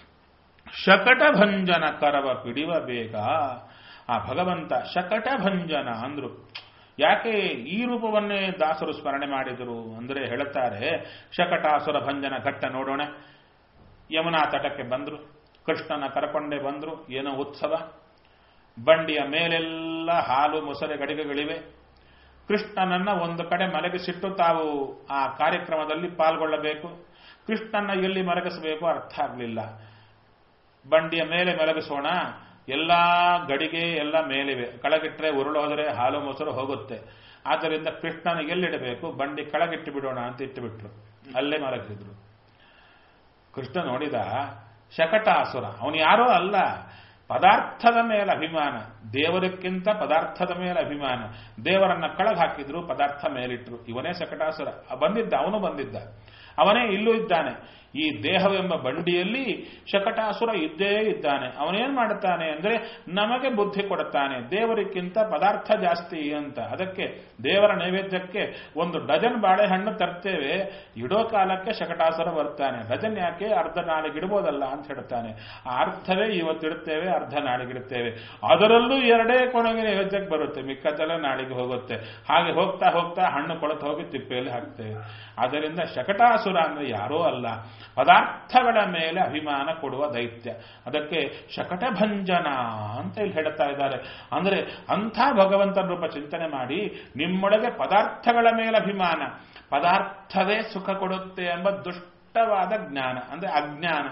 ಶಕಟ ಭಂಜನ ಕರವ ಪಿಡಿವ ಬೇಗ ಆ ಭಗವಂತ ಶಕಟ ಭಂಜನ ಅಂದ್ರು ಯಾಕೆ ಈ ರೂಪವನ್ನೇ ದಾಸರು ಸ್ಮರಣೆ ಮಾಡಿದರು ಅಂದರೆ ಹೇಳುತ್ತಾರೆ ಶಕಟಾಸುರ ಭಂಜನ ಘಟ್ಟ ನೋಡೋಣ ಯಮುನಾ ತಟಕ್ಕೆ ಬಂದರು ಕೃಷ್ಣನ ಕರಕೊಂಡೆ ಬಂದರು ಏನೋ ಉತ್ಸವ ಬಂಡಿಯ ಮೇಲೆಲ್ಲ ಹಾಲು ಮೊಸರೆ ಗಡಿಗೆಗಳಿವೆ ಕೃಷ್ಣನನ್ನ ಒಂದು ಕಡೆ ಮಲಗಿಸಿಟ್ಟು ತಾವು ಆ ಕಾರ್ಯಕ್ರಮದಲ್ಲಿ ಪಾಲ್ಗೊಳ್ಳಬೇಕು ಕೃಷ್ಣನ ಎಲ್ಲಿ ಮಲಗಿಸಬೇಕು ಅರ್ಥ ಆಗಲಿಲ್ಲ ಬಂಡಿಯ ಮೇಲೆ ಮಲಗಿಸೋಣ ಎಲ್ಲಾ ಗಡಿಗೆ ಎಲ್ಲ ಮೇಲಿವೆ ಕೆಳಗಿಟ್ರೆ ಉರುಳೋದ್ರೆ ಹಾಲು ಮೊಸರು ಹೋಗುತ್ತೆ ಆದ್ದರಿಂದ ಕೃಷ್ಣನ ಎಲ್ಲಿಡಬೇಕು ಬಂಡಿ ಕೆಳಗಿಟ್ಟು ಬಿಡೋಣ ಅಂತ ಇಟ್ಟುಬಿಟ್ರು ಅಲ್ಲೇ ಮಲಗಿದ್ರು ಕೃಷ್ಣ ನೋಡಿದ ಶಕಟಾಸುರ ಅವನು ಯಾರೋ ಅಲ್ಲ ಪದಾರ್ಥದ ಮೇಲೆ ಅಭಿಮಾನ ದೇವರಕ್ಕಿಂತ ಪದಾರ್ಥದ ಮೇಲೆ ಅಭಿಮಾನ ದೇವರನ್ನ ಕೆಳಗೆ ಹಾಕಿದ್ರು ಪದಾರ್ಥ ಮೇಲಿಟ್ರು ಇವನೇ ಶಕಟಾಸುರ ಬಂದಿದ್ದ ಅವನು ಬಂದಿದ್ದ ಅವನೇ ಇಲ್ಲೂ ಇದ್ದಾನೆ ಈ ದೇಹವೆಂಬ ಬಂಡಿಯಲ್ಲಿ ಶಕಟಾಸುರ ಇದ್ದೇ ಇದ್ದಾನೆ ಅವನೇನ್ ಮಾಡುತ್ತಾನೆ ಅಂದ್ರೆ ನಮಗೆ ಬುದ್ಧಿ ಕೊಡುತ್ತಾನೆ ದೇವರಿಗಿಂತ ಪದಾರ್ಥ ಜಾಸ್ತಿ ಅಂತ ಅದಕ್ಕೆ ದೇವರ ನೈವೇದ್ಯಕ್ಕೆ ಒಂದು ಡಜನ್ ಬಾಳೆಹಣ್ಣು ತರ್ತೇವೆ ಇಡೋ ಕಾಲಕ್ಕೆ ಶಕಟಾಸುರ ಬರ್ತಾನೆ ಡಜನ್ ಯಾಕೆ ಅರ್ಧ ನಾಳೆಗಿಡ್ಬೋದಲ್ಲ ಅಂತ ಹೇಳ್ತಾನೆ ಆ ಅರ್ಥವೇ ಇವತ್ತಿಡುತ್ತೇವೆ ಅರ್ಧ ನಾಳೆಗಿಡುತ್ತೇವೆ ಅದರಲ್ಲೂ ಎರಡೇ ಕೊನೆಗೆ ನೈವೇದ್ಯಕ್ಕೆ ಬರುತ್ತೆ ಮಿಕ್ಕದೆಲ್ಲ ನಾಳೆಗೆ ಹೋಗುತ್ತೆ ಹಾಗೆ ಹೋಗ್ತಾ ಹೋಗ್ತಾ ಹಣ್ಣು ಕೊಳತು ಹೋಗಿ ತಿಪ್ಪೆಯಲ್ಲಿ ಹಾಕ್ತೇವೆ ಅದರಿಂದ ಶಕಟಾಸುರ ಅಂದ್ರೆ ಯಾರೋ ಅಲ್ಲ ಪದಾರ್ಥಗಳ ಮೇಲೆ ಅಭಿಮಾನ ಕೊಡುವ ದೈತ್ಯ ಅದಕ್ಕೆ ಶಕಟಭಂಜನ ಅಂತ ಇಲ್ಲಿ ಹೇಳ್ತಾ ಇದ್ದಾರೆ ಅಂದ್ರೆ ಅಂಥ ಭಗವಂತನ ರೂಪ ಚಿಂತನೆ ಮಾಡಿ ನಿಮ್ಮೊಳಗೆ ಪದಾರ್ಥಗಳ ಮೇಲೆ ಅಭಿಮಾನ ಪದಾರ್ಥವೇ ಸುಖ ಕೊಡುತ್ತೆ ಎಂಬ ದುಷ್ಟವಾದ ಜ್ಞಾನ ಅಂದ್ರೆ ಅಜ್ಞಾನ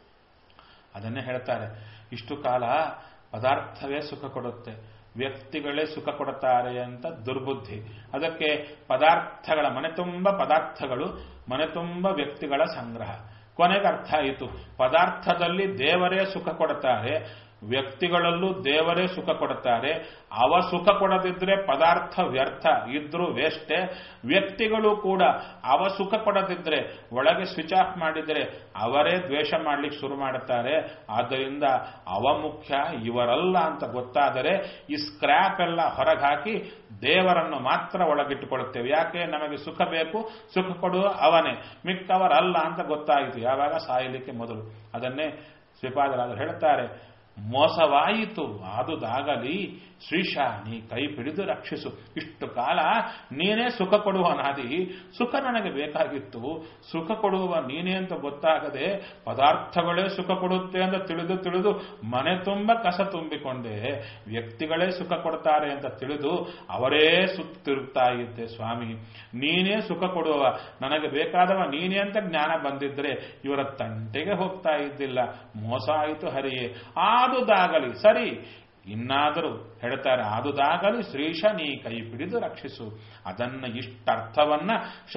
ಅದನ್ನೇ ಹೇಳ್ತಾರೆ ಇಷ್ಟು ಕಾಲ ಪದಾರ್ಥವೇ ಸುಖ ಕೊಡುತ್ತೆ ವ್ಯಕ್ತಿಗಳೇ ಸುಖ ಕೊಡುತ್ತಾರೆ ಅಂತ ದುರ್ಬುದ್ಧಿ ಅದಕ್ಕೆ ಪದಾರ್ಥಗಳ ಮನೆ ತುಂಬ ಪದಾರ್ಥಗಳು ಮನೆ ತುಂಬ ವ್ಯಕ್ತಿಗಳ ಸಂಗ್ರಹ ಕೊನೆಗೆ ಅರ್ಥ ಆಯಿತು ಪದಾರ್ಥದಲ್ಲಿ ದೇವರೇ ಸುಖ ಕೊಡುತ್ತಾರೆ ವ್ಯಕ್ತಿಗಳಲ್ಲೂ ದೇವರೇ ಸುಖ ಕೊಡುತ್ತಾರೆ ಅವ ಸುಖ ಕೊಡದಿದ್ರೆ ಪದಾರ್ಥ ವ್ಯರ್ಥ ಇದ್ರೂ ವೇಸ್ಟೆ ವ್ಯಕ್ತಿಗಳು ಕೂಡ ಅವ ಸುಖ ಕೊಡದಿದ್ರೆ ಒಳಗೆ ಸ್ವಿಚ್ ಆಫ್ ಮಾಡಿದರೆ ಅವರೇ ದ್ವೇಷ ಮಾಡ್ಲಿಕ್ಕೆ ಶುರು ಮಾಡುತ್ತಾರೆ ಆದ್ದರಿಂದ ಅವ ಮುಖ್ಯ ಇವರಲ್ಲ ಅಂತ ಗೊತ್ತಾದರೆ ಈ ಸ್ಕ್ರ್ಯಾಪ್ ಎಲ್ಲ ಹೊರಗೆ ಹಾಕಿ ದೇವರನ್ನು ಮಾತ್ರ ಒಳಗಿಟ್ಟುಕೊಳ್ಳುತ್ತೇವೆ ಯಾಕೆ ನಮಗೆ ಸುಖ ಬೇಕು ಸುಖ ಕೊಡುವ ಅವನೇ ಮಿಕ್ಕವರಲ್ಲ ಅಂತ ಗೊತ್ತಾಯಿತು ಯಾವಾಗ ಸಾಯಲಿಕ್ಕೆ ಮೊದಲು ಅದನ್ನೇ ಶ್ರೀಪಾದರಾದರು ಹೇಳ್ತಾರೆ ಮೋಸವಾಯಿತು ಆದುದಾಗಲಿ ಶ್ರೀಶ ನೀ ಕೈ ಹಿಡಿದು ರಕ್ಷಿಸು ಇಷ್ಟು ಕಾಲ ನೀನೇ ಸುಖ ಕೊಡುವ ನಾದಿ ಸುಖ ನನಗೆ ಬೇಕಾಗಿತ್ತು ಸುಖ ಕೊಡುವ ನೀನೇ ಅಂತ ಗೊತ್ತಾಗದೆ ಪದಾರ್ಥಗಳೇ ಸುಖ ಕೊಡುತ್ತೆ ಅಂತ ತಿಳಿದು ತಿಳಿದು ಮನೆ ತುಂಬ ಕಸ ತುಂಬಿಕೊಂಡೆ ವ್ಯಕ್ತಿಗಳೇ ಸುಖ ಕೊಡ್ತಾರೆ ಅಂತ ತಿಳಿದು ಅವರೇ ಸುತ್ತಿರುತ್ತಾ ಇದ್ದೆ ಸ್ವಾಮಿ ನೀನೇ ಸುಖ ಕೊಡುವ ನನಗೆ ಬೇಕಾದವ ನೀನೇ ಅಂತ ಜ್ಞಾನ ಬಂದಿದ್ರೆ ಇವರ ತಂಟೆಗೆ ಹೋಗ್ತಾ ಇದ್ದಿಲ್ಲ ಮೋಸ ಆಯಿತು ಹರಿಯೇ ಆದುದಾಗಲಿ ಸರಿ ಇನ್ನಾದರೂ ಹೇಳ್ತಾರೆ ಆದುದಾಗಲಿ ಶ್ರೀಶ ನೀ ಕೈ ಹಿಡಿದು ರಕ್ಷಿಸು ಅದನ್ನ ಇಷ್ಟರ್ಥವನ್ನ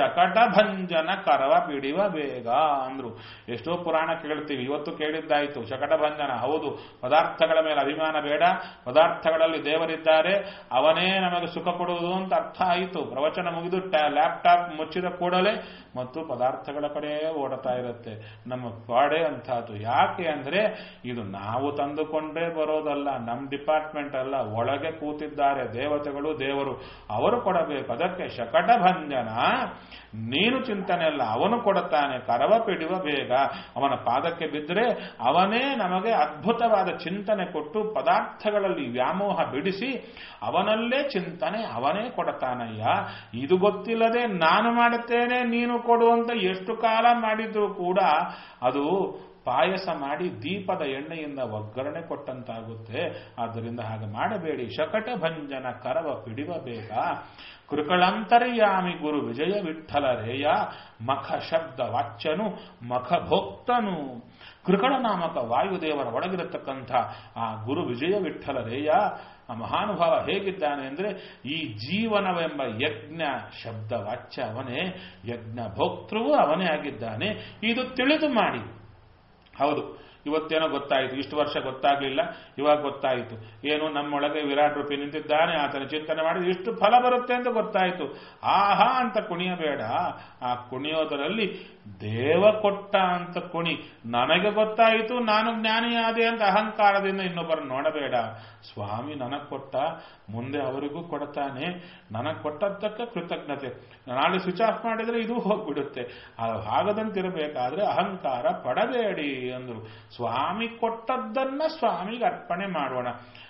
ಶಕಟಭಂಜನ ಕರವ ಪಿಡಿವ ಬೇಗ ಅಂದ್ರು ಎಷ್ಟೋ ಪುರಾಣ ಕೇಳ್ತೀವಿ ಇವತ್ತು ಕೇಳಿದ್ದಾಯ್ತು ಶಕಟಭಂಜನ ಹೌದು ಪದಾರ್ಥಗಳ ಮೇಲೆ ಅಭಿಮಾನ ಬೇಡ ಪದಾರ್ಥಗಳಲ್ಲಿ ದೇವರಿದ್ದಾರೆ ಅವನೇ ನಮಗೆ ಸುಖ ಕೊಡುವುದು ಅಂತ ಅರ್ಥ ಆಯಿತು ಪ್ರವಚನ ಮುಗಿದು ಲ್ಯಾಪ್ಟಾಪ್ ಮುಚ್ಚಿದ ಕೂಡಲೇ ಮತ್ತು ಪದಾರ್ಥಗಳ ಕಡೆ ಓಡುತ್ತಾ ಇರುತ್ತೆ ನಮ್ಮ ಪಾಡೆ ಅಂತಹದ್ದು ಯಾಕೆ ಅಂದ್ರೆ ಇದು ನಾವು ತಂದುಕೊಂಡೇ ಬರೋದಲ್ಲ ನಮ್ಮ ಡಿಪಾರ್ಟ್ಮೆಂಟ್ ಅಲ್ಲ ಒಳಗೆ ಕೂತಿದ್ದಾರೆ ದೇವತೆಗಳು ದೇವರು ಅವರು ಕೊಡಬೇಕು ಅದಕ್ಕೆ ಶಕಟಭಂಜನ ನೀನು ಚಿಂತನೆ ಅಲ್ಲ ಅವನು ಕೊಡುತ್ತಾನೆ ಕರವ ಪಿಡಿವ ಬೇಗ ಅವನ ಪಾದಕ್ಕೆ ಬಿದ್ದರೆ ಅವನೇ ನಮಗೆ ಅದ್ಭುತವಾದ ಚಿಂತನೆ ಕೊಟ್ಟು ಪದಾರ್ಥಗಳಲ್ಲಿ ವ್ಯಾಮೋಹ ಬಿಡಿಸಿ ಅವನಲ್ಲೇ ಚಿಂತನೆ ಅವನೇ ಕೊಡತಾನಯ್ಯ ಇದು ಗೊತ್ತಿಲ್ಲದೆ ನಾನು ಮಾಡುತ್ತೇನೆ ನೀನು ಕೊಡು ಅಂತ ಎಷ್ಟು ಕಾಲ ಮಾಡಿದ್ರು ಕೂಡ ಅದು ಪಾಯಸ ಮಾಡಿ ದೀಪದ ಎಣ್ಣೆಯಿಂದ ಒಗ್ಗರಣೆ ಕೊಟ್ಟಂತಾಗುತ್ತೆ ಆದ್ದರಿಂದ ಹಾಗೆ ಮಾಡಬೇಡಿ ಶಕಟ ಭಂಜನ ಕರವ ಪಿಡಿವ ಬೇಗ ಕೃಕಳಂತರ್ಯಾಮಿ ಗುರು ವಿಜಯ ವಿಠಲ ರೇಯ ಮಖ ಶಬ್ದ ವಾಚ್ಯನು ಮಖ ಭೋಕ್ತನು ಕೃಕಳ ನಾಮಕ ವಾಯುದೇವರ ಒಳಗಿರತಕ್ಕಂಥ ಆ ಗುರು ವಿಜಯ ವಿಠಲ ರೇಯ ಆ ಮಹಾನುಭಾವ ಹೇಗಿದ್ದಾನೆ ಅಂದರೆ ಈ ಜೀವನವೆಂಬ ಯಜ್ಞ ಶಬ್ದ ವಾಚ್ಯ ಅವನೇ ಯಜ್ಞ ಭೋಕ್ತೃವು ಅವನೇ ಆಗಿದ್ದಾನೆ ಇದು ತಿಳಿದು ಮಾಡಿ ಹೌದು ಇವತ್ತೇನೋ ಗೊತ್ತಾಯಿತು ಇಷ್ಟು ವರ್ಷ ಗೊತ್ತಾಗಲಿಲ್ಲ ಇವಾಗ ಗೊತ್ತಾಯಿತು ಏನು ನಮ್ಮೊಳಗೆ ವಿರಾಟ್ ರೂಪಿ ನಿಂತಿದ್ದಾನೆ ಆತನ ಚಿಂತನೆ ಮಾಡಿದ್ರೆ ಇಷ್ಟು ಫಲ ಬರುತ್ತೆ ಅಂತ ಗೊತ್ತಾಯಿತು ಆಹಾ ಅಂತ ಕುಣಿಯಬೇಡ ಆ ಕುಣಿಯೋದರಲ್ಲಿ ದೇವ ಕೊಟ್ಟ ಅಂತ ಕುಣಿ ನನಗೆ ಗೊತ್ತಾಯಿತು ನಾನು ಜ್ಞಾನಿಯಾದೆ ಅಂತ ಅಹಂಕಾರದಿಂದ ಇನ್ನೊಬ್ಬರು ನೋಡಬೇಡ ಸ್ವಾಮಿ ನನಗೆ ಕೊಟ್ಟ ಮುಂದೆ ಅವರಿಗೂ ಕೊಡ್ತಾನೆ ನನಗೆ ಕೊಟ್ಟದ್ದಕ್ಕೆ ಕೃತಜ್ಞತೆ ನಾಳೆ ಸ್ವಿಚ್ ಆಫ್ ಮಾಡಿದ್ರೆ ಇದು ಹೋಗ್ಬಿಡುತ್ತೆ ಅದು ಹಾಗದಂತಿರಬೇಕಾದ್ರೆ ಅಹಂಕಾರ ಪಡಬೇಡಿ ಅಂದರು ಸ್ವಾಮಿ ಕೊಟ್ಟದ್ದನ್ನ ಸ್ವಾಮಿಗೆ ಅರ್ಪಣೆ ಮಾಡೋಣ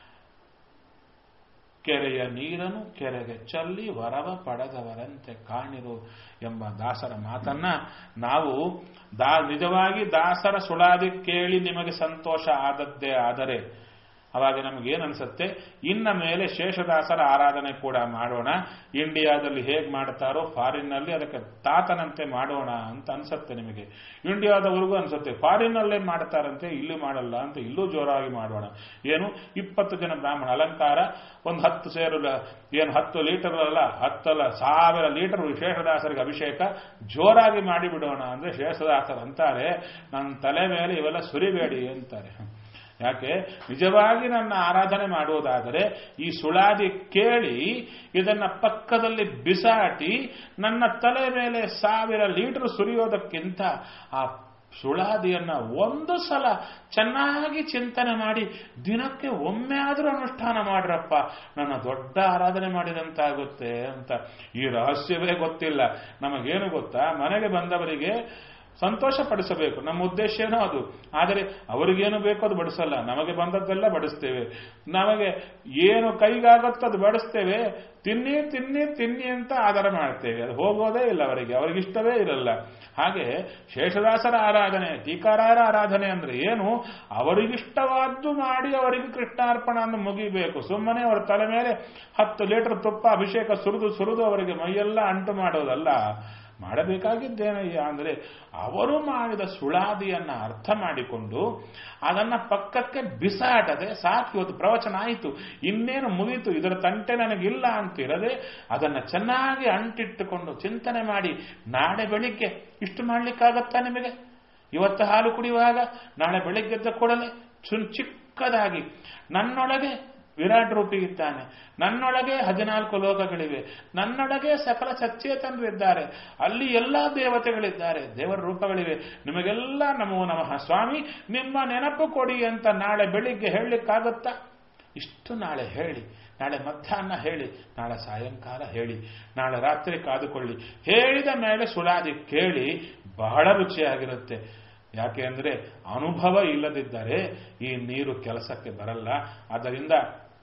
ಕೆರೆಯ ನೀರನ್ನು ಕೆರೆಗೆ ಚಲ್ಲಿ ವರವ ಪಡೆದವರಂತೆ ಕಾಣಿರು ಎಂಬ ದಾಸರ ಮಾತನ್ನ ನಾವು ದಾ ನಿಜವಾಗಿ ದಾಸರ ಸುಳಾದಿ ಕೇಳಿ ನಿಮಗೆ ಸಂತೋಷ ಆದದ್ದೇ ಆದರೆ ಅವಾಗ ನಮಗೇನು ಅನ್ಸುತ್ತೆ ಇನ್ನ ಮೇಲೆ ಶೇಷದಾಸರ ಆರಾಧನೆ ಕೂಡ ಮಾಡೋಣ ಇಂಡಿಯಾದಲ್ಲಿ ಹೇಗೆ ಮಾಡ್ತಾರೋ ಫಾರಿನ್ನಲ್ಲಿ ಅದಕ್ಕೆ ತಾತನಂತೆ ಮಾಡೋಣ ಅಂತ ಅನ್ಸುತ್ತೆ ನಿಮಗೆ ಇಂಡಿಯಾದವರೆಗೂ ಅನ್ಸುತ್ತೆ ಫಾರಿನ್ನಲ್ಲೇ ಮಾಡ್ತಾರಂತೆ ಇಲ್ಲಿ ಮಾಡಲ್ಲ ಅಂತ ಇಲ್ಲೂ ಜೋರಾಗಿ ಮಾಡೋಣ ಏನು ಇಪ್ಪತ್ತು ಜನ ಬ್ರಾಹ್ಮಣ ಅಲಂಕಾರ ಒಂದು ಹತ್ತು ಸೇರು ಏನು ಹತ್ತು ಲೀಟರ್ ಅಲ್ಲ ಹತ್ತಲ್ಲ ಸಾವಿರ ಲೀಟರ್ ಶೇಷದಾಸರಿಗೆ ಅಭಿಷೇಕ ಜೋರಾಗಿ ಮಾಡಿಬಿಡೋಣ ಅಂದ್ರೆ ಶೇಷದಾಸರು ಅಂತಾರೆ ನನ್ನ ತಲೆ ಮೇಲೆ ಇವೆಲ್ಲ ಸುರಿಬೇಡಿ ಅಂತಾರೆ ಯಾಕೆ ನಿಜವಾಗಿ ನನ್ನ ಆರಾಧನೆ ಮಾಡುವುದಾದರೆ ಈ ಸುಳಾದಿ ಕೇಳಿ ಇದನ್ನ ಪಕ್ಕದಲ್ಲಿ ಬಿಸಾಟಿ ನನ್ನ ತಲೆ ಮೇಲೆ ಸಾವಿರ ಲೀಟರ್ ಸುರಿಯೋದಕ್ಕಿಂತ ಆ ಸುಳಾದಿಯನ್ನ ಒಂದು ಸಲ ಚೆನ್ನಾಗಿ ಚಿಂತನೆ ಮಾಡಿ ದಿನಕ್ಕೆ ಒಮ್ಮೆ ಆದರೂ ಅನುಷ್ಠಾನ ಮಾಡ್ರಪ್ಪ ನನ್ನ ದೊಡ್ಡ ಆರಾಧನೆ ಮಾಡಿದಂತಾಗುತ್ತೆ ಅಂತ ಈ ರಹಸ್ಯವೇ ಗೊತ್ತಿಲ್ಲ ನಮಗೇನು ಗೊತ್ತಾ ಮನೆಗೆ ಬಂದವರಿಗೆ ಸಂತೋಷ ಪಡಿಸಬೇಕು ನಮ್ಮ ಉದ್ದೇಶ ಏನೋ ಅದು ಆದರೆ ಅವರಿಗೇನು ಬೇಕೋ ಅದು ಬಡಿಸಲ್ಲ ನಮಗೆ ಬಂದದ್ದೆಲ್ಲ ಬಡಿಸ್ತೇವೆ ನಮಗೆ ಏನು ಕೈಗಾಗತ್ತೋ ಅದು ಬಡಿಸ್ತೇವೆ ತಿನ್ನಿ ತಿನ್ನಿ ತಿನ್ನಿ ಅಂತ ಆಧಾರ ಮಾಡ್ತೇವೆ ಅದು ಹೋಗೋದೇ ಇಲ್ಲ ಅವರಿಗೆ ಅವರಿಗಿಷ್ಟವೇ ಇರಲ್ಲ ಹಾಗೆ ಶೇಷದಾಸರ ಆರಾಧನೆ ಟೀಕಾರಾಯರ ಆರಾಧನೆ ಅಂದ್ರೆ ಏನು ಅವರಿಗಿಷ್ಟವಾದ್ದು ಮಾಡಿ ಅವರಿಗೆ ಕೃಷ್ಣಾರ್ಪಣ ಅಂತ ಮುಗಿಬೇಕು ಸುಮ್ಮನೆ ಅವರ ತಲೆ ಮೇಲೆ ಹತ್ತು ಲೀಟರ್ ತುಪ್ಪ ಅಭಿಷೇಕ ಸುರಿದು ಸುರಿದು ಅವರಿಗೆ ಮೈಯೆಲ್ಲ ಅಂಟು ಮಾಡೋದಲ್ಲ ಮಾಡಬೇಕಾಗಿದ್ದೇನಯ್ಯ ಅಂದರೆ ಅವರು ಮಾಡಿದ ಸುಳಾದಿಯನ್ನ ಅರ್ಥ ಮಾಡಿಕೊಂಡು ಅದನ್ನ ಪಕ್ಕಕ್ಕೆ ಬಿಸಾಟದೆ ಸಾಕು ಇವತ್ತು ಪ್ರವಚನ ಆಯಿತು ಇನ್ನೇನು ಮುಗೀತು ಇದರ ತಂಟೆ ನನಗಿಲ್ಲ ಅಂತಿರದೆ ಅದನ್ನ ಚೆನ್ನಾಗಿ ಅಂಟಿಟ್ಟುಕೊಂಡು ಚಿಂತನೆ ಮಾಡಿ ನಾಳೆ ಬೆಳಿಗ್ಗೆ ಇಷ್ಟು ಮಾಡ್ಲಿಕ್ಕಾಗತ್ತಾ ನಿಮಗೆ ಇವತ್ತು ಹಾಲು ಕುಡಿಯುವಾಗ ನಾಳೆ ಬೆಳಿಗ್ಗೆದ್ದ ಕೂಡಲೇ ಚುನ್ ಚಿಕ್ಕದಾಗಿ ನನ್ನೊಳಗೆ ವಿರಾಟ್ ರೂಪಿ ಇದ್ದಾನೆ ನನ್ನೊಳಗೆ ಹದಿನಾಲ್ಕು ಲೋಕಗಳಿವೆ ನನ್ನೊಳಗೆ ಸಕಲ ಸಚೇತನರಿದ್ದಾರೆ ಅಲ್ಲಿ ಎಲ್ಲಾ ದೇವತೆಗಳಿದ್ದಾರೆ ದೇವರ ರೂಪಗಳಿವೆ ನಿಮಗೆಲ್ಲ ನಮೋ ನಮಃ ಸ್ವಾಮಿ ನಿಮ್ಮ ನೆನಪು ಕೊಡಿ ಅಂತ ನಾಳೆ ಬೆಳಿಗ್ಗೆ ಹೇಳಲಿಕ್ಕಾಗತ್ತಾ ಇಷ್ಟು ನಾಳೆ ಹೇಳಿ ನಾಳೆ ಮಧ್ಯಾಹ್ನ ಹೇಳಿ ನಾಳೆ ಸಾಯಂಕಾಲ ಹೇಳಿ ನಾಳೆ ರಾತ್ರಿ ಕಾದುಕೊಳ್ಳಿ ಹೇಳಿದ ಮೇಲೆ ಸುಳಾದಿ ಕೇಳಿ ಬಹಳ ರುಚಿಯಾಗಿರುತ್ತೆ ಯಾಕೆ ಅಂದರೆ ಅನುಭವ ಇಲ್ಲದಿದ್ದರೆ ಈ ನೀರು ಕೆಲಸಕ್ಕೆ ಬರಲ್ಲ ಆದ್ದರಿಂದ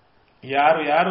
ಯಾರು ಯಾರು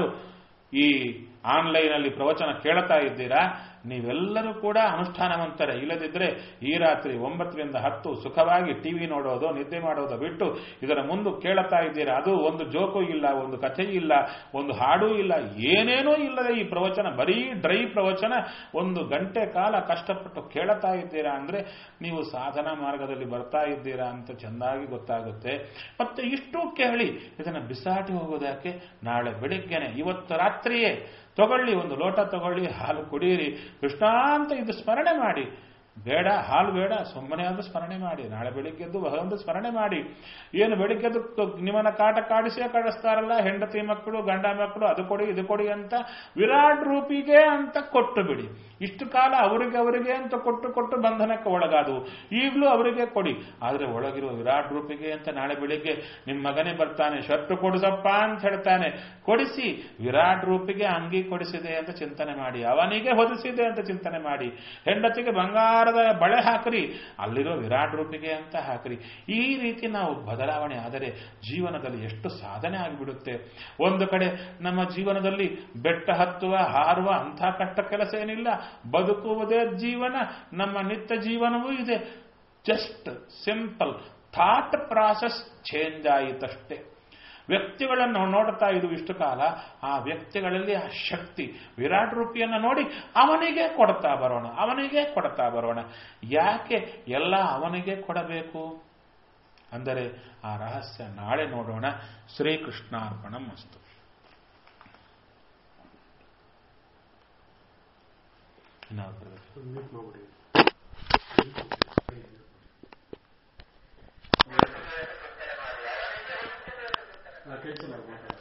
ಈ ಆನ್ಲೈನಲ್ಲಿ ಪ್ರವಚನ ಕೇಳ್ತಾ ಇದ್ದೀರಾ ನೀವೆಲ್ಲರೂ ಕೂಡ ಅನುಷ್ಠಾನವಂತರೇ ಇಲ್ಲದಿದ್ದರೆ ಈ ರಾತ್ರಿ ಒಂಬತ್ತರಿಂದ ಹತ್ತು ಸುಖವಾಗಿ ಟಿವಿ ನೋಡೋದು ನಿದ್ದೆ ಮಾಡೋದು ಬಿಟ್ಟು ಇದರ ಮುಂದೆ ಕೇಳುತ್ತಾ ಇದ್ದೀರಾ ಅದು ಒಂದು ಜೋಕು ಇಲ್ಲ ಒಂದು ಕಥೆ ಇಲ್ಲ ಒಂದು ಹಾಡೂ ಇಲ್ಲ ಏನೇನೂ ಇಲ್ಲದೆ ಈ ಪ್ರವಚನ ಬರೀ ಡ್ರೈ ಪ್ರವಚನ ಒಂದು ಗಂಟೆ ಕಾಲ ಕಷ್ಟಪಟ್ಟು ಕೇಳುತ್ತಾ ಇದ್ದೀರಾ ಅಂದ್ರೆ ನೀವು ಸಾಧನಾ ಮಾರ್ಗದಲ್ಲಿ ಬರ್ತಾ ಇದ್ದೀರಾ ಅಂತ ಚೆಂದಾಗಿ ಗೊತ್ತಾಗುತ್ತೆ ಮತ್ತೆ ಇಷ್ಟು ಕೇಳಿ ಇದನ್ನು ಬಿಸಾಟಿ ಹೋಗೋದಕ್ಕೆ ನಾಳೆ ಬೆಳಿಗ್ಗೆನೆ ಇವತ್ತು ರಾತ್ರಿಯೇ ತಗೊಳ್ಳಿ ಒಂದು ಲೋಟ ತಗೊಳ್ಳಿ ಹಾಲು ಕುಡಿಯಿರಿ ಕೃಷ್ಣ ಅಂತ ಇದು ಸ್ಮರಣೆ ಮಾಡಿ ಬೇಡ ಹಾಲು ಬೇಡ ಸುಮ್ಮನೆ ಆದ್ರೂ ಸ್ಮರಣೆ ಮಾಡಿ ನಾಳೆ ಬೆಳಿಗ್ಗೆದ್ದು ಭಗವಂತ ಸ್ಮರಣೆ ಮಾಡಿ ಏನು ಬೆಳಿಗ್ಗೆದ್ದು ನಿಮ್ಮನ್ನ ಕಾಟ ಕಾಡಿಸೇ ಕಾಡಿಸ್ತಾರಲ್ಲ ಹೆಂಡತಿ ಮಕ್ಕಳು ಗಂಡ ಮಕ್ಕಳು ಅದು ಕೊಡಿ ಇದು ಕೊಡಿ ಅಂತ ವಿರಾಟ್ ರೂಪಿಗೆ ಅಂತ ಕೊಟ್ಟು ಬಿಡಿ ಇಷ್ಟು ಕಾಲ ಅವರಿಗೆ ಅವರಿಗೆ ಅಂತ ಕೊಟ್ಟು ಕೊಟ್ಟು ಬಂಧನಕ್ಕೆ ಒಳಗಾದವು ಈಗಲೂ ಅವರಿಗೆ ಕೊಡಿ ಆದರೆ ಒಳಗಿರುವ ವಿರಾಟ್ ರೂಪಿಗೆ ಅಂತ ನಾಳೆ ಬೆಳಿಗ್ಗೆ ನಿಮ್ಮ ಮಗನೇ ಬರ್ತಾನೆ ಶರ್ಟ್ ಕೊಡಿಸಪ್ಪ ಅಂತ ಹೇಳ್ತಾನೆ ಕೊಡಿಸಿ ವಿರಾಟ್ ರೂಪಿಗೆ ಅಂಗಿ ಕೊಡಿಸಿದೆ ಅಂತ ಚಿಂತನೆ ಮಾಡಿ ಅವನಿಗೆ ಹೊದಿಸಿದೆ ಅಂತ ಚಿಂತನೆ ಮಾಡಿ ಹೆಂಡತಿಗೆ ಬಂಗಾರದ ಬಳೆ ಹಾಕ್ರಿ ಅಲ್ಲಿರೋ ವಿರಾಟ್ ರೂಪಿಗೆ ಅಂತ ಹಾಕ್ರಿ ಈ ರೀತಿ ನಾವು ಬದಲಾವಣೆ ಆದರೆ ಜೀವನದಲ್ಲಿ ಎಷ್ಟು ಸಾಧನೆ ಆಗಿಬಿಡುತ್ತೆ ಒಂದು ಕಡೆ ನಮ್ಮ ಜೀವನದಲ್ಲಿ ಬೆಟ್ಟ ಹತ್ತುವ ಹಾರುವ ಅಂಥ ಕಷ್ಟ ಕೆಲಸ ಏನಿಲ್ಲ ಬದುಕುವುದೇ ಜೀವನ ನಮ್ಮ ನಿತ್ಯ ಜೀವನವೂ ಇದೆ just simple thought process change ಆಯಿತಷ್ಟೇ ವ್ಯಕ್ತಿಗಳನ್ನು ನೋಡ್ತಾ ಇದು ಇಷ್ಟು ಕಾಲ ಆ ವ್ಯಕ್ತಿಗಳಲ್ಲಿ ಆ ಶಕ್ತಿ ವಿರಾಟ್ ರೂಪಿಯನ್ನು ನೋಡಿ ಅವನಿಗೆ ಕೊಡ್ತಾ ಬರೋಣ ಅವನಿಗೆ ಕೊಡ್ತಾ ಬರೋಣ ಯಾಕೆ ಎಲ್ಲ ಅವನಿಗೆ ಕೊಡಬೇಕು ಅಂದರೆ ಆ ರಹಸ್ಯ ನಾಳೆ ನೋಡೋಣ ಶ್ರೀಕೃಷ್ಣಾರ್ಪಣ ಮಸ್ತು ಇನ್ನಾದ್ರು ಮ್ಯೂಟ್ ಮಾಡ್ಬಿಡಿ ಕೇಳಿಸಿಲ್ಲ ಮಾತಾಡಿ